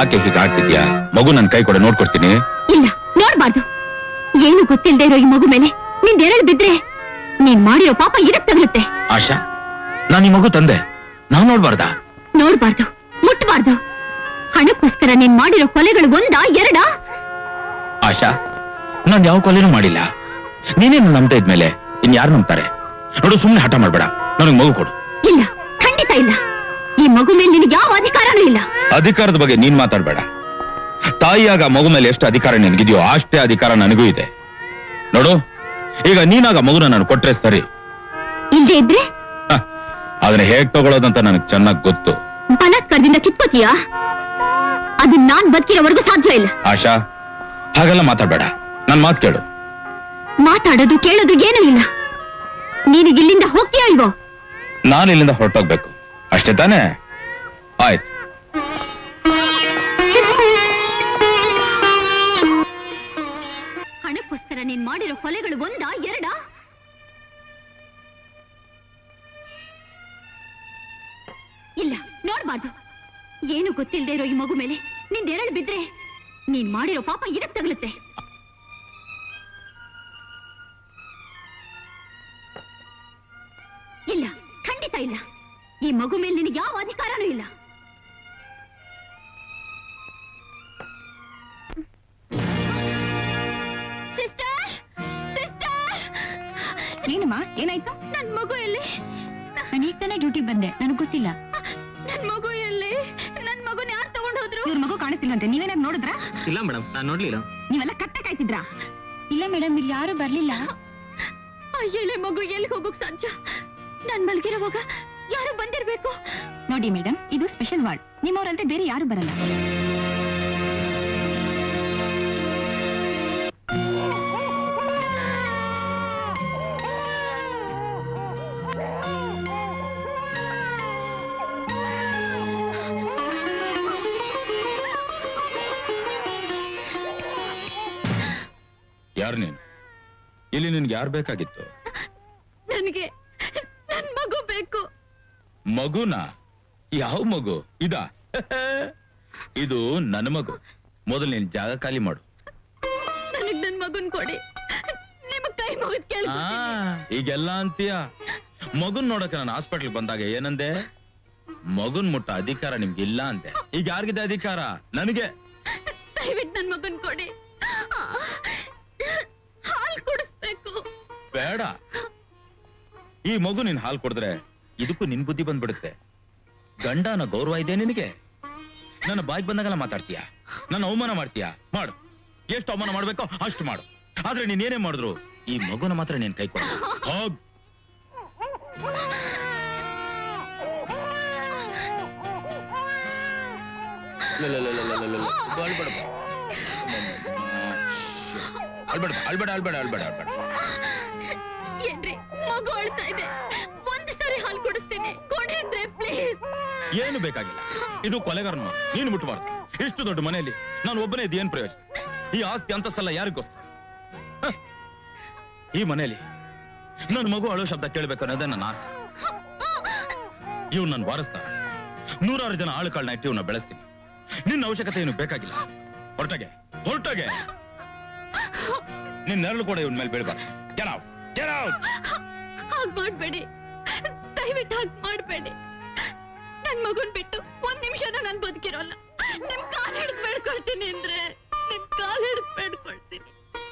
ಯಾಕೆ ಹೀಗೆ ಆಡ್ತಿದ್ಯಾ ಮಗು ನನ್ ಕೈ ಕೊಡ ನೋಡ್ಕೊಡ್ತೀನಿ ಇಲ್ಲ ನೋಡ್ಬಾರ್ದು ಏನು ಗೊತ್ತಿಲ್ಲದೆ ಇರೋ ಈ ಮಗು ಮೇಲೆ ನಿಂದ ಎರಡು ಬಿದ್ರೆ ನೀನ್ ಮಾಡಿರೋ ಪಾಪ ಇದಕ್ ತಗಲುತ್ತೆ ಆಶಾ ನಾನ್ ಈ ಮಗು ತಂದೆ ನಾವ್ ನೋಡ್ಬಾರ್ದಾ ನೋಡ್ಬಾರ್ದು ಮುಟ್ಬಾರ್ದು ಹಣಕ್ಕೋಸ್ಕರ ನೀನ್ ಮಾಡಿರೋ ಕೊಲೆಗಳು ಒಂದಾ ಎರಡಾ ಆಶಾ ನಾನ್ ಯಾವ ಕೊಲೆನೂ ಮಾಡಿಲ್ಲ ನೀನೇ ನನ್ ನಂಬ್ತಾ ಇದ್ಮೇಲೆ ಇನ್ ಯಾರು ನಂಬ್ತಾರೆ ನೋಡು ಸುಮ್ನೆ ಹಠ ಮಾಡ್ಬೇಡ ನನಗ್ ಮಗು ಕೊಡು ಇಲ್ಲ ಖಂಡಿತ ಇಲ್ಲ ಈ ಮಗು ಮೇಲೆ ನಿನಗೆ ಯಾವ ಅಧಿಕಾರನೂ ಇಲ್ಲ ಅಧಿಕಾರದ ಬಗ್ಗೆ ನೀನ್ ಮಾತಾಡ್ಬೇಡ ತಾಯಿಯಾಗ ಮಗು ಮೇಲೆ ಎಷ್ಟು ಅಧಿಕಾರ ನಿನಗಿದೆಯೋ ಅಷ್ಟೇ ಅಧಿಕಾರ ನನಗೂ ಇದೆ ನೋಡು ಈಗ ನೀನಾಗ ಮಗುನ ನಾನು ಕೊಟ್ರೆ ಸರಿ ಇಲ್ದೇ ಇದ್ರೆ ಹ, ಅದನ್ನ ಹೇಗ್ ತಗೊಳ್ಳೋದಂತ ನನಗ್ ಚೆನ್ನಾಗ್ ಗೊತ್ತು ಬಲಾತ್ಕಾರದಿಂದ ಕಿತ್ಕೋತೀಯಾ ಅದು ನಾನ್ ಬದುಕಿರೋವರೆಗೂ ಸಾಧ್ಯ ಇಲ್ಲ ಆಶಾ ಹಾಗೆಲ್ಲ ಮಾತಾಡ್ಬೇಡ ನನ್ ಮಾತ್ ಕೇಳು ಮಾತಾಡೋದು ಕೇಳೋದು ಏನೂ ಇಲ್ಲ ನೀನಿಗಿಲ್ಲಿಂದ ಹೋಗ್ತೀಯೋ ಇಲ್ವೋ ನಾನು ಇಲ್ಲಿಂದ ಹೊರಟೋಗ್ಬೇಕು ಅಷ್ಟೇ ತಾನೇ ಆಯ್ತು ಹಣಕ್ಕೋಸ್ಕರ ನೀನ್ ಮಾಡಿರೋ ಕೊಲೆಗಳು ಒಂದಾ ಎರಡಾ ಇಲ್ಲ ನೋಡ್ಬಾರ್ದು ಏನು ಗೊತ್ತಿಲ್ಲದೆ ಇರೋ ಈ ಮಗು ಮೇಲೆ ನಿಂದೆರಳು ಬಿದ್ರೆ ನೀನ್ ಮಾಡಿರೋ ಪಾಪ ಇದಕ್ ತಗಲುತ್ತೆ ಇಲ್ಲ ಖಂಡಿತ ಇಲ್ಲ ಈ ಮಗು ಮೇಲೆ ನಿನಗೆ ಯಾವ ಅಧಿಕಾರನೂ ಇಲ್ಲ ಸಿಸ್ಟರ್ ಸಿಸ್ಟರ್ ಏನಮ್ಮ ಏನಾಯ್ತು ನನ್ ಮಗು ಎಲ್ಲಿ ನಾನು ಈಗ ತಾನೇ ಡ್ಯೂಟಿ ಬಂದೆ ನನಗೆ ಗೊತ್ತಿಲ್ಲ ನನ್ ಮಗು ಎಲ್ಲಿ ನನ್ ಮಗುನ ಯಾರು ತಗೊಂಡ್ ಹೋದ್ರು ಇವ್ರ ಮಗು ಕಾಣಿಸ್ತಿಲ್ವಂತೆ ನೀವೇನಾದ್ರು ನೋಡಿದ್ರಾ ಇಲ್ಲ ಮೇಡಮ್ ನಾನ್ ನೋಡ್ಲಿಲ್ಲ ನೀವೆಲ್ಲ ಕತ್ತೆ ಕಾಯ್ತಿದ್ರಾ ಇಲ್ಲ ಮೇಡಮ್ ಇಲ್ಲಿ ಯಾರು ಬರ್ಲಿಲ್ಲ ಆ ಎಳೆ ಮಗು ಎಲ್ಲಿ ಹೋಗೋಕ್ ಸಾಧ್ಯ ನಾನ್ ಮಲ್ಗಿರೋವಾಗ ಯಾರು ಬಂದಿರ್ಬೇಕು ನೋಡಿ ಮೇಡಮ್ ಇದು ಸ್ಪೆಷಲ್ ವಾರ್ಡ್ ನಿಮ್ಮವರಂತೆ ಬೇರೆ ಯಾರು ಬರಲ್ಲ ಯಾರು ನೀನು ಇಲ್ಲಿ ನಿನ್ಗೆ ಯಾರು ಬೇಕಾಗಿತ್ತು ನನಗೆ ನನ್ ಮಗು ಬೇಕು ಮಗುನ ಯಾವ ಮಗು ಇದ ಇದು ನನ್ನ ಮಗು ಮೊದಲು ನೀನ್ ಜಾಗ ಖಾಲಿ ಮಾಡು ನನಗ್ ನನ್ ಮಗುನ್ ಕೊಡಿ ನಿಮ್ ಕೈ ಮುಗಿದ್ ಆ, ಕೇಳ್ಕೊತೀನಿ ಈಗೆಲ್ಲ ಅಂತೀಯ ಮಗುನ್ ನೋಡಕ್ಕೆ ನಾನು ಹಾಸ್ಪಿಟಲ್ ಬಂದಾಗ ಏನಂದೆ ಮಗುನ್ ಮುಟ್ಟ ಅಧಿಕಾರ ನಿಮ್ಗೆ ಇಲ್ಲ ಅಂದೆ ಈಗ ಯಾರಿಗಿದೆ ಅಧಿಕಾರ ನನಗೆ ದಯವಿಟ್ಟು ನನ್ ಮಗುನ್ ಕೊಡಿ ಹಾಲ್ ಕುಡಿಸ್ಬೇಕು ಬೇಡ ಈ ಮಗು ನಿನ್ ಹಾಲು ಕುಡಿದ್ರೆ ಇದಕ್ಕೂ ನಿನ್ ಬುದ್ಧಿ ಬಂದ್ಬಿಡುತ್ತೆ ಗಂಡ ಅನ್ನೋ ಗೌರವ ಇದೆ ನಿನಗೆ ನನ್ನ ಬಾಯ್ಗೆ ಬಂದಾಗೆಲ್ಲ ಮಾತಾಡ್ತೀಯ ನನ್ನ ಅವಮಾನ ಮಾಡ್ತೀಯ ಮಾಡು ಎಷ್ಟು ಅವಮಾನ ಮಾಡ್ಬೇಕೋ ಅಷ್ಟು ಮಾಡು ಆದ್ರೆ ನೀನ್ ಏನೇ ಮಾಡಿದ್ರು ಈ ಮಗುನ ಮಾತ್ರ ನೀನ್ ಕೈ ಕೊಡ ಹೋಗ್ ಅಳ್ಬೇಡ ಅಳ್ಬೇಡ ಅಳ್ಬೇಡ ಅಳ್ಬೇಡ ಅಳ್ಬೇಡ ಏನ್ರಿ ಮಗು ಅಳ್ತಾ ಇದೆ ಒಂದ್ ಸರಿ ಹಾಲ್ ಕುಡಿಸ್ತೀನಿ ಕೊಡಿ ಅಂದ್ರೆ ಪ್ಲೀಸ್ ಏನು ಬೇಕಾಗಿಲ್ಲ ಇದು ಕೊಲೆಗಾರನ ಮಗ. ನೀನು ಮುಟ್ಟಬಾರ್ದು ಇಷ್ಟು ದೊಡ್ಡ ಮನೆಯಲ್ಲಿ ನಾನು ಒಬ್ಬನೇ ಇದ್ದು ಏನ್ ಪ್ರಯೋಜನ ಈ ಆಸ್ತಿ ಅಂತಸ್ತಲ್ಲ ಯಾರಿಗೋಸ್ಕರ ಹ. ಈ ಮನೆಯಲ್ಲಿ ನನ್ನ ಮಗು ಅಳೋ ಶಬ್ದ ಕೇಳ್ಬೇಕು ಅನ್ನೋದೇ ನನ್ನ ಆಸೆ ಇವ್ ನನ್ನ ವಾರಸ್ತಾರ ನೂರಾರು ಜನ ಆಳುಗಳನ್ನ ಇಟ್ಟು ಇವ್ನ ಬೆಳೆಸ್ತೀನಿ ನಿನ್ನ ಅವಶ್ಯಕತೆ ಏನು ಬೇಕಾಗಿಲ್ಲ ಹೊರಟಗೆ ಹೊರಟಗೆ ನಿನ್ನ ನೆರಳು ಕೂಡ ಇವನ್ ಮೇಲೆ ಬೀಳ್ಬಾರ್ದು Get out. Get out. ಹಾಗ್ ಮಾಡ್ಬೇಡಿ ದಯವಿಟ್ಟು ಹಾಗ್ ಮಾಡ್ಬೇಡಿ ನನ್ ಮಗುನ್ ಬಿಟ್ಟು ಒಂದ್ ನಿಮಿಷನೂ ನಾನ್ ಬದುಕಿರೋಲ್ಲ ನಿಮ್ ಕಾಲ್ ಹಿಡಿದ್ ಬೇಡ್ಕೊಳ್ತೀನಿ ಅಂದ್ರೆ ನಿಮ್ ಕಾಲ್ ಹಿಡಿದ್ ಬೇಡ್ಕೊಳ್ತೀನಿ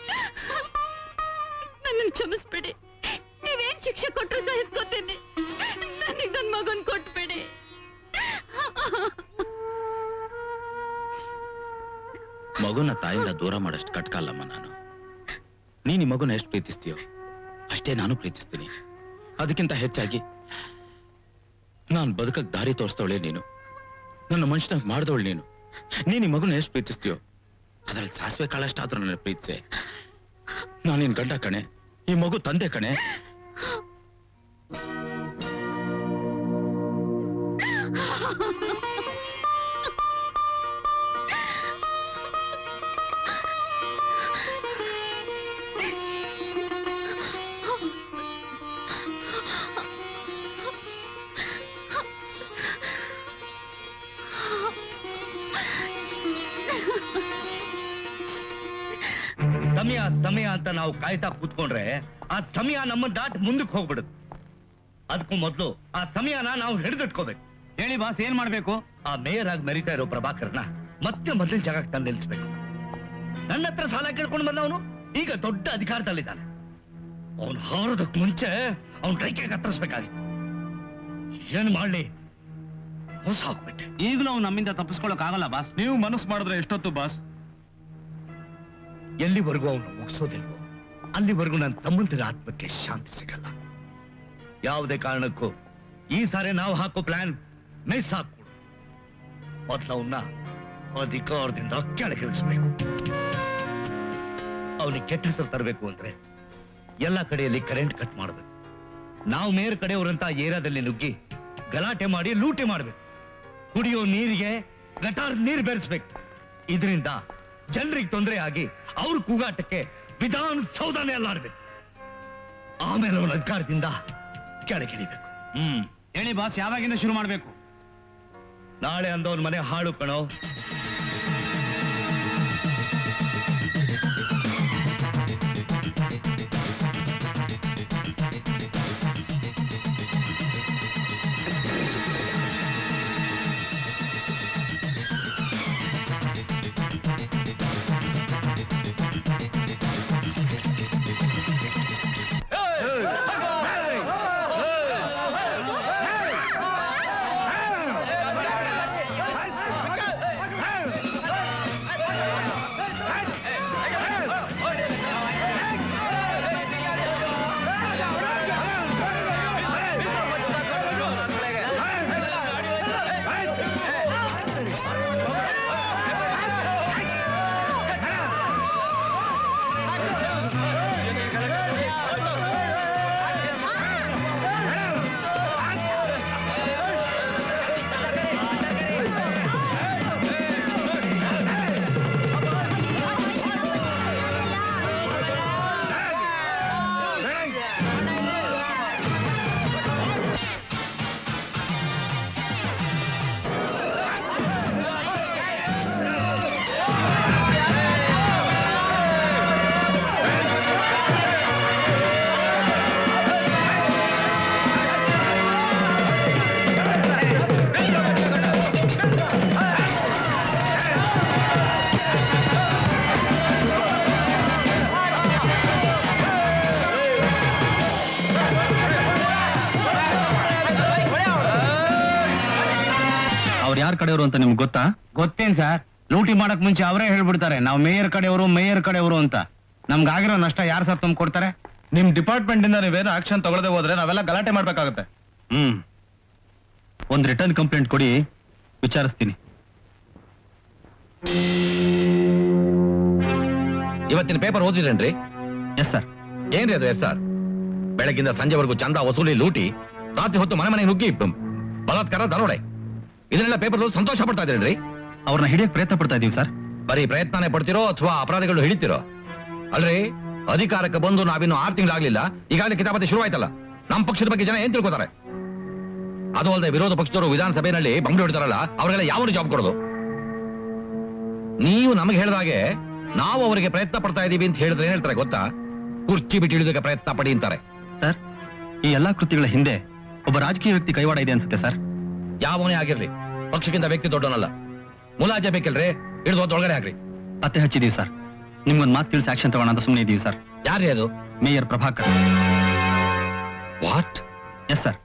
ನನ್ನನ್ ಕ್ಷಮಿಸ್ಬೇಡಿ ನೀವೇನ್ ಶಿಕ್ಷೆ ಕೊಟ್ರು ಸಹಿಸ್ಕೋತೀನಿ ನನಗ್ ನನ್ ಮಗುನ್ ಕೊಟ್ಬೇಡಿ ಮಗುನ ತಾಯಿಂದ ದೂರ ಮಾಡಷ್ಟು ಕಟ್ಕಲ್ಲಮ್ಮ ನಾನು ನೀನ್ ಈ ಮಗುನ ಎಷ್ಟು ಪ್ರೀತಿಸ್ತೀಯೋ ಅಷ್ಟೇ ನಾನು ಪ್ರೀತಿಸ್ತೀನಿ ಅದಕ್ಕಿಂತ ಹೆಚ್ಚಾಗಿ ನಾನ್ ಬದುಕಕ್ ದಾರಿ ತೋರಿಸ್ತವಳೆ ನೀನು ನನ್ನ ಮನುಷ್ಯನಾಗ ಮಾಡ್ದವಳು ನೀನು ನೀನ್ ಈ ಮಗುನ ಎಷ್ಟು ಪ್ರೀತಿಸ್ತೀಯೋ ಅದ್ರಲ್ಲಿ ಸಾಸಿವೆ ಕಾಳಷ್ಟಾದ್ರೂ ನನ್ನ ಪ್ರೀತಿಸೆ ನಾನು ನಿನ್ ಗಂಡ ಕಣೆ ಈ ಮಗು ತಂದೆ ಕಣೆ ಸಮಯ ಸಮಯ ಅಂತ ನಾವು ಕಾಯ್ತಾ ಕೂತ್ಕೊಂಡ್ರೆ ಆ ಸಮಯ ನಮ್ಮ ದಾಟ್ ಮುಂದಕ್ಕೆ ಹೋಗ್ಬಿಡುತ್ತೆ ಅದಕ್ಕೂ ಮೊದಲು ಆ ಸಮಯನ ನಾವು ಹಿಡಿದಿಟ್ಕೋಬೇಕು ಹೇಳಿ ಬಾಸ್ ಏನ್ ಮಾಡ್ಬೇಕು ಆ ಮೇಯರ್ ಆಗಿ ಮೆರಿತಾ ಇರೋ ಪ್ರಭಾಕರ್ನ ಮತ್ತೆ ಮೊದಲಿನ ಜಾಗಕ್ಕೆ ತಂದು ನಿಲ್ಲಿಸ್ಬೇಕು ನನ್ನ ಹತ್ರ ಸಾಲ ಕೇಳ್ಕೊಂಡು ಬಂದವನು ಈಗ ದೊಡ್ಡ ಅಧಿಕಾರದಲ್ಲಿದ್ದಾನೆ ಅವನು ಹಾರೋದಕ್ಕೆ ಮುಂಚೆ ಅವನ ಕೈಗೆ ಕತ್ತರಿಸ್ಬೇಕಾಗಿತ್ತು ಏನ್ ಮಾಡ್ಲಿ ಹೊಸ ಹೋಗ್ಬಿಟ್ಟೆ ಈಗಲೂ ಅವ್ನು ನಮ್ಮಿಂದ ತಪ್ಪಿಸ್ಕೊಳಕ್ ಆಗಲ್ಲ ಬಾಸ್ ನೀವು ಮನಸ್ಸು ಮಾಡಿದ್ರೆ ಎಷ್ಟೊತ್ತು ಬಾಸ್ ಎಲ್ಲಿವರೆಗೂ ಅವನು ಮುಗಿಸೋದಿಲ್ವೋ ಅಲ್ಲಿವರೆಗೂ ನನ್ನ ತಮ್ಮಂತಿರ ಆತ್ಮಕ್ಕೆ ಶಾಂತಿ ಸಿಗಲ್ಲ ಯಾವುದೇ ಕಾರಣಕ್ಕೂ ಈ ಸಾರಿ ನಾವು ಹಾಕೋ ಪ್ಲಾನ್ ಮಿಸ್ ಹಾಕ್ಕೊಡು ಮೊದಲು ಅವನ್ನ ಅಧಿಕಾರದಿಂದ ಕೆಳಗಿಳಿಸ್ಬೇಕು ಅವನಿಗೆ ಕೆಟ್ಟ ಹೆಸರು ತರಬೇಕು ಅಂದ್ರೆ ಎಲ್ಲ ಕಡೆಯಲ್ಲಿ ಕರೆಂಟ್ ಕಟ್ ಮಾಡಬೇಕು ನಾವು ಮೇರ್ ಕಡೆಯವರಂತ ಏರಿಯಾದಲ್ಲಿ ನುಗ್ಗಿ ಗಲಾಟೆ ಮಾಡಿ ಲೂಟಿ ಮಾಡಬೇಕು ಕುಡಿಯೋ ನೀರಿಗೆ ಗಟಾರ್ ನೀರು ಬೆರೆಸ್ಬೇಕು ಇದರಿಂದ ಜನರಿಗೆ ತೊಂದರೆ ಆಗಿ ಅವ್ರ ಕೂಗಾಟಕ್ಕೆ ವಿಧಾನಸೌಧನೇ ಅಲ್ಲಾಡ್ಬೇಕು ಆಮೇಲೆ ಅವನ ಅಧಿಕಾರದಿಂದ ಕೆಳಗಿಳಿಬೇಕು ಹ್ಮ್ ಹೇಳಿ ಬಾಸ್ ಯಾವಾಗಿಂದ ಶುರು ಮಾಡ್ಬೇಕು ನಾಳೆ ಅಂದವನ್ ಮನೆ ಹಾಳು ಕಣೋ ಅವ್ರು ಯಾರ ಕಡೆಯವರು ಅಂತ ನಿಮ್ಗೆ ಗೊತ್ತಾ ಗೊತ್ತೇನ್ ಸರ್ ಲೂಟಿ ಮಾಡಕ್ ಮುಂಚೆ ಅವರೇ ಹೇಳ್ಬಿಡ್ತಾರೆ ನಾವು ಮೇಯರ್ ಕಡೆಯವರು ಮೇಯರ್ ಕಡೆಯವರು ಅಂತ ನಮ್ಗಾಗಿರೋ ನಷ್ಟ ಯಾರು ಸರ್ ತುಂಬ ಕೊಡ್ತಾರೆ ನಿಮ್ ಡಿಪಾರ್ಟ್ಮೆಂಟ್ ಇಂದ ನೀವೇನು ಆಕ್ಷನ್ ತಗೊಳ್ಳದೆ ಹೋದ್ರೆ ನಾವೆಲ್ಲ ಗಲಾಟೆ ಮಾಡ್ಬೇಕಾಗುತ್ತೆ ಹ್ಮ್ ಒಂದ್ ರಿಟರ್ನ್ ಕಂಪ್ಲೇಂಟ್ ಕೊಡಿ ವಿಚಾರಿಸ್ತೀನಿ ಇವತ್ತಿನ ಪೇಪರ್ ಓದಿದ್ರೇನ್ರಿ ಎಸ್ ಸರ್ ಏನ್ರಿ ಅದು ಎಸ್ ಸರ್ ಬೆಳಗಿಂದ ಸಂಜೆವರೆಗೂ ಚಂದ ವಸೂಲಿ ಲೂಟಿ ರಾತ್ರಿ ಹೊತ್ತು ಮನೆ ಮನೆ ನುಗ್ಗಿ ಬ- ಬಲಾತ್ಕಾರ ದರೋಡೆ ಇದನ್ನೆಲ್ಲ ಪೇಪರ್ ಸಂತೋಷ ಪಡ್ತಾ ಇದ್ರೇನ್ರಿ ಅವ್ರನ್ನ ಹಿಡಿಯಕ್ ಪ್ರಯತ್ನ ಪಡ್ತಾ ಇದೀವಿ ಸರ್ ಬರೀ ಪ್ರಯತ್ನನೇ ಪಡ್ತಿರೋ ಅಥವಾ ಅಪರಾಧಿಗಳು ಹಿಡಿತಿರೋ ಅಲ್ರಿ ಅಧಿಕಾರಕ್ಕೆ ಬಂದು ನಾವಿನ್ನು ಆರು ತಿಂಗಳಾಗ್ಲಿಲ್ಲ ಈಗಾಗಲೇ ಕಿತಾಪತಿ ಶುರುವಾಯ್ತಲ್ಲ ನಮ್ಮ ಪಕ್ಷದ ಬಗ್ಗೆ ಜನ ಏನ್ ತಿಳ್ಕೊತಾರೆ ಅದು ಅಲ್ಲದೆ ವಿರೋಧ ಪಕ್ಷದವರು ವಿಧಾನಸಭೆಯಲ್ಲಿ ಬಂಬಡಿ ಹೊಡಿತಾರಲ್ಲ ಅವರಿಗೆಲ್ಲ ಯಾವ ಜಾಬ್ ಕೊಡೋದು ನೀವು ನಮಗೆ ಹೇಳಿದಾಗೆ ನಾವು ಅವರಿಗೆ ಪ್ರಯತ್ನ ಪಡ್ತಾ ಇದೀವಿ ಅಂತ ಹೇಳಿದ್ರೆ ಏನ್ ಹೇಳ್ತಾರೆ ಗೊತ್ತಾ ಕುರ್ಚಿ ಬಿಟ್ಟು ಇಳಿದಕ್ಕೆ ಪ್ರಯತ್ನ ಪಡಿ ಅಂತಾರೆ ಸರ್ ಈ ಎಲ್ಲಾ ಕೃತ್ಯಗಳ ಹಿಂದೆ ಒಬ್ಬ ರಾಜಕೀಯ ವ್ಯಕ್ತಿ ಕೈವಾಡ ಇದೆ ಅನ್ಸುತ್ತೆ ಸರ್ ಯಾವನೇ ಆಗಿರ್ಲಿ ಪಕ್ಷಕ್ಕಿಂತ ವ್ಯಕ್ತಿ ದೊಡ್ಡವನಲ್ಲ ಮುಲಾಜೆ ಬೇಕಿಲ್ರಿ ಹಿಡಿದು ಒಳಗಡೆ ಹಾಕ್ರಿ ಪತ್ತೆ ಹಚ್ಚಿದೀವಿ ಸರ್ ನಿಮ್ಗೊಂದು ಮಾತು ತಿಳಿಸಿ ಆಕ್ಷನ್ ತಗೋಣ ಅಂತ ಸುಮ್ಮನೆ ಇದೀವಿ ಸರ್ ಯಾರೇ ಅದು mayor Prabhakar what yes sir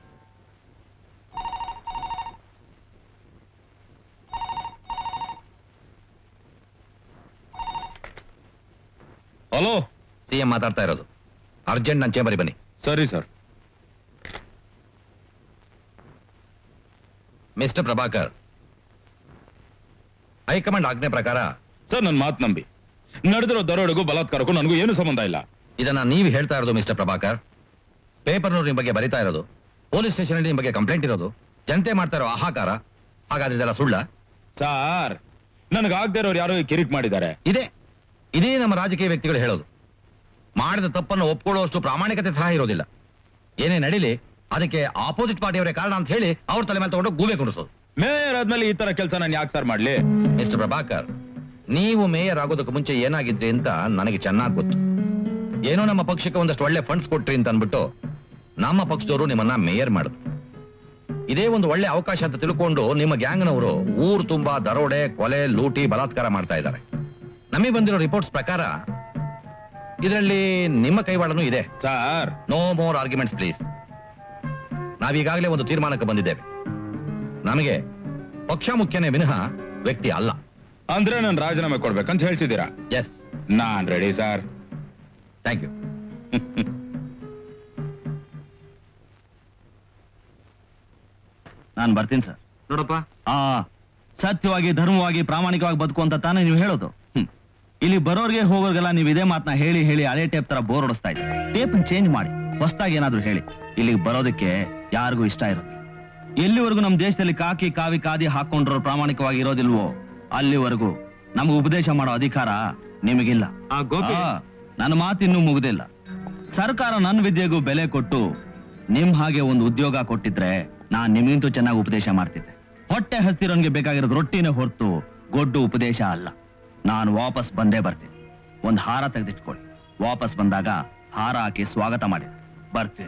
hello CM ಮಾತಾಡ್ತಾ ಇರೋದು ಅರ್ಜೆಂಟ್ ನನ್ನ ಚೇಂಬರಿಗೆ ಬನ್ನಿ ಸರಿ ಸರ್ ಮಿಸ್ಟರ್ ಪ್ರಭಾಕರ್ ಹೈಕಮಾಂಡ್ ಆಜ್ಞೆ ಪ್ರಕಾರ ಸರ್ ನನ್ನ ಮಾತು ನಂಬಿ ನಡೆದಿರೋ ದರೋಡೆಗೂ ಬಲಾತ್ಕಾರಕ್ಕೂ ನನಗೂ ಏನು ಸಂಬಂಧ ಇಲ್ಲ ಇದನ್ನ ನೀವು ಹೇಳ್ತಾ ಇರೋದು ಮಿಸ್ಟರ್ ಪ್ರಭಾಕರ್ ಪೇಪರ್ನವ್ರು ನಿಮ್ ಬಗ್ಗೆ ಬರೀತಾ ಇರೋದು ಪೊಲೀಸ್ ಸ್ಟೇಷನ್ ನಿಮ್ ಬಗ್ಗೆ ಕಂಪ್ಲೇಂಟ್ ಇರೋದು ಜನತೆ ಮಾಡ್ತಾ ಇರೋ ಆಹಾಕಾರ ಹಾಗಾದ್ರೆ ಇದೆಲ್ಲ ಸುಳ್ಳ ಸಾರ್ ನನಗಾಗದೇ ಇರೋರು ಯಾರೋ ಈ ಕಿರಿಕ್ ಮಾಡಿದ್ದಾರೆ ಇದೆ ಇದೇ ನಮ್ಮ ರಾಜಕೀಯ ವ್ಯಕ್ತಿಗಳು ಹೇಳೋದು ಮಾಡಿದ ತಪ್ಪನ್ನು ಒಪ್ಕೊಳ್ಳುವಷ್ಟು ಪ್ರಾಮಾಣಿಕತೆ ಸಹ ಇರೋದಿಲ್ಲ ಏನೇ ನಡೀಲಿ ಅದಕ್ಕೆ ಆಪೋಸಿಟ್ ಪಾರ್ಟಿಯವರೇ ಕಾರಣ ಅಂತ ಹೇಳಿ ಅವ್ರ ತಲೆ ಮೇಲೆ ತಗೊಂಡು ಗೂಬೆ ಕುಡಿಸೋದು ಮೇಯರ್ ಆದ್ಮೇಲೆ ಈ ತರ ಕೆಲಸ ನಾನು ಯಾಕೆ ಸರ್ ಮಾಡ್ಲಿ ಮಿಸ್ಟರ್ ಪ್ರಭಾಕರ್ ನೀವು ಮೇಯರ್ ಆಗೋದಕ್ಕೆ ಮುಂಚೆ ಏನಾಗಿದ್ರಿ ಅಂತ ನನಗೆ ಚೆನ್ನಾಗಿ ಗೊತ್ತು ಏನೋ ನಮ್ಮ ಪಕ್ಷಕ್ಕೆ ಒಂದಷ್ಟು ಒಳ್ಳೆ ಫಂಡ್ಸ್ ಕೊಟ್ರಿ ಅಂತ ಅನ್ಬಿಟ್ಟು ನಮ್ಮ ಪಕ್ಷದವರು ನಿಮ್ಮನ್ನ ಮೇಯರ್ ಮಾಡಿದ್ರು ಇದೇ ಒಂದು ಒಳ್ಳೆ ಅವಕಾಶ ಅಂತ ತಿಳ್ಕೊಂಡು ನಿಮ್ಮ ಗ್ಯಾಂಗ್ನವರು ಊರು ತುಂಬಾ ದರೋಡೆ ಕೊಲೆ ಲೂಟಿ ಬಲಾತ್ಕಾರ ಮಾಡ್ತಾ ಇದ್ದಾರೆ ನಮಗೆ ಬಂದಿರೋ ರಿಪೋರ್ಟ್ಸ್ ಪ್ರಕಾರ ಇದರಲ್ಲಿ ನಿಮ್ಮ ಕೈವಾಡನೂ ಇದೆ sir no more arguments please ನಾವೀಗಾಗಲೇ ಒಂದು ತೀರ್ಮಾನಕ್ಕೆ ಬಂದಿದ್ದೇವೆ ನಮಗೆ ಪಕ್ಷ ಮುಖ್ಯನೇ ವಿನಃ ವ್ಯಕ್ತಿ ಅಲ್ಲ ಅಂದ್ರೆ ನಾನು ರಾಜೀನಾಮೆ ಕೊಡ್ಬೇಕಂತ ಹೇಳ್ತಿದ್ದೀರಾ ಎಸ್ ನಾನ್ ರೆಡಿ ಸರ್ ಥ್ಯಾಂಕ್ ಯು ನಾನು ಬರ್ತೀನಿ ಸರ್ ನೋಡಪ್ಪ ಆ ಸತ್ಯವಾಗಿ ಧರ್ಮವಾಗಿ ಪ್ರಾಮಾಣಿಕವಾಗಿ ಬದುಕು ಅಂತ ತಾನೇ ನೀವು ಹೇಳೋದು ಹ್ಮ್. ಇಲ್ಲಿ ಬರೋರ್ಗೆ ಹೋಗೋರ್ಗೆಲ್ಲ ನೀವು ಇದೇ ಮಾತನ್ನ ಹೇಳಿ ಹೇಳಿ ಹಳೆ ಟೇಪ್ ತರ ಬೋರ್ ಹೊಡಿಸ್ತಾ ಇದ್ದೀರಿ ಟೇಪ್ ಚೇಂಜ್ ಮಾಡಿ ಹೊಸದಾಗಿ ಏನಾದ್ರೂ ಹೇಳಿ ಇಲ್ಲಿಗೆ ಬರೋದಕ್ಕೆ ಯಾರಿಗೂ ಇಷ್ಟ ಇರೋದಿಲ್ಲ ಎಲ್ಲಿವರೆಗೂ ನಮ್ಮ ದೇಶದಲ್ಲಿ ಕಾಕಿ ಕಾವಿ ಕಾದಿ ಹಾಕೊಂಡ್ರು ಪ್ರಾಮಾಣಿಕವಾಗಿ ಇರೋದಿಲ್ವೋ ಅಲ್ಲಿವರೆಗೂ ನಮ್ಗೆ ಉಪದೇಶ ಮಾಡೋ ಅಧಿಕಾರ ನಿಮಗಿಲ್ಲ ಆ ಗೋಪಿ ಆ, ನನ್ನ ಮಾತಿನ್ನೂ ಮುಗುದಿಲ್ಲ ಸರ್ಕಾರ ನನ್ನ ವಿದ್ಯೆಗೂ ಬೆಲೆ ಕೊಟ್ಟು ನಿಮ್ ಹಾಗೆ ಒಂದು ಉದ್ಯೋಗ ಕೊಟ್ಟಿದ್ರೆ ನಾನ್ ನಿಮಗಿಂತೂ ಚೆನ್ನಾಗಿ ಉಪದೇಶ ಮಾಡ್ತಿದ್ದೆ ಹೊಟ್ಟೆ ಹಸ್ತಿರೋನ್ಗೆ ಬೇಕಾಗಿರೋದು ರೊಟ್ಟಿನೇ ಹೊರತು ಗೊಡ್ಡು ಉಪದೇಶ ಅಲ್ಲ ನಾನು ವಾಪಸ್ ಬಂದೇ ಬರ್ತೀನಿ ಒಂದ್ ಹಾರ ತೆಗೆದಿಟ್ಕೊಳ್ಳಿ ವಾಪಸ್ ಬಂದಾಗ ಹಾರ ಹಾಕಿ ಸ್ವಾಗತ ಮಾಡಿ ಬರ್ತೀನಿ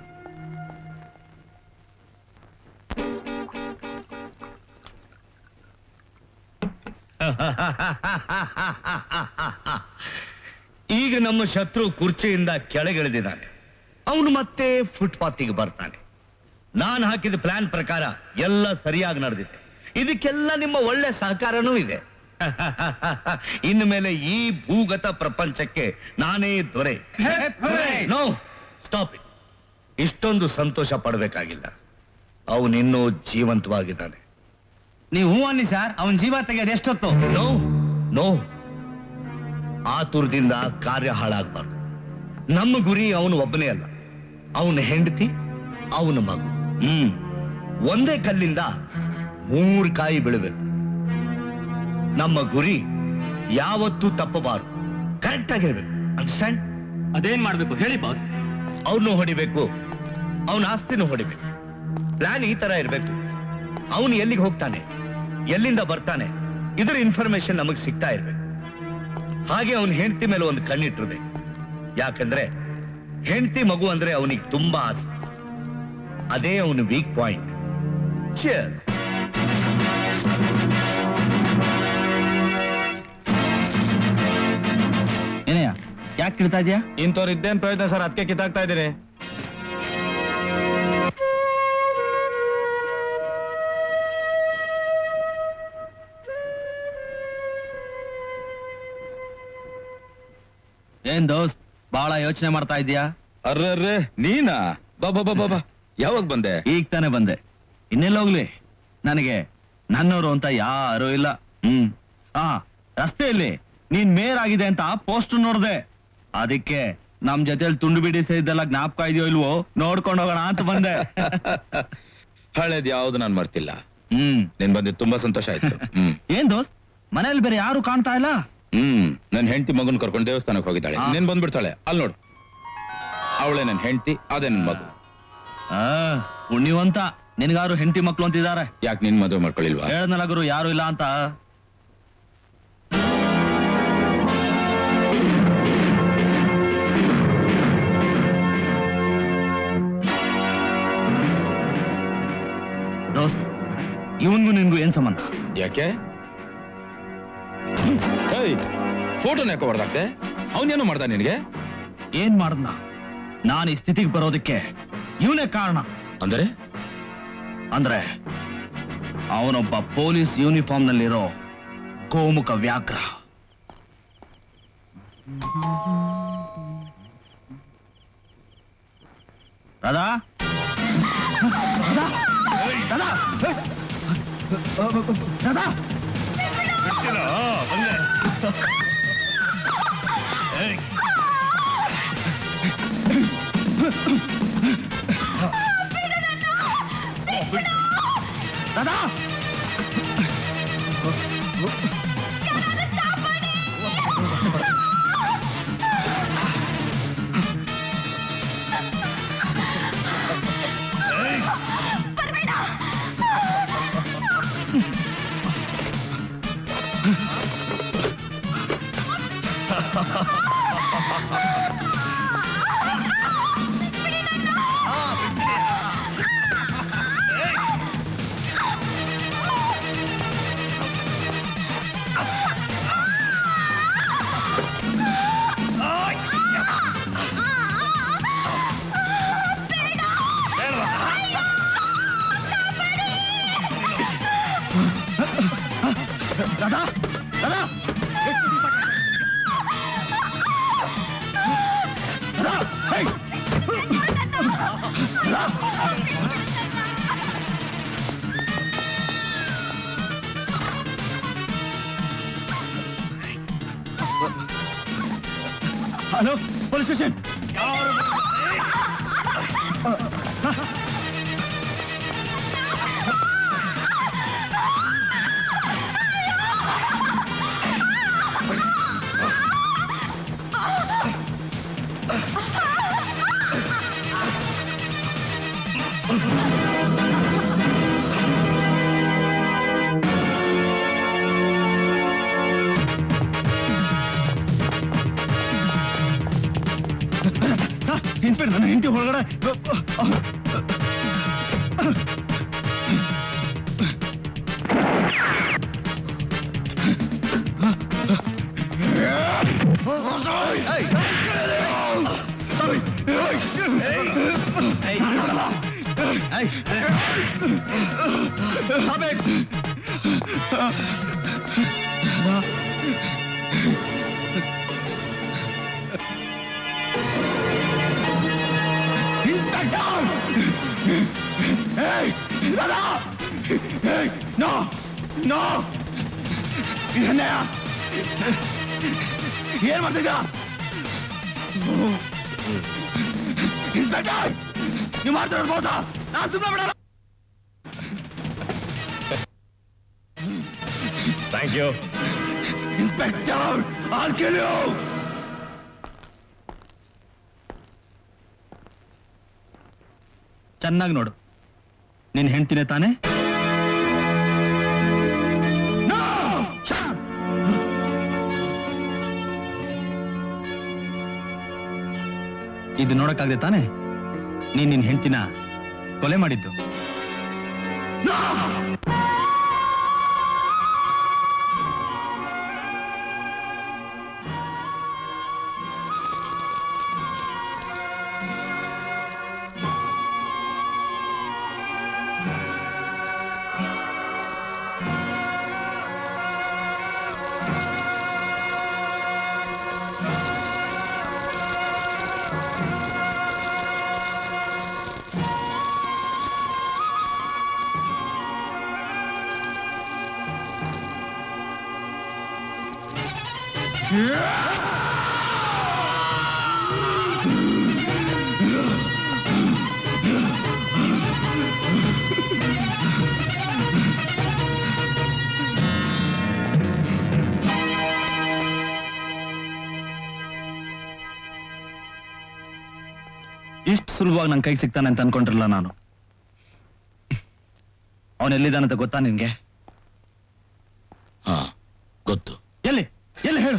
ಈಗ ನಮ್ಮ ಶತ್ರು ಕುರ್ಚಿಯಿಂದ ಕೆಳಗಿಳಿದಿದ್ದಾನೆ ಅವನು ಮತ್ತೆ ಫುಟ್ಪಾತಿಗೆ ಬರ್ತಾನೆ ನಾನು ಹಾಕಿದ ಪ್ಲಾನ್ ಪ್ರಕಾರ ಎಲ್ಲ ಸರಿಯಾಗಿ ನಡೆದಿದೆ ಇದಕ್ಕೆಲ್ಲ ನಿಮ್ಮ ಒಳ್ಳೆ ಸಹಕಾರನೂ ಇದೆ ಇನ್ನು ಮೇಲೆ ಈ ಭೂಗತ ಪ್ರಪಂಚಕ್ಕೆ ನಾನೇ ದೊರೆ ನೋ ಸ್ಟಾಪ್ ಇಟ್ ಇಷ್ಟೊಂದು ಸಂತೋಷ ಪಡಬೇಕಾಗಿಲ್ಲ ಅವನಿನ್ನೂ ಜೀವಂತವಾಗಿದ್ದಾನೆ ನೀವು ಹೂ ಅನ್ನಿ ಸರ್ ಅವನ್ ಜೀವ ತೆಗೆಯೋದು ಎಷ್ಟೊತ್ತು ನೋ ನೋ ಆತುರದಿಂದ ಕಾರ್ಯ ಹಾಳಾಗಬಾರ್ದು ನಮ್ಮ ಗುರಿ ಅವನು ಒಬ್ಬನೇ ಅಲ್ಲ ಅವನ ಹೆಂಡತಿ ಅವನ ಮಗು ಹ್ಮ್ ಒಂದೇ ಕಲ್ಲಿಂದ ಮೂರು ಕಾಯಿ ಬೀಳಬೇಕು ನಮ್ಮ ಗುರಿ ಯಾವತ್ತೂ ತಪ್ಪಬಾರದು ಕರೆಕ್ಟ್ ಆಗಿರ್ಬೇಕು ಅಂಡರ್ಸ್ಟ್ಯಾಂಡ್ ಅದೇನ್ ಮಾಡ್ಬೇಕು ಹೇಳಿ ಬಾಸ್ ಅವನು ಹೊಡಿಬೇಕು ಅವನ ಆಸ್ತಿನೂ ಹೊಡಿಬೇಕು ಪ್ಲಾನ್ ಈ ತರ ಇರ್ಬೇಕು ಅವನು ಎಲ್ಲಿಗೆ ಹೋಗ್ತಾನೆ ಎಲ್ಲಿಂದ ಬರ್ತಾನೆ ಇದರ ಇನ್ಫಾರ್ಮೇಶನ್ ನಮಗ್ ಸಿಗ್ತಾ ಇರ್ಬೇಕು ಹಾಗೆ ಅವನ ಹೆಂಡತಿ ಮೇಲೆ ಒಂದು ಕಣ್ಣಿಟ್ಟಿರ್ಬೇಕು ಯಾಕಂದ್ರೆ ಹೆಂಡತಿ ಮಗು ಅಂದ್ರೆ ಅವನಿಗೆ ತುಂಬಾ ಆಸೆ ಅದೇ ಅವನ ವೀಕ್ ಪಾಯಿಂಟ್ ಚಿಯರ್ಸ್ ಏನಯ್ಯ ಯಾಕೆ ಕೇಳ್ತಾ ಇದೀಯಾ ಇಂಥವ್ರು ಇದ್ದೇನ್ ಪ್ರಯೋಜನ ಸರ್ ಅದಕ್ಕೆ ಕಿತ್ತಾಕ್ತಾ ಇದ್ದೀರಿ ಏನ್ ದೋಸ್ತ್ ಬಹಳ ಯೋಚನೆ ಮಾಡ್ತಾ ಇದೀಯಾ ಅರ್ರರ್ರೆ ನೀನಾ ಬಾ ಬಾ ಬಾ ಬಾ ಬಾ ಯಾವಾಗ ಬಂದೆ ಈಗ ತಾನೇ ಬಂದೆ ಇನ್ನೆಲ್ಲ ಹೋಗ್ಲಿ ನನಗೆ ನನ್ನವರು ಅಂತ ಯಾರು ಇಲ್ಲ ಹ್ಮ್ ಆ ರಸ್ತೆಯಲ್ಲಿ ನೀನ್ ಮೇಯರ್ ಆಗಿದೆ ಅಂತ ಪೋಸ್ಟ್ ನೋಡ್ದೆ ಅದಕ್ಕೆ ನಮ್ ಜೊತೆಲಿ ತುಂಡು ಬಿಡಿ ಸೇರಿದ್ದೆಲ್ಲ ಜ್ಞಾಪಕ ಇದೆಯೋ ಇಲ್ವೋ ನೋಡ್ಕೊಂಡು ಹೋಗೋಣ ಅಂತ ಬಂದೆ ಹಳೇದ್ ಯಾವ್ದು ನಾನ್ ಮರ್ತಿಲ್ಲ ಹ್ಮ್ ನೀನ್ ಬಂದಿದ್ ತುಂಬಾ ಸಂತೋಷ ಆಯ್ತು ಹ್ಮ್ ಏನ್ ದೋಸ್ತ್ ಮನೇಲಿ ಬೇರೆ ಯಾರು ಕಾಣ್ತಾ ಇಲ್ಲ ಹ್ಮ್ ನನ್ ಹೆಂಡತಿ ಮಗನ್ ಕರ್ಕೊಂಡು ದೇವಸ್ಥಾನಕ್ಕೆ ಹೋಗಿದ್ದಾಳೆ ಆ. ನೀನ್ ಬಂದ್ಬಿಡ್ತಾಳೆ ಅಲ್ಲಿ ನೋಡು ಅವಳೆ ನನ್ ಹೆಂಡತಿ ಅದೇ ನನ್ ಮಗು ಆ ಪುಣ್ಯವಂತ ನಿನಗಾರು ಹೆಂಡತಿ ಮಕ್ಳು ಅಂತಿದ್ದಾರೆ ಯಾಕೆ ನಿನ್ ಮದುವೆ ಮಾಡ್ಕೊಳ್ಳಿಲ್ವಾ ಹೇಳದ್ನಲ್ಲ ಗುರು ಯಾರು ಇಲ್ಲ ಅಂತ ದೋಸ್ತ್ ಇವನ್ಗೂ ನಿನ್ಗೂ ಏನ್ ಸಂಬಂಧ ಯಾಕೆ ಏಯ್ ಫೋಟೋನ ಯಾಕೆ ಹೊಡೆದಾಕ್ತೆ ಅವನೇನು ಮಾಡ್ದ ನಿನಗೆ ಏನ್ ಮಾಡ್ದ ನಾನು ಈ ಸ್ಥಿತಿಗೆ ಬರೋದಕ್ಕೆ ಇವನೇ ಕಾರಣ ಅಂದರೆ ಅಂದ್ರೆ ಅವನೊಬ್ಬ ಪೊಲೀಸ್ ಯೂನಿಫಾರ್ಮ್ ನಲ್ಲಿರೋ ಕೋಮುಕ ವ್ಯಾಘ್ರ ರಾಧಾ ರಾಧಾ? ರಾಧಾ? ರಾಧಾ? ಏಯ್. Radha hello police station inspector ನನ್ನ ಹೆಂಡತಿ ಒಳಗಡೆ Hey! Dada! Hey! No! No! ಇದನ್ನೇ ಏನ್ ಮಾಡ್ತಿದ್ದ ಇನ್ಸ್ಪೆಕ್ಟರ್ ನೀವು ಮಾಡ್ತಿರೋದು ಮೋಸ ನಾನು ಸುಮ್ಮನೆ ಬಿಡಲ್ಲ thank you inspector I'll kill you! ಚೆನ್ನಾಗಿ ನೋಡು ನಿನ್ ಹೆಂಡ್ತಿನೇ ತಾನೇ No! Shut up! ಇದು ನೋಡಕ್ಕಾಗದೆ ತಾನೇ ನೀನ್ ನಿನ್ ಹೆಂಡ್ತಿನ ಕೊಲೆ ಮಾಡಿದ್ದು No! ಇಷ್ಟು ಸುಲಭವಾಗಿ ನನ್ನ ಕೈಗೆ ಸಿಗ್ತಾನೆ ಅಂತ ಅನ್ಕೊಂಡಿರಲ್ಲ ನಾನು ಅವನು ಎಲ್ಲಿದ್ದಾನಂತ ಗೊತ್ತಾ ನಿನ್ಗೆ ಹಾ ಗೊತ್ತು ಎಲ್ಲಿ ಎಲ್ಲಿ ಹೇಳು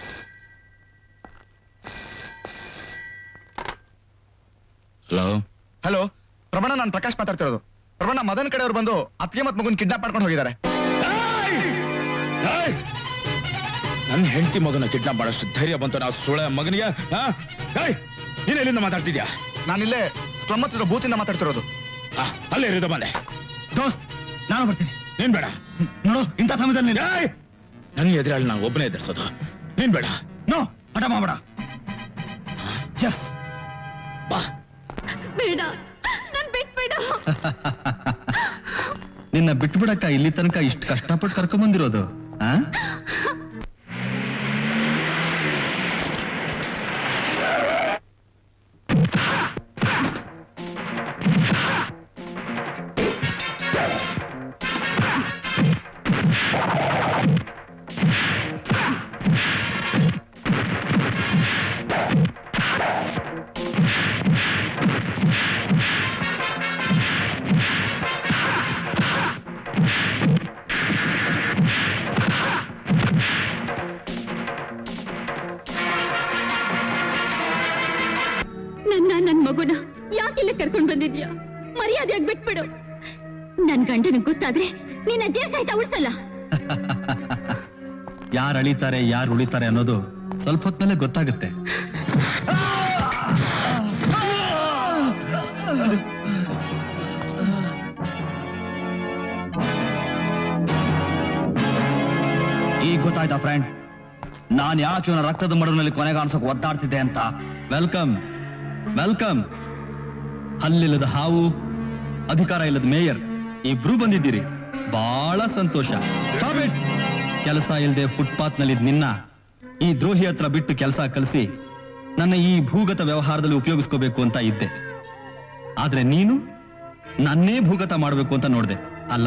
ಹಲೋ ಹಲೋ ಪ್ರಬಣ ನಾನು ಪ್ರಕಾಶ್ ಮಾತಾಡ್ತಿರೋದು ಪ್ರಬಣ ಮದನ್ ಕಡೆಯವ್ರು ಬಂದು ಅತ್ತಿಗೆ ಮತ್ ಮಗನ್ ಕಿಡ್ನಾಪ್ ಮಾಡ್ಕೊಂಡು ಹೋಗಿದ್ದಾರೆ ನನ್ನ ಹೆಂಡತಿ ಮಗನ ಕಿಡ್ನಾಪ್ ಮಾಡೋಷ್ಟು ಧೈರ್ಯ ಬಂತು ನಾ ಸುಳೆ ಮಗನಿಗೆ ಹಾ? ಏಯ್, ನೀನ್ ಎಲ್ಲಿಂದ ಮಾತಾಡ್ತಿದ್ಯಾ ನಾನಿಲ್ಲೇ ಸ್ಲಮ್ ಹತ್ತಿರ ಬೂತಿಂದ ಮಾತಾಡ್ತಿರೋದು ಆ, ಅಲ್ಲೇ ಇರಿದ ಬಂದೆ ದೋಸ್ತ್ ನಾನು ಬರ್ತೀನಿ ನೀನ್ ಬೇಡ ನೋಡು ಇಂಥ ಸಮಯದಲ್ಲಿ ನೀನು ಏಯ್! ನನಗೆ ಎದುರಾಳಿ ನಾನು ಒಬ್ಬನೇ ಎದುರಿಸೋದು ನೀನ್ ಬೇಡ ನೋ ಹಠ ಮಾಡಬೇಡ ಎಸ್ ಬಾ ಬೇಡ ನನ್ ಬಿಟ್ಬಿಡು ನಿನ್ನ ಬಿಟ್ಬಿಡಕ್ಕ ಇಲ್ಲಿ ತನಕ ಇಷ್ಟು ಕಷ್ಟಪಟ್ಟು ಕರ್ಕೊಂಡ್ ಬಂದಿರೋದು ಆ ನನ್ನ ನನ್ ಮಗುನ ಯಾಕಿಲ್ಲ ಕರ್ಕೊಂಡ್ ಬಂದಿದ್ಯಾ ಮರ್ಯಾದೆಯಾಗಿ ಬಿಟ್ಬಿಡು ನನ್ ಗಂಡನ ಗೊತ್ತಾದ್ರೆ ನಿನ್ನ ಜೀವ ಸಹಿತ ಉಳ್ಸಲ್ಲ ಯಾರು ಅಳಿತಾರೆ ಯಾರು ಉಳಿತಾರೆ ಅನ್ನೋದು ಸ್ವಲ್ಪ ಹೊತ್ಮೇಲೆ ಗೊತ್ತಾಗುತ್ತೆ ಈಗ ಗೊತ್ತಾಯ್ತಾ ಫ್ರೆಂಡ್ ನಾನ್ ಯಾಕೆ ಇವನ ರಕ್ತದ ಮಡುವಿನಲ್ಲಿ ಕೊನೆಗಾಣಿಸೋಕೆ ಒದ್ದಾಡ್ತಿದ್ದೆ ಅಂತ ವೆಲ್ಕಮ್ ವೆಲ್ಕಮ್ ಹಲ್ಲಿಲ್ಲದ ಹಾವು ಅಧಿಕಾರ ಇಲ್ಲದ ಮೇಯರ್ ಇಬ್ರು ಬಂದಿದ್ದೀರಿ ಬಹಳ ಸಂತೋಷ Stop it! ಕೆಲಸ ಇಲ್ಲದೆ ಫುಟ್ಪಾತ್ ನಲ್ಲಿ ನಿನ್ನ ಈ ದ್ರೋಹಿ ಹತ್ರ ಬಿಟ್ಟು ಕೆಲಸ ಕಲಿಸಿ ನನ್ನ ಈ ಭೂಗತ ವ್ಯವಹಾರದಲ್ಲಿ ಉಪಯೋಗಿಸ್ಕೋಬೇಕು ಅಂತ ಇದ್ದೆ ಆದ್ರೆ ನೀನು ನನ್ನೇ ಭೂಗತ ಮಾಡಬೇಕು ಅಂತ ನೋಡ್ದೆ ಅಲ್ಲ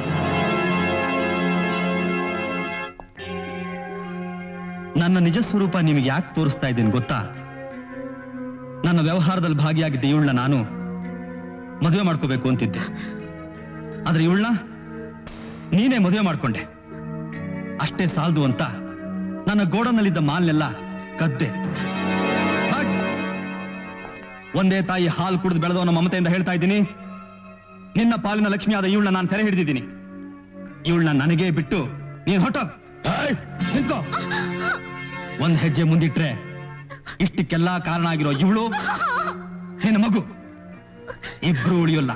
ನನ್ನ ನಿಜ ಸ್ವರೂಪ ನಿಮಗೆ ಯಾಕೆ ತೋರಿಸ್ತಾ ಇದ್ದೀನಿ ಗೊತ್ತಾ ನನ್ನ ವ್ಯವಹಾರದಲ್ಲಿ ಭಾಗಿಯಾಗಿದ್ದ ಇವಳನ್ನ ನಾನು ಮದುವೆ ಮಾಡ್ಕೋಬೇಕು ಅಂತಿದ್ದೆ ಆದ್ರೆ ಇವಳನ್ನ ನೀನೇ ಮದುವೆ ಮಾಡ್ಕೊಂಡೆ ಅಷ್ಟೇ ಸಾಲದು ಅಂತ ನನ್ನ ಗೋಡನಲ್ಲಿದ್ದ ಮಾಲ್ನೆಲ್ಲ ಕದ್ದೆ ಹಟ್! ಒಂದೇ ತಾಯಿ ಹಾಲು ಕುಡಿದು ಬೆಳೆದವನ ಮಮತೆಯಿಂದ ಹೇಳ್ತಾ ಇದ್ದೀನಿ ನಿನ್ನ ಪಾಲಿನ ಲಕ್ಷ್ಮಿ ಆದ ಇವಳನ್ನ ನಾನು ಸೆರೆ ಹಿಡಿದಿದ್ದೀನಿ ಇವಳನ್ನ ನನಗೇ ಬಿಟ್ಟು ನೀನ್ ಹೊಟ್ಟೋಗ್ ನಿಂತ್ಕೋ ಒಂದ್ ಹೆಜ್ಜೆ ಮುಂದಿಟ್ರೆ ಇಷ್ಟಕ್ಕೆಲ್ಲಾ ಕಾರಣ ಆಗಿರೋ ಇವಳು ನಿನ್ನ ಮಗು ಇಬ್ರು ಉಳಿಯೋಲ್ಲ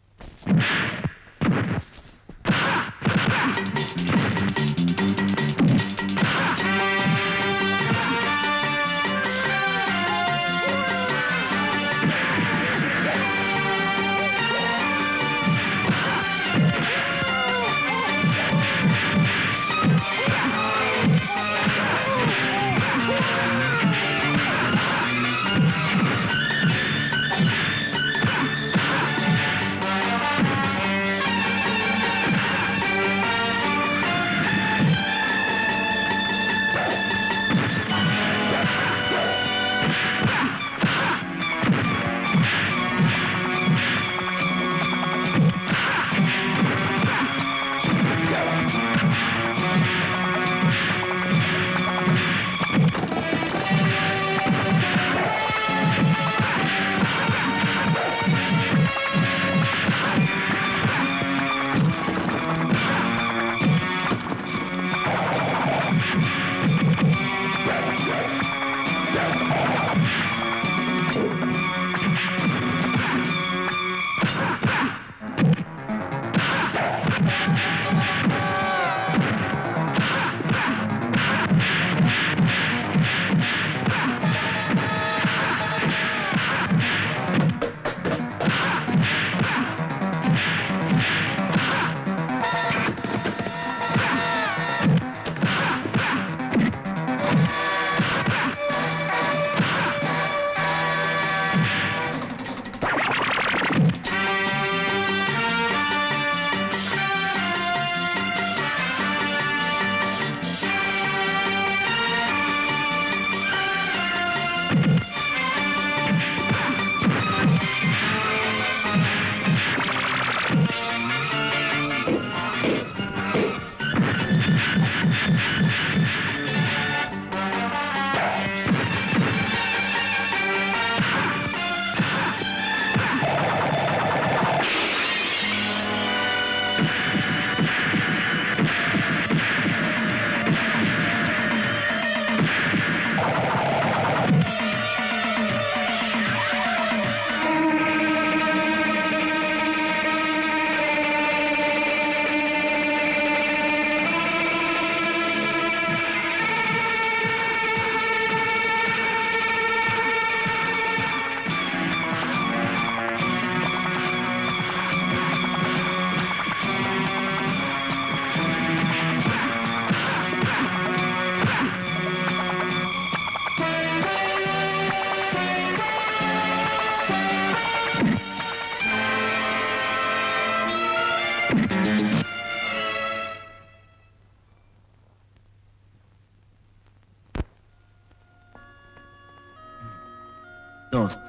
ದೋಸ್ತ್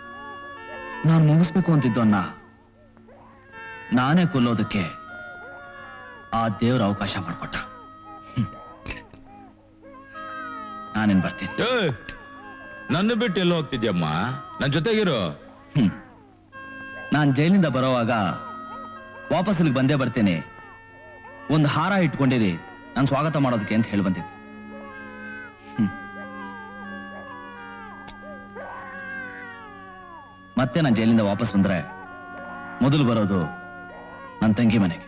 ನಾನು ಮುಗಿಸ್ಬೇಕು ಅಂತಿದ್ದವನ್ನ ನಾನೇ ಕೊಲ್ಲೋದಕ್ಕೆ ಆ ದೇವ್ರ ಅವಕಾಶ ಮಾಡಿಕೊಟ್ಟ ನಾನೇನ್ ಬರ್ತೀನಿ ಏಯ್, ನನ್ನ ಬಿಟ್ಟು ಎಲ್ಲೋ ಹೋಗ್ತಿದ್ಯಮ್ಮ ನನ್ ಜೊತೆಗಿರು ಹ್ಮ್ ನಾನ್ ಜೈಲಿಂದ ಬರೋವಾಗ ವಾಪಸ್ ಇಲ್ಲಿಗೆ ಬಂದೇ ಬರ್ತೇನೆ ಒಂದು ಹಾರ ಇಟ್ಕೊಂಡಿರಿ ನಾನು ಸ್ವಾಗತ ಮಾಡೋದಕ್ಕೆ ಅಂತ ಹೇಳಿ ಬಂದಿದ್ದೆ ಹ್ಮ್. ಮತ್ತೆ ನಾನು ಜೈಲಿಂದ ವಾಪಸ್ ಬಂದ್ರೆ ಮೊದಲು ಬರೋದು ನನ್ನ ತಂಗಿ ಮನೆಗೆ